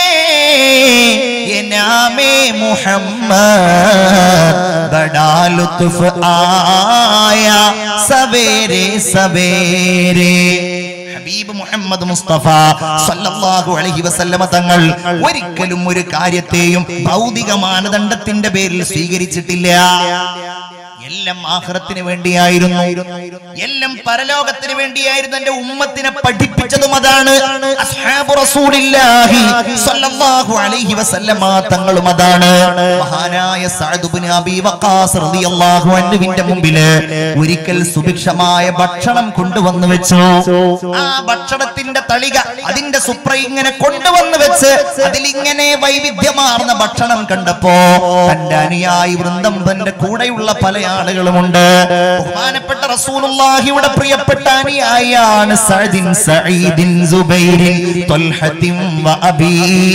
Speaker 1: ये नामे मोहम्मद बड़ा लुत्फ आया सवेरे सवेरे ഹബീബ് മുഹമ്മദ് മുസ്തഫ സല്ലല്ലാഹു അലൈഹി വസല്ലമ തങ്ങൾ ഒരിക്കലും ഒരു കാര്യത്തെയും ഭൗതിക മാനദണ്ഡത്തിന്റെ പേരിൽ സ്വീകരിച്ചിട്ടില്ല എല്ലാം ആഹ്റത്തിന് വേണ്ടിയായിരുന്നു എല്ലാം പരലോകത്തിന് വേണ്ടിയായിരുന്നു എന്റെ ഉമ്മത്തിനെ പഠിപ്പിച്ചതും അതാണ് അസ്ഹാബു റസൂലില്ലാഹി സ്വല്ലല്ലാഹു അലൈഹി വസല്ലമ തങ്ങളും അതാണ് മഹാനായ സഅദ് ഇബ്നു അബീ വഖാസ് റളിയല്ലാഹു അൻഹുവിന്റെ മുമ്പില് ഒരിക്കൽ സുഭിക്ഷമായ ഭക്ഷണം കൊണ്ടുവന്നു വെച്ചു ആ ഭക്ഷണത്തിന്റെ തളിക അതിന്റെ സുപ്ര ഇങ്ങനെ കൊണ്ടുവന്നു വെച്ച് അതിലിങ്ങനെ വൈവിധ്യമാർന്ന ഭക്ഷണം കണ്ടപ്പോ തന്റെ അനുയായി വൃന്ദം തന്റെ കൂടെയുള്ള പല ആളുകളുമുണ്ട് ബഹുമാനപ്പെട്ട റസൂലുള്ളാഹിയുടെ പ്രിയപ്പെട്ട അനുയായിയാണ് സഅദിൻ സഈദിൻ സുബൈരിൻ ത്വൽഹത്തിൻ വഅബീ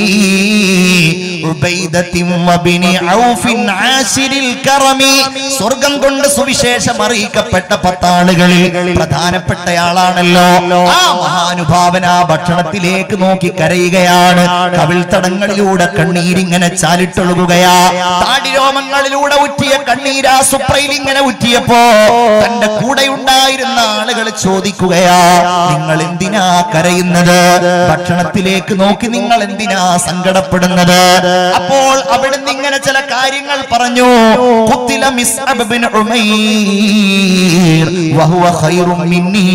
Speaker 1: ഉബൈദത്തിൻ വബിനി ഔഫിൻ ആശിരിൽ കറമി സ്വർഗം കൊണ്ട് സുവിശേഷം അറിയിക്കപ്പെട്ട പത്താളുകളിൽ പ്രധാനപ്പെട്ടയാളാണല്ലോ ആ മഹാനുഭാവൻ ആ ഭക്ഷണത്തിലേക്ക് നോക്കി കരയുകയാണ് കവിൾത്തടങ്ങളിലൂടെ കണ്ണീരിങ്ങനെ ചാലിട്ടൊഴുകുകയാ താടിരോമങ്ങളിലൂടെ ഉറ്റിയ കണ്ണീരാ സുപ്രയിൽ ഇങ്ങനെ ഉറ്റിയപ്പോ തന്റെ കൂടെ ഉണ്ടായിരുന്ന ആളുകൾ ചോദിക്കുകയാ നിങ്ങൾ എന്തിനാ കരയുന്നത് ഭക്ഷണത്തിലേക്ക് നോക്കി നിങ്ങൾ എന്തിനാ സങ്കടപ്പെടുന്നത് അപ്പോൾ അവിടുന്ന് ഇങ്ങനെ ചില കാര്യങ്ങൾ പറഞ്ഞു കുത്തില മിസ്അബ് ബിൻ ഉമൈർ വഹുവ ഖൈറും മിന്നീ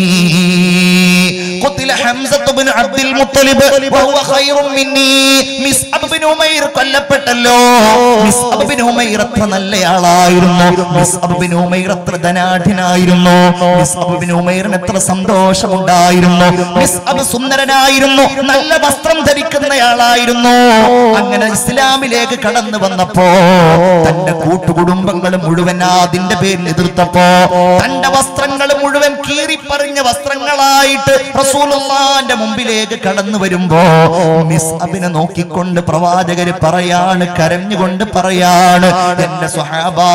Speaker 1: قتل حمزة بن عبد المطلب وهو خير مني മിസ്അബ് ബിൻ ഉമൈർ കൊല്ലപ്പെട്ടല്ലോ മിസ്അബ് ബിൻ ഉമൈർ അത്ര നല്ലയാളായിരുന്നു മിസ്അബ് ബിൻ ഉമൈർ അത്ര ധനാഢ്യനായിരുന്നു മിസ്അബ് ബിൻ ഉമൈറിന് എത്ര സന്തോഷമുണ്ടായിരുന്നു മിസ്അബ് സുന്ദരനായിരുന്നു നല്ല വസ്ത്രം ധരിക്കുന്നയാളായിരുന്നു അങ്ങനെ ഇസ്ലാമിലേക്ക് കടന്നു വന്നപ്പോ തന്റെ കൂട്ടുകുടുംബങ്ങൾ മുഴുവൻ അതിന്റെ പേരിൽ എതിർത്തപ്പോ തന്റെ വസ്ത്രങ്ങൾ മുഴുവൻ കീറിപ്പറിഞ്ഞ വസ്ത്രങ്ങളായിട്ട് റസൂലുള്ളാന്റെ മുമ്പിലേക്ക് കടന്നു വരുമ്പോ മിസ് അബിനെ നോക്കിക്കൊണ്ട് പ്രവാചകര് പറയാണ് കരഞ്ഞുകൊണ്ട് പറയാണ് എന്റെ സ്വഹാബാ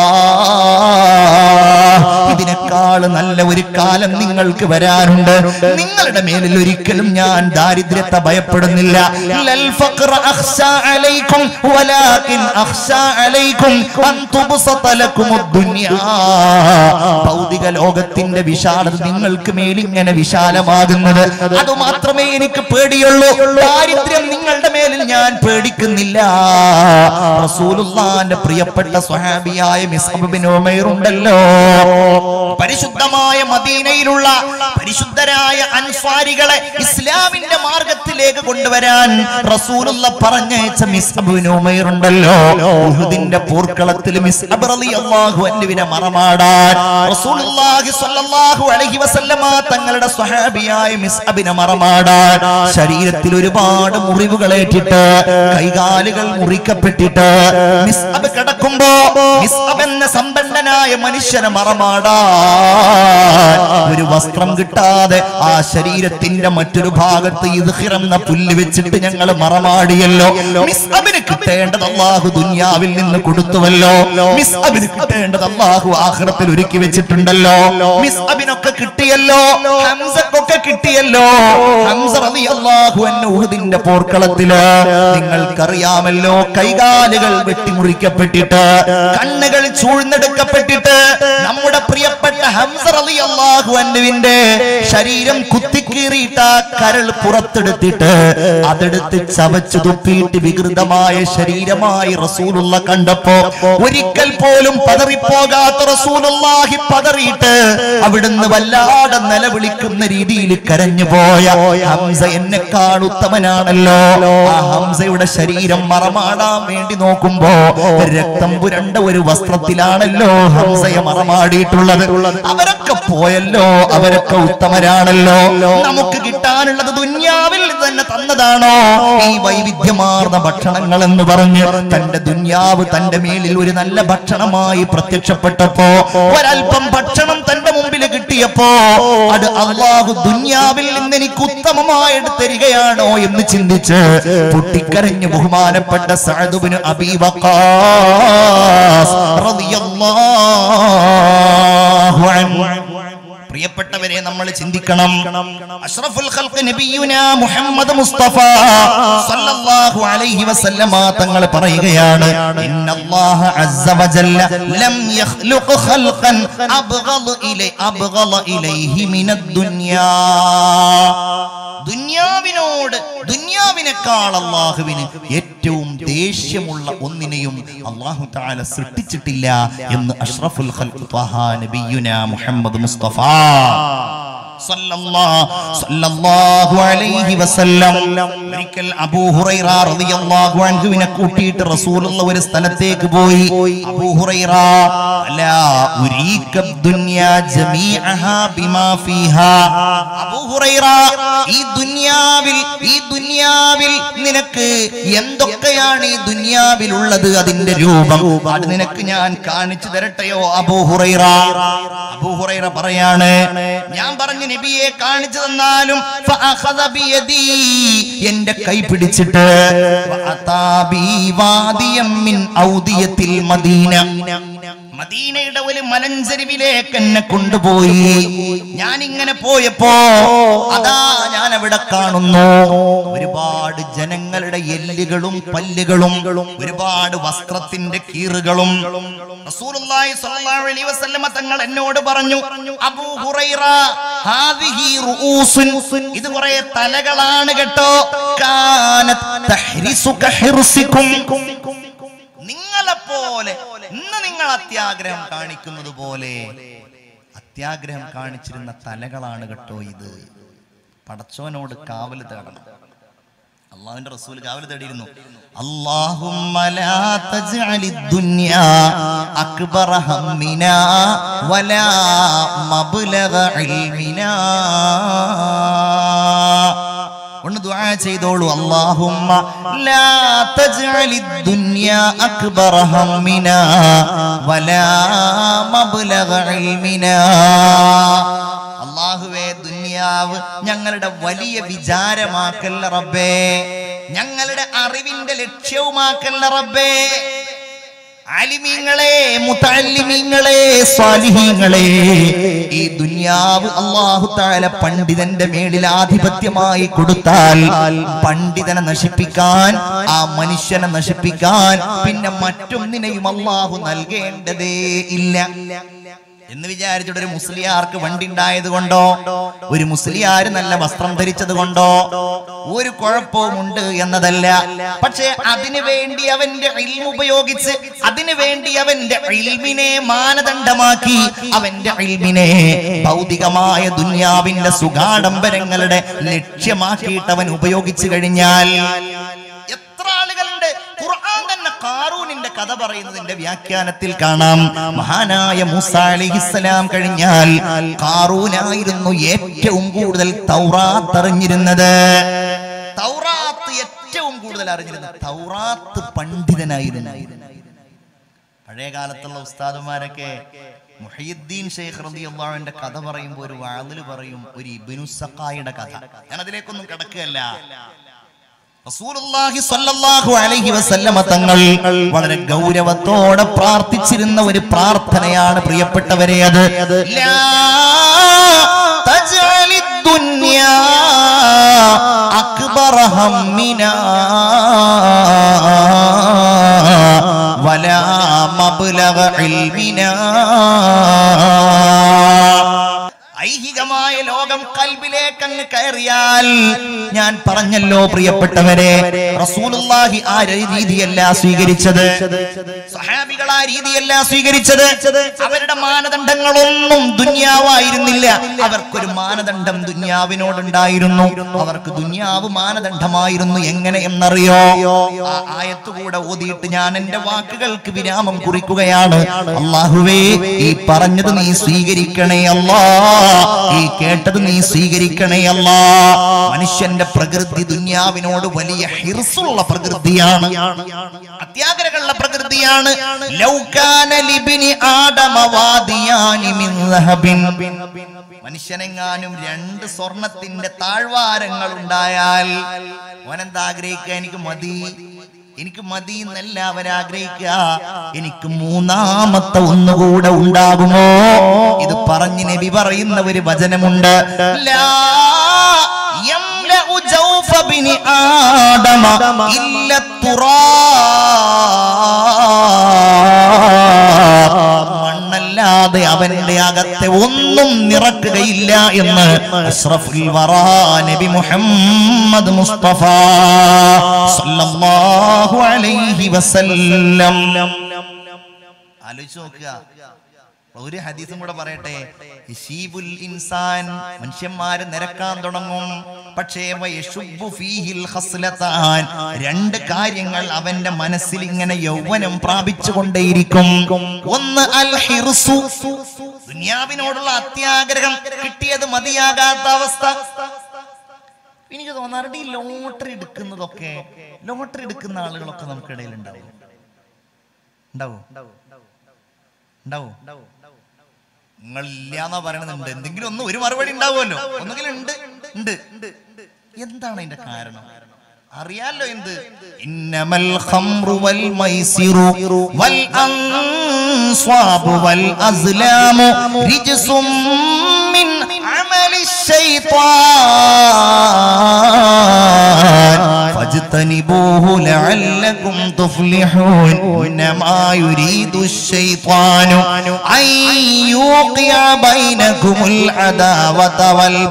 Speaker 1: ഇതിനേക്കാൾ നല്ല ഒരു കാലം നിങ്ങൾക്ക് വരാനുണ്ട് നിങ്ങളുടെ മേലിൽ ഒരിക്കലും ഞാൻ ദാരിദ്ര്യത്തെ ഭയപ്പെടുന്നില്ല ലൽ ഫഖ്റ അഖ്ശാ അലൈക്കും വലാകിൻ അഖ്ശാ അലൈക്കും അൻ തുബ്സത ലക്കുമുദ് ദുനിയാ ഭൗതിക ലോകത്തിന്റെ വിശാലത നിങ്ങൾക്ക് മേലിങ്ങനെ വിശാലമാകുന്നത് അത് മാത്രമേ എനിക്ക് പേടിയുള്ളൂ ദാരിദ്ര്യം നിങ്ങളുടെ മേലിൽ ഞാൻ പേടിക്കുന്നു കേൾക്കുന്നില്ല റസൂലുള്ളാന്റെ പ്രിയപ്പെട്ട സ്വഹാബിയായ മിസ്അബ് ബിൻ ഉമൈർ ഉണ്ടല്ലോ പരിശുദ്ധമായ മദീനയിലുള്ള പരിശുദ്ധരായ അൻസ്വാരികളെ ഇസ്ലാമിന്റെ മാർഗത്തിലേക്ക് കൊണ്ടുവരാൻ റസൂലുള്ള പറഞ്ഞയച്ച മിസ്അബ് ബിൻ ഉമൈർ ഉണ്ടല്ലോ ഉഹുദിന്റെ പോർക്കളത്തിൽ മിസ്അബ് റളിയല്ലാഹു അൻഹുവിനെ മറമാടാൻ റസൂലുള്ളാഹി സ്വല്ലല്ലാഹു അലൈഹി വസല്ലമ തങ്ങളുടെ സ്വഹാബിയായ മിസ്അബിനെ മറമാടാൻ ശരീരത്തിൽ ഒരുപാട് മുറിവുകൾ ഏറ്റിട്ട് കൈകാലുകൾ മുറിക്കപ്പെട്ടിട്ട് മിസ്അബ് കിടക്കുമ്പോ മിസ്അബ് എന്ന സമ്പന്നനായ മനുഷ്യനെ മറമാടാൻ ഒരു വസ്ത്രം കിട്ടാതെ ആ ശരീരത്തിന്റെ മറ്റൊരു ഭാഗത്ത് ഇദ്ഹിർ എന്ന പുല്ല് വെച്ചിട്ട് ഞങ്ങൾ മറമാടിയല്ലോ മിസ്അബിന് കിട്ടേണ്ടത് അള്ളാഹു ദുനിയാവിൽ നിന്ന് കൊടുത്തുവല്ലോ മിസ്അബിന് കിട്ടേണ്ടത് അള്ളാഹു ആഖിറത്തിൽ ഒരുക്കി വെച്ചിട്ടുണ്ടല്ലോ മിസ്അബിനൊക്കെ കിട്ടിയല്ലോ ഹംസക്കൊക്കെ കിട്ടിയല്ലോ ഹംസ റളിയല്ലാഹു അൻഹു ഉഹുദിന്റെ പോർക്കളത്തില് നിങ്ങൾക്കറിയാമല്ലോ കൈകാലുകൾ വെട്ടിമുറിക്കപ്പെട്ടിട്ട് കണ്ണുകൾ ചൂഴ്ന്നെടുക്കപ്പെട്ടിട്ട് നമ്മുടെ പ്രിയപ്പെട്ട ഹംസ റളിയല്ലാഹു അൻഹുവിന്റെ ശരീരം കുത്തിക്കീറിയിട്ട് ആ കരൾ പുറത്തെടുത്തിട്ട് അതെടുത്ത് ചവച്ചു തുപ്പിയിട്ട് വികൃതമായ ശരീരമായി റസൂലുള്ള കണ്ടപ്പോ ഒരിക്കൽ പോലും പതറിപ്പോകാത്ത റസൂലുള്ളാഹി പതറിയിട്ട് അവിടുന്ന് വല്ലാതെ നിലവിളിക്കുന്ന രീതിയിൽ കരഞ്ഞു പോയ ഹംസ എന്നെക്കാൾ ഉത്തമനാണല്ലോ ആ ഹംസയുടെ ശരീരം മറമാടാൻ വേണ്ടി നോക്കുമ്പോ രക്തം പുരണ്ട ഒരു വസ്ത്രത്തിലാണല്ലോ ഹംസയെ മറമാടിയിട്ടുള്ളത് അവരൊക്കെ പോയല്ലോ അവരൊക്കെ ഉത്തമരാണല്ലോ നമുക്ക് കിട്ടാനുള്ളത് ദുന്യാവിൽ തന്നെ തന്നതാണോ ഈ വൈവിധ്യമാർന്ന ഭക്ഷണങ്ങൾ എന്ന് പറഞ്ഞ് തന്റെ ദുന്യാവ് തന്റെ മേലിൽ ഒരു നല്ല ഭക്ഷണമായി പ്രത്യക്ഷപ്പെട്ടപ്പോ ഒരല്പം ഭക്ഷണം തന്റെ മുമ്പിൽ കിട്ടിയപ്പോ അത് അള്ളാഹു ദുന്യാവിൽ നിന്ന് എനിക്ക് ഉത്തമമായിട്ട് തരികയാണോ എന്ന് ചിന്തിച്ച് പൊട്ടിക്കരഞ്ഞ് ബഹുമാനപ്പെട്ട സഅദുബിന് അബീ വഖാസ് റളിയല്ലാഹു അൻഹു പ്രിയപ്പെട്ടവരെ നമ്മൾ ചിന്തിക്കണം അഷ്റഫുൽ ഖൽഖ് നബിയുന മുഹമ്മദ് മുസ്തഫ സല്ലല്ലാഹു അലൈഹി വസല്ലമ തങ്ങൾ പറയുകയാണ് ഇന്നല്ലാഹ അസ്സ വജല്ല ലം യഖ്ലുഖ് ഖൽഖൻ അബ്ഗള ഇലൈ അബ്ഗള ഇലൈഹി മിനദ് ദുനിയാ ദുന്യാവിനോട് ദുന്യാവിനേക്കാൾ അള്ളാഹുവിന് ഏറ്റവും ദേഷ്യമുള്ള ഒന്നിനെയും അള്ളാഹു താല സൃഷ്ടിച്ചിട്ടില്ല എന്ന് അഷ്റഫുൽ ഖൽഖ് ത്വഹ നബിയുന മുഹമ്മദ് മുസ്തഫ സല്ലല്ലാ- സല്ലല്ലാഹു അലൈഹി വസല്ലം ഒരിക്കൽ അബൂ ഹുറൈറ റളിയല്ലാഹു അൻഹുവിനെ കൂട്ടിയിട്ട് റസൂലുള്ള ഒരു സ്ഥലത്തേക്ക് പോയി അബൂ ഹുറൈറ അലാ ഉരീക ദുനിയാ ജമീഅഹാ ബിമാ ഫീഹാ അബൂ ഹുറൈറ ഈ ദുനിയാവിൽ ഈ ദുനിയാവിൽ നിനക്ക് എന്തൊക്കെയാണ് ഈ ദുനിയാവിൽ ഉള്ളത് അതിന്റെ രൂപം അത് നിനക്ക് ഞാൻ കാണിച്ചു തരട്ടെയോ അബൂ ഹുറൈറ അബൂ ഹുറൈറ പറയാണ് ഞാൻ പറഞ്ഞു നബിയെ കാണിച്ചു തന്നാലും ഫഅഖദ ബിയദി എന്റെ കൈ പിടിച്ചിട്ട് വഅതാ ബി വാദിയം മിൻ ഔദിയത്തിൽ മദീന മദീനയുടെ ഒരു മലഞ്ചെരുവിലേക്ക് എന്നെ കൊണ്ടുപോയി ഞാൻ ഇങ്ങനെ പോയപ്പോ അതാ ഞാൻ അവിടെ കാണുന്നു ഒരുപാട് ജനങ്ങളുടെ എല്ലുകളും പല്ലുകളും ഒരുപാട് വസ്ത്രത്തിന്റെ കീറുകളും റസൂലുള്ളാഹി സ്വല്ലല്ലാഹു അലൈഹി വസല്ലമ തങ്ങൾ എന്നോട് പറഞ്ഞു അബൂ ഹുറൈറ ഹാദിഹി റൂസുൻ ഇത് കുറെ തലകളാണ് കേട്ടോ കാനത് തഹ്രിസുക ഹിർസിക്കും നിങ്ങളെപ്പോലെ ഇന്ന് നിങ്ങൾ അത്യാഗ്രഹം കാണിക്കുന്നത് പോലെ അത്യാഗ്രഹം കാണിച്ചിരുന്ന തലകളാണ് കേട്ടോ ഇത് പടച്ചോനോട് കാവൽ തേടണം അള്ളാഹുവിന്റെ റസൂൽ കാവൽ തേടിയിരുന്നു അല്ലാഹുമ്മ ലാ തജ്അലി ദുനിയാ അക്ബറ ഹമ്മിനാ വലാ മബ്ലഗ ഇൽമിനാ ഒന്ന് ദുആ ചെയ്തോളൂ അല്ലാഹുമ്മ ലാ തജ്അലി ദുനിയാ അക്ബറ ഹമ്മിനാ വലാ മബ്ലഗ ഇൽമിനാ അള്ളാഹുവേ ദുനിയാവ് ഞങ്ങളുടെ വലിയ വിചാരമാക്കല്ല റബ്ബേ ഞങ്ങളുടെ അറിവിന്റെ ലക്ഷ്യവുമാക്കല്ല റബ്ബേ ആലിമീങ്ങളെ മുത്തല്ലിമീങ്ങളെ സ്വാലിഹീങ്ങളെ ഈ ദുനിയാവ് അള്ളാഹു താല പണ്ഡിതന്റെ മേളിൽ ആധിപത്യമായി കൊടുത്താൽ പണ്ഡിതനെ നശിപ്പിക്കാൻ ആ മനുഷ്യനെ നശിപ്പിക്കാൻ പിന്നെ മറ്റൊന്നിനെയും അള്ളാഹു നൽകേണ്ടതേ ഇല്ല എന്ന് വിചാരിച്ചിട്ട് ഒരു മുസ്ലിയാർക്ക് വണ്ടി ഉണ്ടായത് കൊണ്ടോ ഒരു മുസ്ലിയാർ നല്ല വസ്ത്രം ധരിച്ചത് കൊണ്ടോ ഒരു കുഴപ്പവുമുണ്ട് എന്നതല്ല പക്ഷേ അതിനു വേണ്ടി അവന്റെ ഇൽമ ഉപയോഗിച്ച് അതിനു വേണ്ടി അവന്റെ ഇൽമിനെ മാനദണ്ഡമാക്കി അവന്റെ ഇൽമിനെ ഭൗതികമായ ദുന്യാവിന്റെ സുഖാഡംബരങ്ങളുടെ ലക്ഷ്യമാക്കിയിട്ട് അവൻ ഉപയോഗിച്ചു കഴിഞ്ഞാൽ എത്ര ആളുകളുണ്ട് ഖുർആൻ തന്നെ കാറൂനിന്റെ കഥ പറയുന്നതിന്റെ വ്യാഖ്യാനത്തിൽ കാണാം മഹാനായ മൂസ അലിഹിസ്സലാം കഴിഞ്ഞാൽ കാറൂനായിരുന്നു ഏറ്റവും കൂടുതൽ തൗറാത്ത് അറിഞ്ഞിരുന്നത് തൗറാത്ത് ഏറ്റവും കൂടുതൽ അറിഞ്ഞിരുന്നത് തൗറാത്ത് പണ്ഡിതനായിരുന്നു പഴയ കാലത്തുള്ള ഉസ്താദുമാരൊക്കെ മുഹീദ്ദീൻ ഷെയ്ഖ് റളിയല്ലാഹുവിന്റെ കഥ പറയുമ്പോൾ ഒരു വാതിൽ പറയും ഒരു ഇബ്നു സഖായിയുടെ കഥ ഞാൻ അതിലേക്കൊന്നും കിടക്കുകയല്ല റസൂലുള്ളാഹി സ്വല്ലല്ലാഹു അലൈഹി വസല്ലമ തങ്ങൾ വളരെ ഗൗരവത്തോടെ പ്രാർത്ഥിച്ചിരുന്ന ഒരു പ്രാർത്ഥനയാണ് പ്രിയപ്പെട്ടവരെ അത് ലാ തജ്അലിദ് ദുനിയാ അക്ബറ ഹമ്മിനാ വലാ മബ്ലഗ ഇൽമിനാ ഐഹികമായ ലോകം കൽബിലേക്ക് അങ്ങ് കയറിയാൽ ഞാൻ പറഞ്ഞല്ലോ പ്രിയപ്പെട്ടവരെ റസൂലുള്ളാഹി ആ രീതിയല്ല സ്വീകരിച്ചത് സഹാബികൾ ആ രീതിയല്ല സ്വീകരിച്ചത് അവരുടെ മാനദണ്ഡങ്ങളൊന്നും ദുന്യാവായിരുന്നില്ല അവർക്കൊരു മാനദണ്ഡം ദുന്യാവിനോടുണ്ടായിരുന്നു അവർക്ക് ദുന്യാവ് മാനദണ്ഡമായിരുന്നു എങ്ങനെ എന്നറിയോ ആ ആയത്ത് കൂടെ ഓതിയിട്ട് ഞാൻ എന്റെ വാക്കുകൾക്ക് വിരാമം കുറിക്കുകയാണ് അള്ളാഹുവേ ഈ പറഞ്ഞത് നീ സ്വീകരിക്കണേ അല്ലാ ഈ കേട്ടത് നീ സ്വീകരിക്കണേ അല്ലാ മനുഷ്യന്റെ പ്രകൃതി ദുന്യാവിനോട് വലിയ ഹിർസുള്ള പ്രകൃതിയാണ് അത്യാഗ്രഹമുള്ള പ്രകൃതിയാണ് ലൗകാന ലിബിനി ആദമ വാദിയാനി മിൻ ദഹബിൻ മനുഷ്യനെങ്ങാനും രണ്ട് സ്വർണത്തിന്റെ താഴ്വാരങ്ങൾ ഉണ്ടായാൽ അവനെന്താ ആഗ്രഹിക്കുക എനിക്ക് മതി എനിക്ക് മതി എന്നല്ല അവരാഗ്രഹിക്കുക എനിക്ക് മൂന്നാമത്തെ ഒന്നുകൂടെ ഉണ്ടാകുമോ ഇത് പറഞ്ഞ് നബി പറയുന്ന ഒരു വചനമുണ്ട് ലാ യംലഉ ജൗഫ ബിനി ആദമ ഇല്ല തുറാബ്. മണ്ണല്ലാതെ അവന്റെ അകത്തെ ഒന്നും നിറക്കുകയില്ല എന്ന് അഷ്റഫുൽ വറാ നബി മുഹമ്മദ് മുസ്തഫ സല്ലല്ലാഹു അലൈഹി വസല്ലം ആലോചിച്ച് നോക്കുക ഒരു ഹദീസും കൂടെ പറയട്ടെ ഇശീബുൽ ഇൻസാൻ മനുഷ്യന്മാര് നിരക്കാൻ തുടങ്ങും പക്ഷേ വയശുബ്ബു ഫീഹിൽ ഖസ്ലതാൻ രണ്ട് കാര്യങ്ങൾ അവന്റെ മനസ്സിൽ ഇങ്ങനെ യൗവനം പ്രാപിച്ചു കൊണ്ടേയിരിക്കും ഒന്ന് അൽ ഹിർസു ദുനിയാവിനോടുള്ള അത്യാഗ്രഹം കിട്ടിയത് മതിയാകാത്ത അവസ്ഥ എനിക്ക് തോന്നാറുണ്ട് ഈ ലോട്ടറി എടുക്കുന്നതൊക്കെ ലോട്ടറി എടുക്കുന്ന ആളുകളൊക്കെ നമുക്കിടയിൽ ഉണ്ടാവും ഉണ്ടാവും ഉണ്ടാവും നിങ്ങൾ ഇല്ലാന്നാ പറയണതുണ്ട് എന്തെങ്കിലും ഒന്ന് ഒരു മറുപടി ഉണ്ടാവുമല്ലോ ഒന്നുകിൽ ഉണ്ട് ഉണ്ട് എന്താണ് അതിന്റെ കാരണം അറിയാലോ എന്ത് ഇന്നമൽ ഖംറു വൽ മൈസിറു വൽ അൻസ്വാബു വൽ അസ്ലാമു റിജ്സും മിൻ അമലി الشيطان فاجتنبوه لعلكم تفلحون إنما يريد الشيطان أن يوقع بينكم العداوة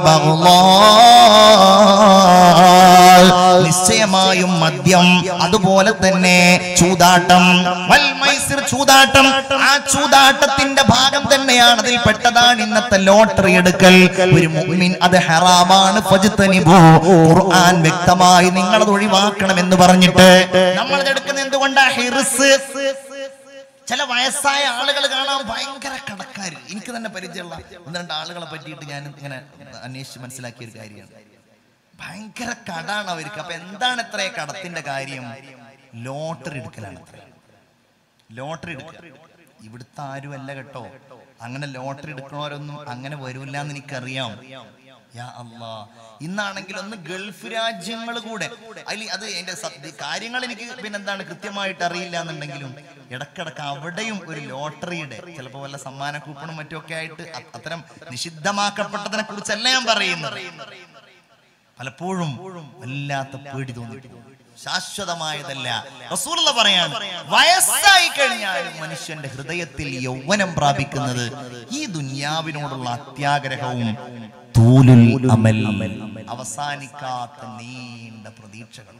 Speaker 1: والبغضاء നിശ്ചയമായും മദ്യം അതുപോലെ തന്നെ ചൂതാട്ടം വൽ മൈസിർ ചൂതാട്ടം ആ ചൂതാട്ടത്തിന്റെ ഭാഗം തന്നെയാണ് അതിൽ പെട്ടതാണ് ഇന്നത്തെ ലോട്ടറി എടുക്കൽ ഒരു മുഅ്മിൻ അത് ഹറാമാണ് ഫജ്തനിബു ഖുർആൻ വ്യക്തമായി നിങ്ങൾ അത് ഒഴിവാക്കണം എന്ന് പറഞ്ഞിട്ട് നമ്മൾ അത് എടുക്കുന്നത് എന്തുകൊണ്ടാ ഹിർസ് ചില വയസ്സായ ആളുകൾ കാണാൻ ഭയങ്കര കടക്കാർ എനിക്ക് തന്നെ പരിചയമുള്ള ഒന്ന് രണ്ട് ആളുകളെ പറ്റിയിട്ട് ഞാൻ ഇങ്ങനെ അന്വേഷിച്ച് മനസ്സിലാക്കിയ ഒരു കാര്യമാണ് ഭയങ്കര കടാണ് അവർക്ക് അപ്പൊ എന്താണ് ഇത്ര കടത്തിന്റെ കാര്യം ലോട്ടറി എടുക്കലാണ് അത്ര ലോട്ടറി എടുക്കുക ഇവിടുത്തെ ആരും അല്ല കേട്ടോ അങ്ങനെ ലോട്ടറി എടുക്കണവരൊന്നും അങ്ങനെ വരൂല്ല എന്ന് എനിക്കറിയാം യാ അല്ലാ ഇന്നാണെങ്കിൽ ഒന്ന് ഗൾഫ് രാജ്യങ്ങൾ കൂടെ അതിൽ അത് എന്റെ സത്യ കാര്യങ്ങൾ എനിക്ക് പിന്നെന്താണ് കൃത്യമായിട്ട് അറിയില്ല എന്നുണ്ടെങ്കിലും ഇടക്കിടക്ക് അവിടെയും ഒരു ലോട്ടറിയുടെ ചിലപ്പോൾ വല്ല സമ്മാന കൂപ്പണും മറ്റുമൊക്കെ ആയിട്ട് അ- അത്തരം നിഷിദ്ധമാക്കപ്പെട്ടതിനെ കുറിച്ചല്ല ഞാൻ പറയുന്നത് പലപ്പോഴും വല്ലാത്ത പേടി തോന്നിപ്പോകും ശാശ്വതമായതല്ല റസൂലുള്ള പറയാണ് വയസ്സായി കഴിഞ്ഞാലും മനുഷ്യന്റെ ഹൃദയത്തിൽ യൗവനം പ്രാപിക്കുന്നത് ഈ ദുന്യാവിനോടുള്ള അത്യാഗ്രഹവും തൂലുൽ അമൽ അവസാനിക്കാത്ത നീണ്ട പ്രതീക്ഷകൾ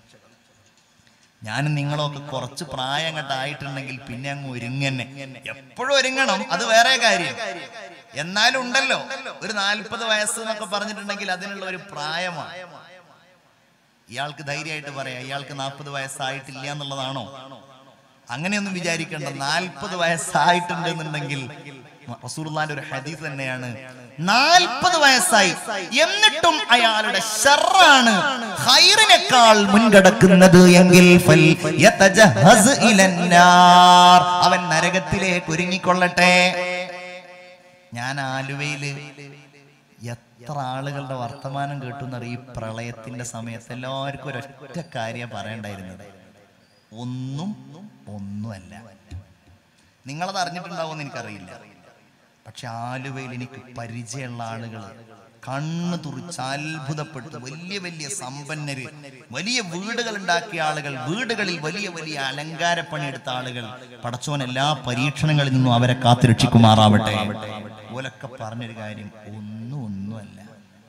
Speaker 1: ഞാനും നിങ്ങളൊക്കെ കുറച്ച് പ്രായം അങ്ങോട്ടായിട്ടുണ്ടെങ്കിൽ പിന്നെ അങ്ങ് ഒരുങ്ങന്നെ എപ്പോഴും ഒരുങ്ങണം അത് വേറെ കാര്യം എന്നാലും ഉണ്ടല്ലോ ഒരു നാൽപ്പത് വയസ്സ് എന്നൊക്കെ പറഞ്ഞിട്ടുണ്ടെങ്കിൽ അതിനുള്ള ഒരു പ്രായമാണ് ഇയാൾക്ക് ധൈര്യമായിട്ട് പറയാം ഇയാൾക്ക് നാൽപ്പത് വയസ്സായിട്ടില്ല എന്നുള്ളതാണോ അങ്ങനെയൊന്നും വിചാരിക്കണ്ട നാൽപ്പത് വയസ്സായിട്ടുണ്ട് എന്നുണ്ടെങ്കിൽ റസൂർലാന്റെ ഒരു ഹദീസ് തന്നെയാണ് നാൽപ്പത് വയസ്സായി എന്നിട്ടും അയാളുടെ ഷർറാണ് ഹൈറിനേക്കാൾ മുൻകടക്കുന്നത് എങ്കിൽ ഫൽ യതജഹസ് ഇലന്നാർ. അവൻ നരകത്തിലേക്ക് ഒരുങ്ങിക്കൊള്ളട്ടെ ഞാൻ ആലുവയില് എത്ര ആളുകളുടെ വർത്തമാനം കേട്ടുന്നറിയ ഈ പ്രളയത്തിന്റെ സമയത്ത് എല്ലാവർക്കും ഒരൊറ്റ കാര്യം പറയണ്ടായിരുന്നത് ഒന്നും ഒന്നുമല്ല നിങ്ങളത് അറിഞ്ഞിട്ടുണ്ടാവുമെന്ന് എനിക്കറിയില്ല പക്ഷെ ആലുവയിൽ എനിക്ക് പരിചയമുള്ള ആളുകൾ കണ്ണ് തുറിച്ച് അത്ഭുതപ്പെട്ടു വലിയ വലിയ സമ്പന്നര് വലിയ വീടുകൾ ഉണ്ടാക്കിയ ആളുകൾ വീടുകളിൽ വലിയ വലിയ അലങ്കാര പണിയെടുത്ത ആളുകൾ പടച്ചോൻ എല്ലാ പരീക്ഷണങ്ങളിൽ നിന്നും അവരെ കാത്തുരക്ഷിക്കുമാറാവട്ടെ ഓലൊക്കെ പറഞ്ഞൊരു കാര്യം ഒന്നും ഒന്നുമല്ല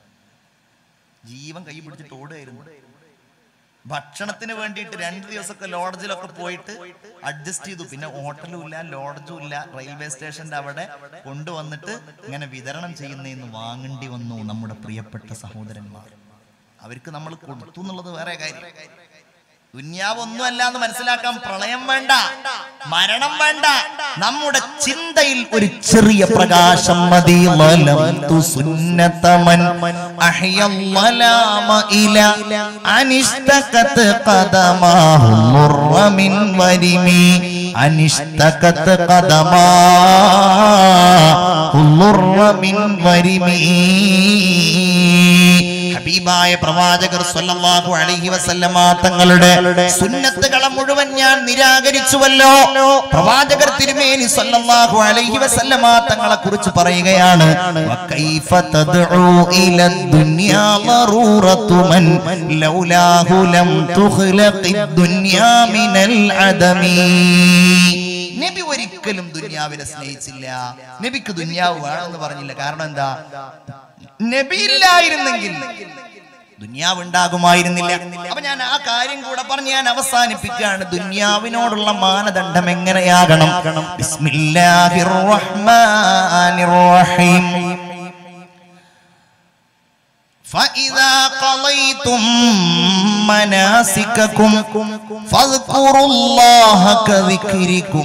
Speaker 1: ജീവൻ കൈ പിടിച്ചിട്ട് ഓടുകയായിരുന്നു ഭക്ഷണത്തിന് വേണ്ടിയിട്ട് രണ്ട് ദിവസമൊക്കെ ലോഡ്ജിലൊക്കെ പോയിട്ട് അഡ്ജസ്റ്റ് ചെയ്തു പിന്നെ ഹോട്ടലും ഇല്ല ലോഡ്ജും ഇല്ല റെയിൽവേ സ്റ്റേഷന്റെ അവിടെ കൊണ്ടുവന്നിട്ട് ഇങ്ങനെ വിതരണം ചെയ്യുന്നതെന്ന് വാങ്ങേണ്ടി വന്നു നമ്മുടെ പ്രിയപ്പെട്ട സഹോദരന്മാർ അവർക്ക് നമ്മൾ കൊടുത്തു എന്നുള്ളത് വേറെ കാര്യം ദുന്യാവ് ഒന്നുമല്ല എന്ന് മനസ്സിലാക്കാൻ പ്രളയം വേണ്ട മരണം വേണ്ട നമ്മുടെ ചിന്തയിൽ ഒരു ചെറിയ പ്രകാശം മതി വലംതു സുന്നതമൻ അഹ്യല്ലലാമ ഇല അനിഷ്ടകത് ഖദമാഹു മുർറ മിൻ വരിമി അനിഷ്ടകത് ഖദമാഹു മുർറ മിൻ വരിമി ഹബീബായ പ്രവാചകർ സല്ലല്ലാഹു അലൈഹി വസല്ലമ തങ്ങളുടെ സുന്നത്തുകളെ മുഴുവൻ ഞാൻ നിരാകരിച്ചുവല്ലോ പ്രവാചകർ തിരുമേനി സല്ലല്ലാഹു അലൈഹി വസല്ലമ തങ്ങളെ കുറിച്ച് പറയുകയാണ് വകൈഫ തദ്ഉ ഇല ദുനിയാ ളറൂറത്തു മൻ ലൗലാഹു ലം തുഖ്ലഖി ദുനിയാ മിനൽ അദമി നബി ഒരിക്കലും ദുനിയാവിനെ സ്നേഹിച്ചില്ല നബിക്ക് ദുനിയാവ് വേണമെന്ന് പറഞ്ഞില്ല കാരണം എന്താ നബിയില്ലായിരുന്നെങ്കിൽ ദുന്യാവ് ഉണ്ടാകുമായിരുന്നില്ല അപ്പൊ ഞാൻ ആ കാര്യം കൂടെ പറഞ്ഞ് ഞാൻ അവസാനിപ്പിക്കുകയാണ് ദുന്യാവിനോടുള്ള മാനദണ്ഡം എങ്ങനെയാകണം ബിസ്മില്ലാഹിർ റഹ്മാനിർ റഹീം فإذا قضيتم مناسككم فاذكروا الله كذكركم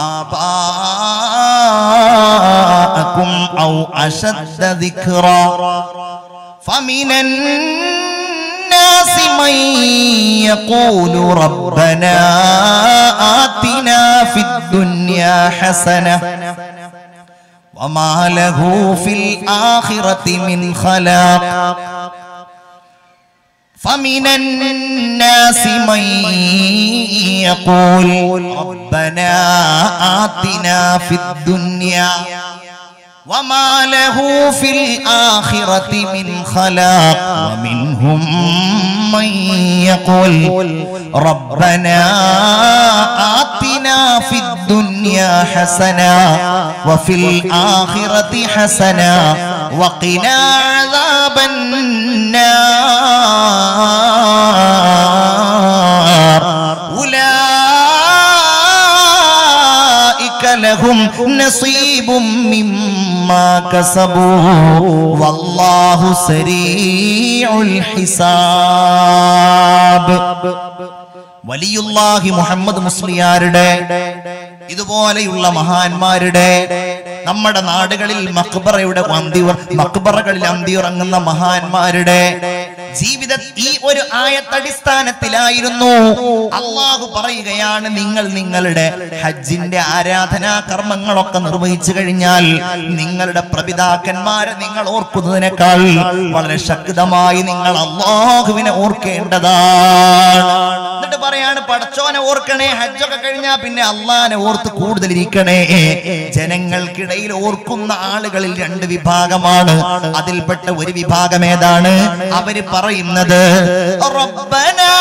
Speaker 1: آباءكم أو أشد ذكرا فمن الناس من يقول ربنا آتنا في الدنيا حسنة وما له في الآخرة من خلاق فمن الناس من يقول ربنا آتنا في الدنيا وما له في الآخرة من خلاق ومنهم من يقول ربنا آتنا في الدنيا حسنة وفي الآخرة حسنة وقنا عذاب النار أولئك لهم نصيب مما كسبوا والله سريع الحساب വലിയുല്ലാഹി മുഹമ്മദ് മുസ്ലിയാരുടെ ഇതുപോലെയുള്ള മഹാന്മാരുടെ നമ്മുടെ നാടുകളിൽ മക്ബറയുടെ അന്തി മക്ബറകളിൽ അന്തിയുറങ്ങുന്ന മഹാന്മാരുടെ ജീവിത ഈ ഒരു ആയത്തടിസ്ഥാനത്തിലായിരുന്നു അള്ളാഹു പറയുകയാണ് നിങ്ങൾ നിങ്ങളുടെ ഹജ്ജിന്റെ ആരാധനാ കർമ്മങ്ങളൊക്കെ നിർവഹിച്ചു കഴിഞ്ഞാൽ നിങ്ങളുടെ പ്രപിതാക്കന്മാരെ നിങ്ങൾ ഓർക്കുന്നതിനേക്കാൾ വളരെ ശക്തമായി നിങ്ങൾ അള്ളാഹുവിനെ ഓർക്കേണ്ടതാണ് എന്നിട്ട് എന്നിട്ട് പറയാണ് പടച്ചോനെ ഓർക്കണേ ഹജ്ജൊക്കെ കഴിഞ്ഞാ പിന്നെ അള്ളാനെ ഓർത്ത് കൂടുതൽ ഇരിക്കണേ ജനങ്ങൾക്കിടയിൽ ഓർക്കുന്ന ആളുകളിൽ രണ്ട് വിഭാഗമാണ് അതിൽപ്പെട്ട ഒരു വിഭാഗം ഏതാണ് അവര് പറയുന്നത് റബ്ബനാ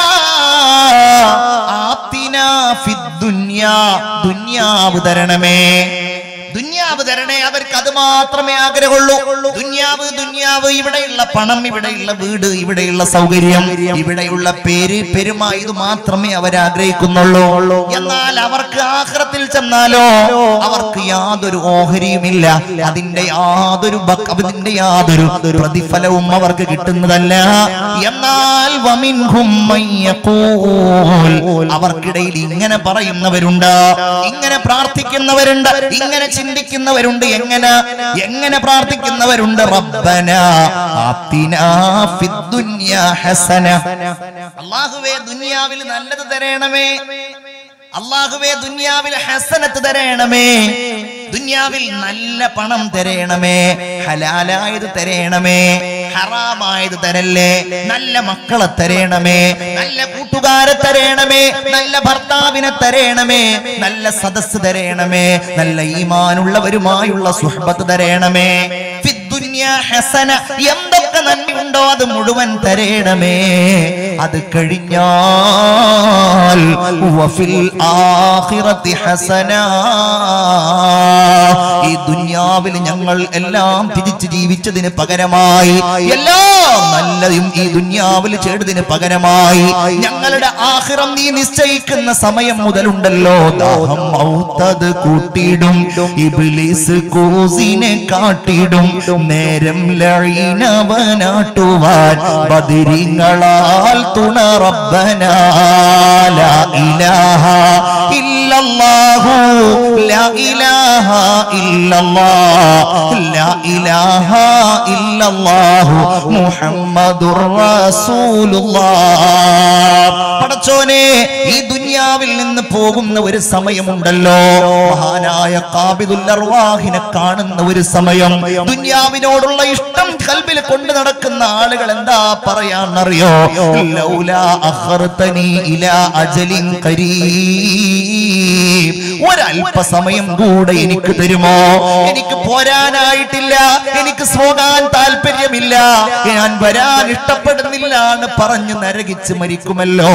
Speaker 1: ആത്തിനാ ഫിദ്ദുന്യാ ദുന്യാവ് തരണമേ ദുന്യാവ് തരണേ അവർക്ക് അത് മാത്രമേ ആഗ്രഹമുള്ളൂ ദുന്യാവ് ദുന്യാവ് ഇവിടെയുള്ള പണം ഇവിടെയുള്ള വീട് ഇവിടെയുള്ള സൗകര്യം ഇവിടെയുള്ള പേര് പെരുമ ഇത് മാത്രമേ അവർ ആഗ്രഹിക്കുന്നുള്ളൂ എന്നാൽ അവർക്ക് ആഹ്റത്തിൽ ചെന്നാലോ അവർക്ക് യാതൊരു ഓഹരിയുമില്ല അതിന്റെ യാതൊരു ബക്ക് അതിന്റെ യാതൊരു പ്രതിഫലവും അവർക്ക് കിട്ടുന്നതല്ല എന്നാൽ വമിൻഹും മയ്യഖൂൽ. അവർക്കിടയിൽ ഇങ്ങനെ പറയുന്നവരുണ്ട് ഇങ്ങനെ പ്രാർത്ഥിക്കുന്നവരുണ്ട് ഇങ്ങനെ ചിന്തിക്കുന്നവരുണ്ട് എങ്ങനെ എങ്ങനെ പ്രാർത്ഥിക്കുന്നവരുണ്ട് റബ്ബന ആത്തിനാ ഫിദ്ദുന്യാ ഹസന അല്ലാഹുവേ ദുനിയാവിൽ നല്ലത് തരണമേ അള്ളാഹുവേ ദുനിയാവിൽ ഹസനത്ത് തരണമേ ദുനിയാവിൽ നല്ല പണം തരണമേ ഹലാലായത് തരണമേ ഹറാമായത് തരല്ലേ നല്ല മക്കളെ തരണമേ നല്ല കൂട്ടുകാരെ തരണമേ നല്ല ഭർത്താവിനെ തരണമേ നല്ല സദസ് തരണമേ നല്ല ഈമാനുള്ളവരുമായുള്ള സുഹബത്ത് തരണമേ ഫിദ്ദുന്യാ ഹസന എന്തൊക്കെ നന്മയുണ്ടോ അത് മുഴുവൻ തരണമേ അത് കഴിഞ്ഞാൽ വഫിൽ ആഖിറത്തി ഹസന ഈ ദുനിയാവിൽ ഞങ്ങൾ എല്ലാം തിരിച്ച് ജീവിച്ചതിന് പകരമായി എല്ലാം നല്ലതും ഈ ദുനിയാവിൽ ചെയ്തതിന് പകരമായി ഞങ്ങളുടെ ആഹിറം നീ നിശ്ചയിക്കുന്ന സമയം മുതലുണ്ടല്ലോ ദാഹം ഔത്തത് കൂട്ടിയിടും ഇബ്ലീസ് കൂസിനെ കാട്ടിടും നേരം ലഴീനവനാട്ടുവാൻ ബദിരിങ്ങളാൽ തുണ റബ്ബന ലാ ഇലാഹ ഇല്ലല്ലാഹു ലാ ഇലാഹ ഇല്ലല്ലാഹ് ലാ ഇലാഹ ഇല്ലല്ലാഹു മുഹമ്മദുർ റസൂലുള്ളാഹ് പടച്ചോനെ ഈ ദുനിയാവിൽ നിന്ന് പോകുന്ന ഒരു സമയമുണ്ടല്ലോ മഹാനായ കാബിദുൽ അർവാഹിനെ കാണുന്ന ഒരു സമയം ദുനിയാവിനോടുള്ള ഇഷ്ടം കൽബിൽ കൊണ്ടു നടക്കുന്ന ആളുകൾ എന്താ പറയാന്നറിയോ ലൗലാ അഖർതനി ഇലാ അജലിൻ കരീം ഒരല്പസമയം കൂടെ എനിക്ക് തരുമോ എനിക്ക് പോരാനായിട്ടില്ല എനിക്ക് പോകാൻ താല്പര്യമില്ല ഞാൻ വരാൻ ഇഷ്ടപ്പെടുന്നില്ല എന്ന് പറഞ്ഞ് നരകിച്ച് മരിക്കുമല്ലോ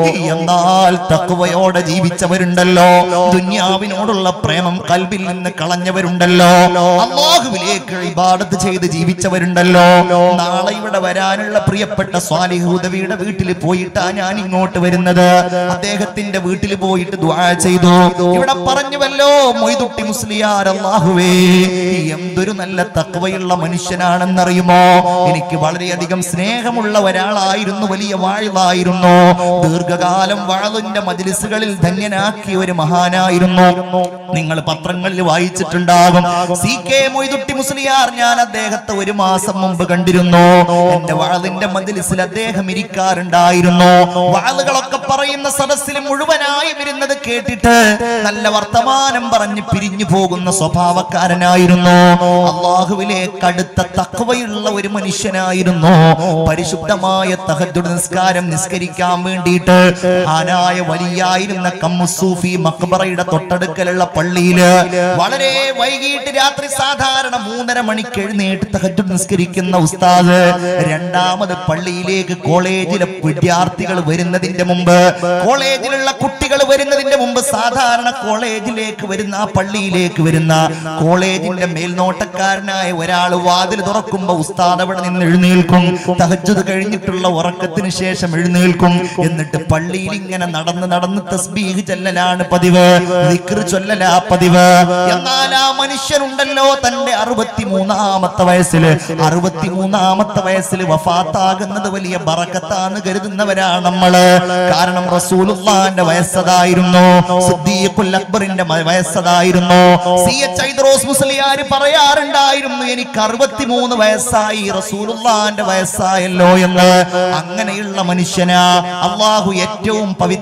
Speaker 1: എന്നാൽ തക്കുവയോടെ ജീവിച്ചവരുണ്ടല്ലോ ദുന്യാവിനോടുള്ള പ്രേമം കൽബിൽ നിന്ന് കളഞ്ഞവരുണ്ടല്ലോ അള്ളാഹുവിലേക്ക് ഇബാദത്ത് ചെയ്ത് ജീവിച്ചവരുണ്ടല്ലോ നാളെ ഇവിടെ വരാനുള്ള പ്രിയപ്പെട്ട സ്വാലിഹുദവിയുടെ വീട്ടിൽ പോയിട്ടാ ഞാൻ ഇങ്ങോട്ട് വരുന്നത് അദ്ദേഹത്തിന്റെ വീട്ടിൽ പോയിട്ട് ദ്വാ ചെയ്തു ഇവിടെ പറഞ്ഞുവല്ലോ മൊയ്തുട്ടി മുസ്ലിയാർ അള്ളാഹുവേ എന്തൊരു നല്ല തക്വയുള്ള മനുഷ്യനാണെന്നറിയുമോ എനിക്ക് വളരെയധികം സ്നേഹമുള്ള ഒരാളായിരുന്നു വലിയ വാഴ്വായിരുന്നു ദീർഘകാലം വാഴലിന്റെ മജിലിസുകളിൽ ധന്യനാക്കിയ ഒരു മഹാനായിരുന്നു നിങ്ങൾ പത്രങ്ങളിൽ വായിച്ചിട്ടുണ്ടാകും സി കെ മൊയ്തുട്ടി മുസ്ലിയാർ ഞാൻ അദ്ദേഹത്തെ ഒരു മാസം മുമ്പ് കണ്ടിരുന്നു എന്റെ വാഴലിന്റെ മജിലിസിൽ അദ്ദേഹം ഇരിക്കാറുണ്ടായിരുന്നു വാളുകളൊക്കെ പറയുന്ന സദസ്സിൽ മുഴുവനായി വരുന്നത് കേട്ടിട്ട് നല്ല വർത്തമാനം പറഞ്ഞ് പിരിഞ്ഞു പോകുന്ന സ്വഭാവക്കാരനായിരുന്നു അള്ളാഹുവിലെ കടുത്ത തക്കവയുള്ള ഒരു മനുഷ്യനായിരുന്നു പരിശുദ്ധമായ തഹജുദ് നിസ്കാരം നിസ്കരിക്കാൻ വേണ്ടിയിട്ട് ആനായ വലിയായിരുന്ന കമ്മുസൂഫി മക്ബറയുടെ തൊട്ടടുക്കലുള്ള പള്ളിയില് വളരെ വൈകിട്ട് രാത്രി സാധാരണ മൂന്നര മണിക്ക് എഴുന്നേറ്റ് തഹജുദ് നിസ്കരിക്കുന്ന ഉസ്താദ് രണ്ടാമത് പള്ളിയിലേക്ക് കോളേജിലെ വിദ്യാർത്ഥികൾ വരുന്നതിന്റെ മുമ്പ് കോളേജിലുള്ള കുട്ടികൾ വരുന്നതിന്റെ മുമ്പ് സാധാരണ കോളേജിലേക്ക് വരുന്ന ആ പള്ളിയിലേക്ക് വരുന്ന കോളേജിന്റെ മേൽനോട്ടക്കാരനായ ഒരാൾ വാതിൽ തുറക്കുമ്പോ ഉസ്താദ് അവിടെ നിന്ന് എഴുന്നേൽക്കും തഹജ്ജുദ് കഴിഞ്ഞിട്ടുള്ള ഉറക്കത്തിന് ശേഷം എഴുന്നേൽക്കും എന്നിട്ട് പള്ളിയിൽ ഇങ്ങനെ നടന്ന് നടന്ന് തസ്ബീഹ് ചെല്ലലാണ് പതിവ് ദിക്ർ ചൊല്ലലാ പതിവ് എന്നാൽ ആ മനുഷ്യനുണ്ടല്ലോ തന്റെ അറുപത്തിമൂന്നാമത്തെ വയസ്സിൽ അറുപത്തിമൂന്നാമത്തെ വയസ്സിൽ വഫാത്താകുന്നത് വലിയ ബറക്കത്താന്ന് കരുതുന്നവരാണ് നമ്മള് കാരണം റസൂലുള്ളാന്റെ വയസ്സതായിരുന്നു സിദ്ദീഖുൽ അക്ബറിന്റെ മ- വയസ്സതായിരുന്നു സി എച്ച് ഐദ്രോസ് മുസ്ലിയാർ പറയാറുണ്ടായിരുന്നു എനിക്ക് അറുപത്തിമൂന്ന് വയസ്സായി റസൂലുള്ളാന്റെ വയസ്സായല്ലോ എന്ന് അങ്ങനെയുള്ള മനുഷ്യനാ അള്ളാഹു ഏറ്റവും പവിത്രമാക്കി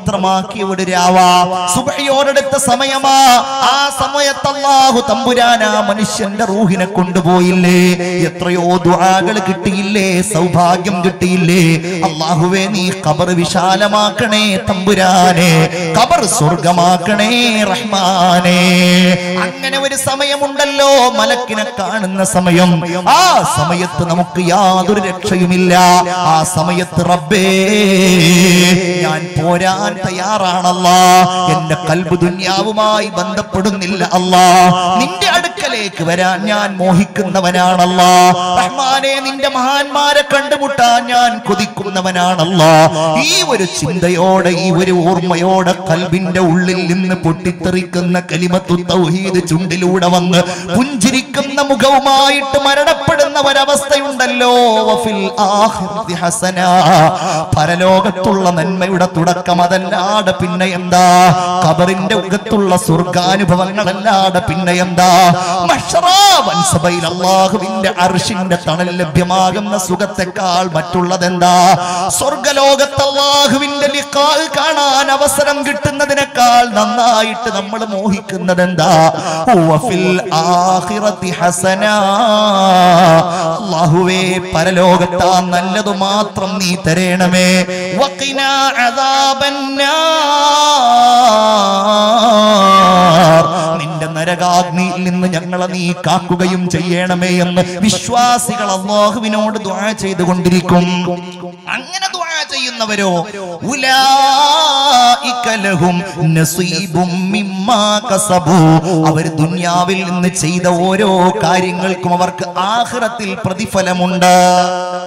Speaker 1: ബാക്കി ഒരു രാവാ സുബയോടടുത്ത സമയമാ ആ സമയത്ത് അല്ലാഹു തമ്പുരാൻ ആ മനുഷ്യന്റെ റൂഹിനെ കൊണ്ടുപോയില്ലേ എത്രയോ ദുആകൾ കിട്ടിയില്ലേ സൗഭാഗ്യം കിട്ടിയില്ലേ അള്ളാഹുവേ നീ ഖബർ വിശാലമാക്കണേ തമ്പുരാനെ ഖബർ സ്വർഗമാക്കണേ റഹ്മാനെ അങ്ങനെ ഒരു സമയമുണ്ടല്ലോ മലക്കിനെ കാണുന്ന സമയം ആ സമയത്ത് നമുക്ക് യാതൊരു രക്ഷയുമില്ല ആ സമയത്ത് റബ്ബേ ഞാൻ പോരാൻ തയ്യാറാണല്ല എന്റെ കൽബ് ദുന്യാവുമായി ബന്ധപ്പെടുന്നില്ല അല്ലാ നിന്റെ അടുക്കലേക്ക് വരാൻ ഞാൻ മോഹിക്കുന്നവനാണല്ല റഹ്മാനെ നിന്റെ മഹാന്മാരെ കണ്ടുമുട്ടാൻ ഞാൻ കൊതിക്കുന്നവനാണല്ല ഈ ഒരു ചിന്തയോടെ ഈ ഒരു ഓർമ്മയോടെ കൽബിന്റെ ഉള്ളിൽ നിന്ന് പൊട്ടിത്തെറിക്കുന്ന കലിമത്തു തൗഹീദ് ചുണ്ടിലൂടെ വന്ന് പുഞ്ചിരിക്കുന്ന മുഖവുമായിട്ട് മരണപ്പെടുന്ന ഒരവസ്ഥയുണ്ടല്ലോ വഫിൽ ആഖിറതി ഹസന പരലോകത്തുള്ള നന്മയുടെ തുടക്കം അതല്ലാതെ പിന്നെ എന്താ ഖബറിന്റെ ഉഗത്തുള്ള സ്വർഗാനുഭവങ്ങളല്ലാതെ പിന്നെ എന്താ മഹ്ശറാ വൻസഭയിൽ അള്ളാഹുവിന്റെ അർഷിന്റെ തണൽ ലഭ്യമാകുന്ന സുഖത്തെക്കാൾ മറ്റുള്ളതെന്താ സ്വർഗലോകത്ത് അള്ളാഹുവിന്റെ ലിഖാ കാണാൻ അവസരം കിട്ടുന്നതിനേക്കാൾ നന്നായിട്ട് നമ്മൾ മോഹിക്കുന്നത് എന്താ വഫിൽ ആഖിറതി ഹസന അല്ലാഹുവേ പരലോകത്താ നല്ലത് മാത്രം നീ തരേണമേ വഖിനാ അദാബന്നാർ നിന്റെ നരകാഗ്നിയിൽ നിന്ന് ഞങ്ങളെ നീ കാക്കുകയും ചെയ്യണമേ എന്ന് വിശ്വാസികൾ അള്ളാഹുവിനോട് ദ്വാ ചെയ്തുകൊണ്ടിരിക്കും അങ്ങനെ ദ്വാ ചെയ്യുന്നവരോ ഉലായിക ലഹും നസീബും മിമ്മാ കസബു അവർ ദുനിയാവിൽ നിന്ന് ചെയ്ത ഓരോ കാര്യങ്ങൾക്കും അവർക്ക് ആഖിറത്തിൽ പ്രതിഫലമുണ്ട്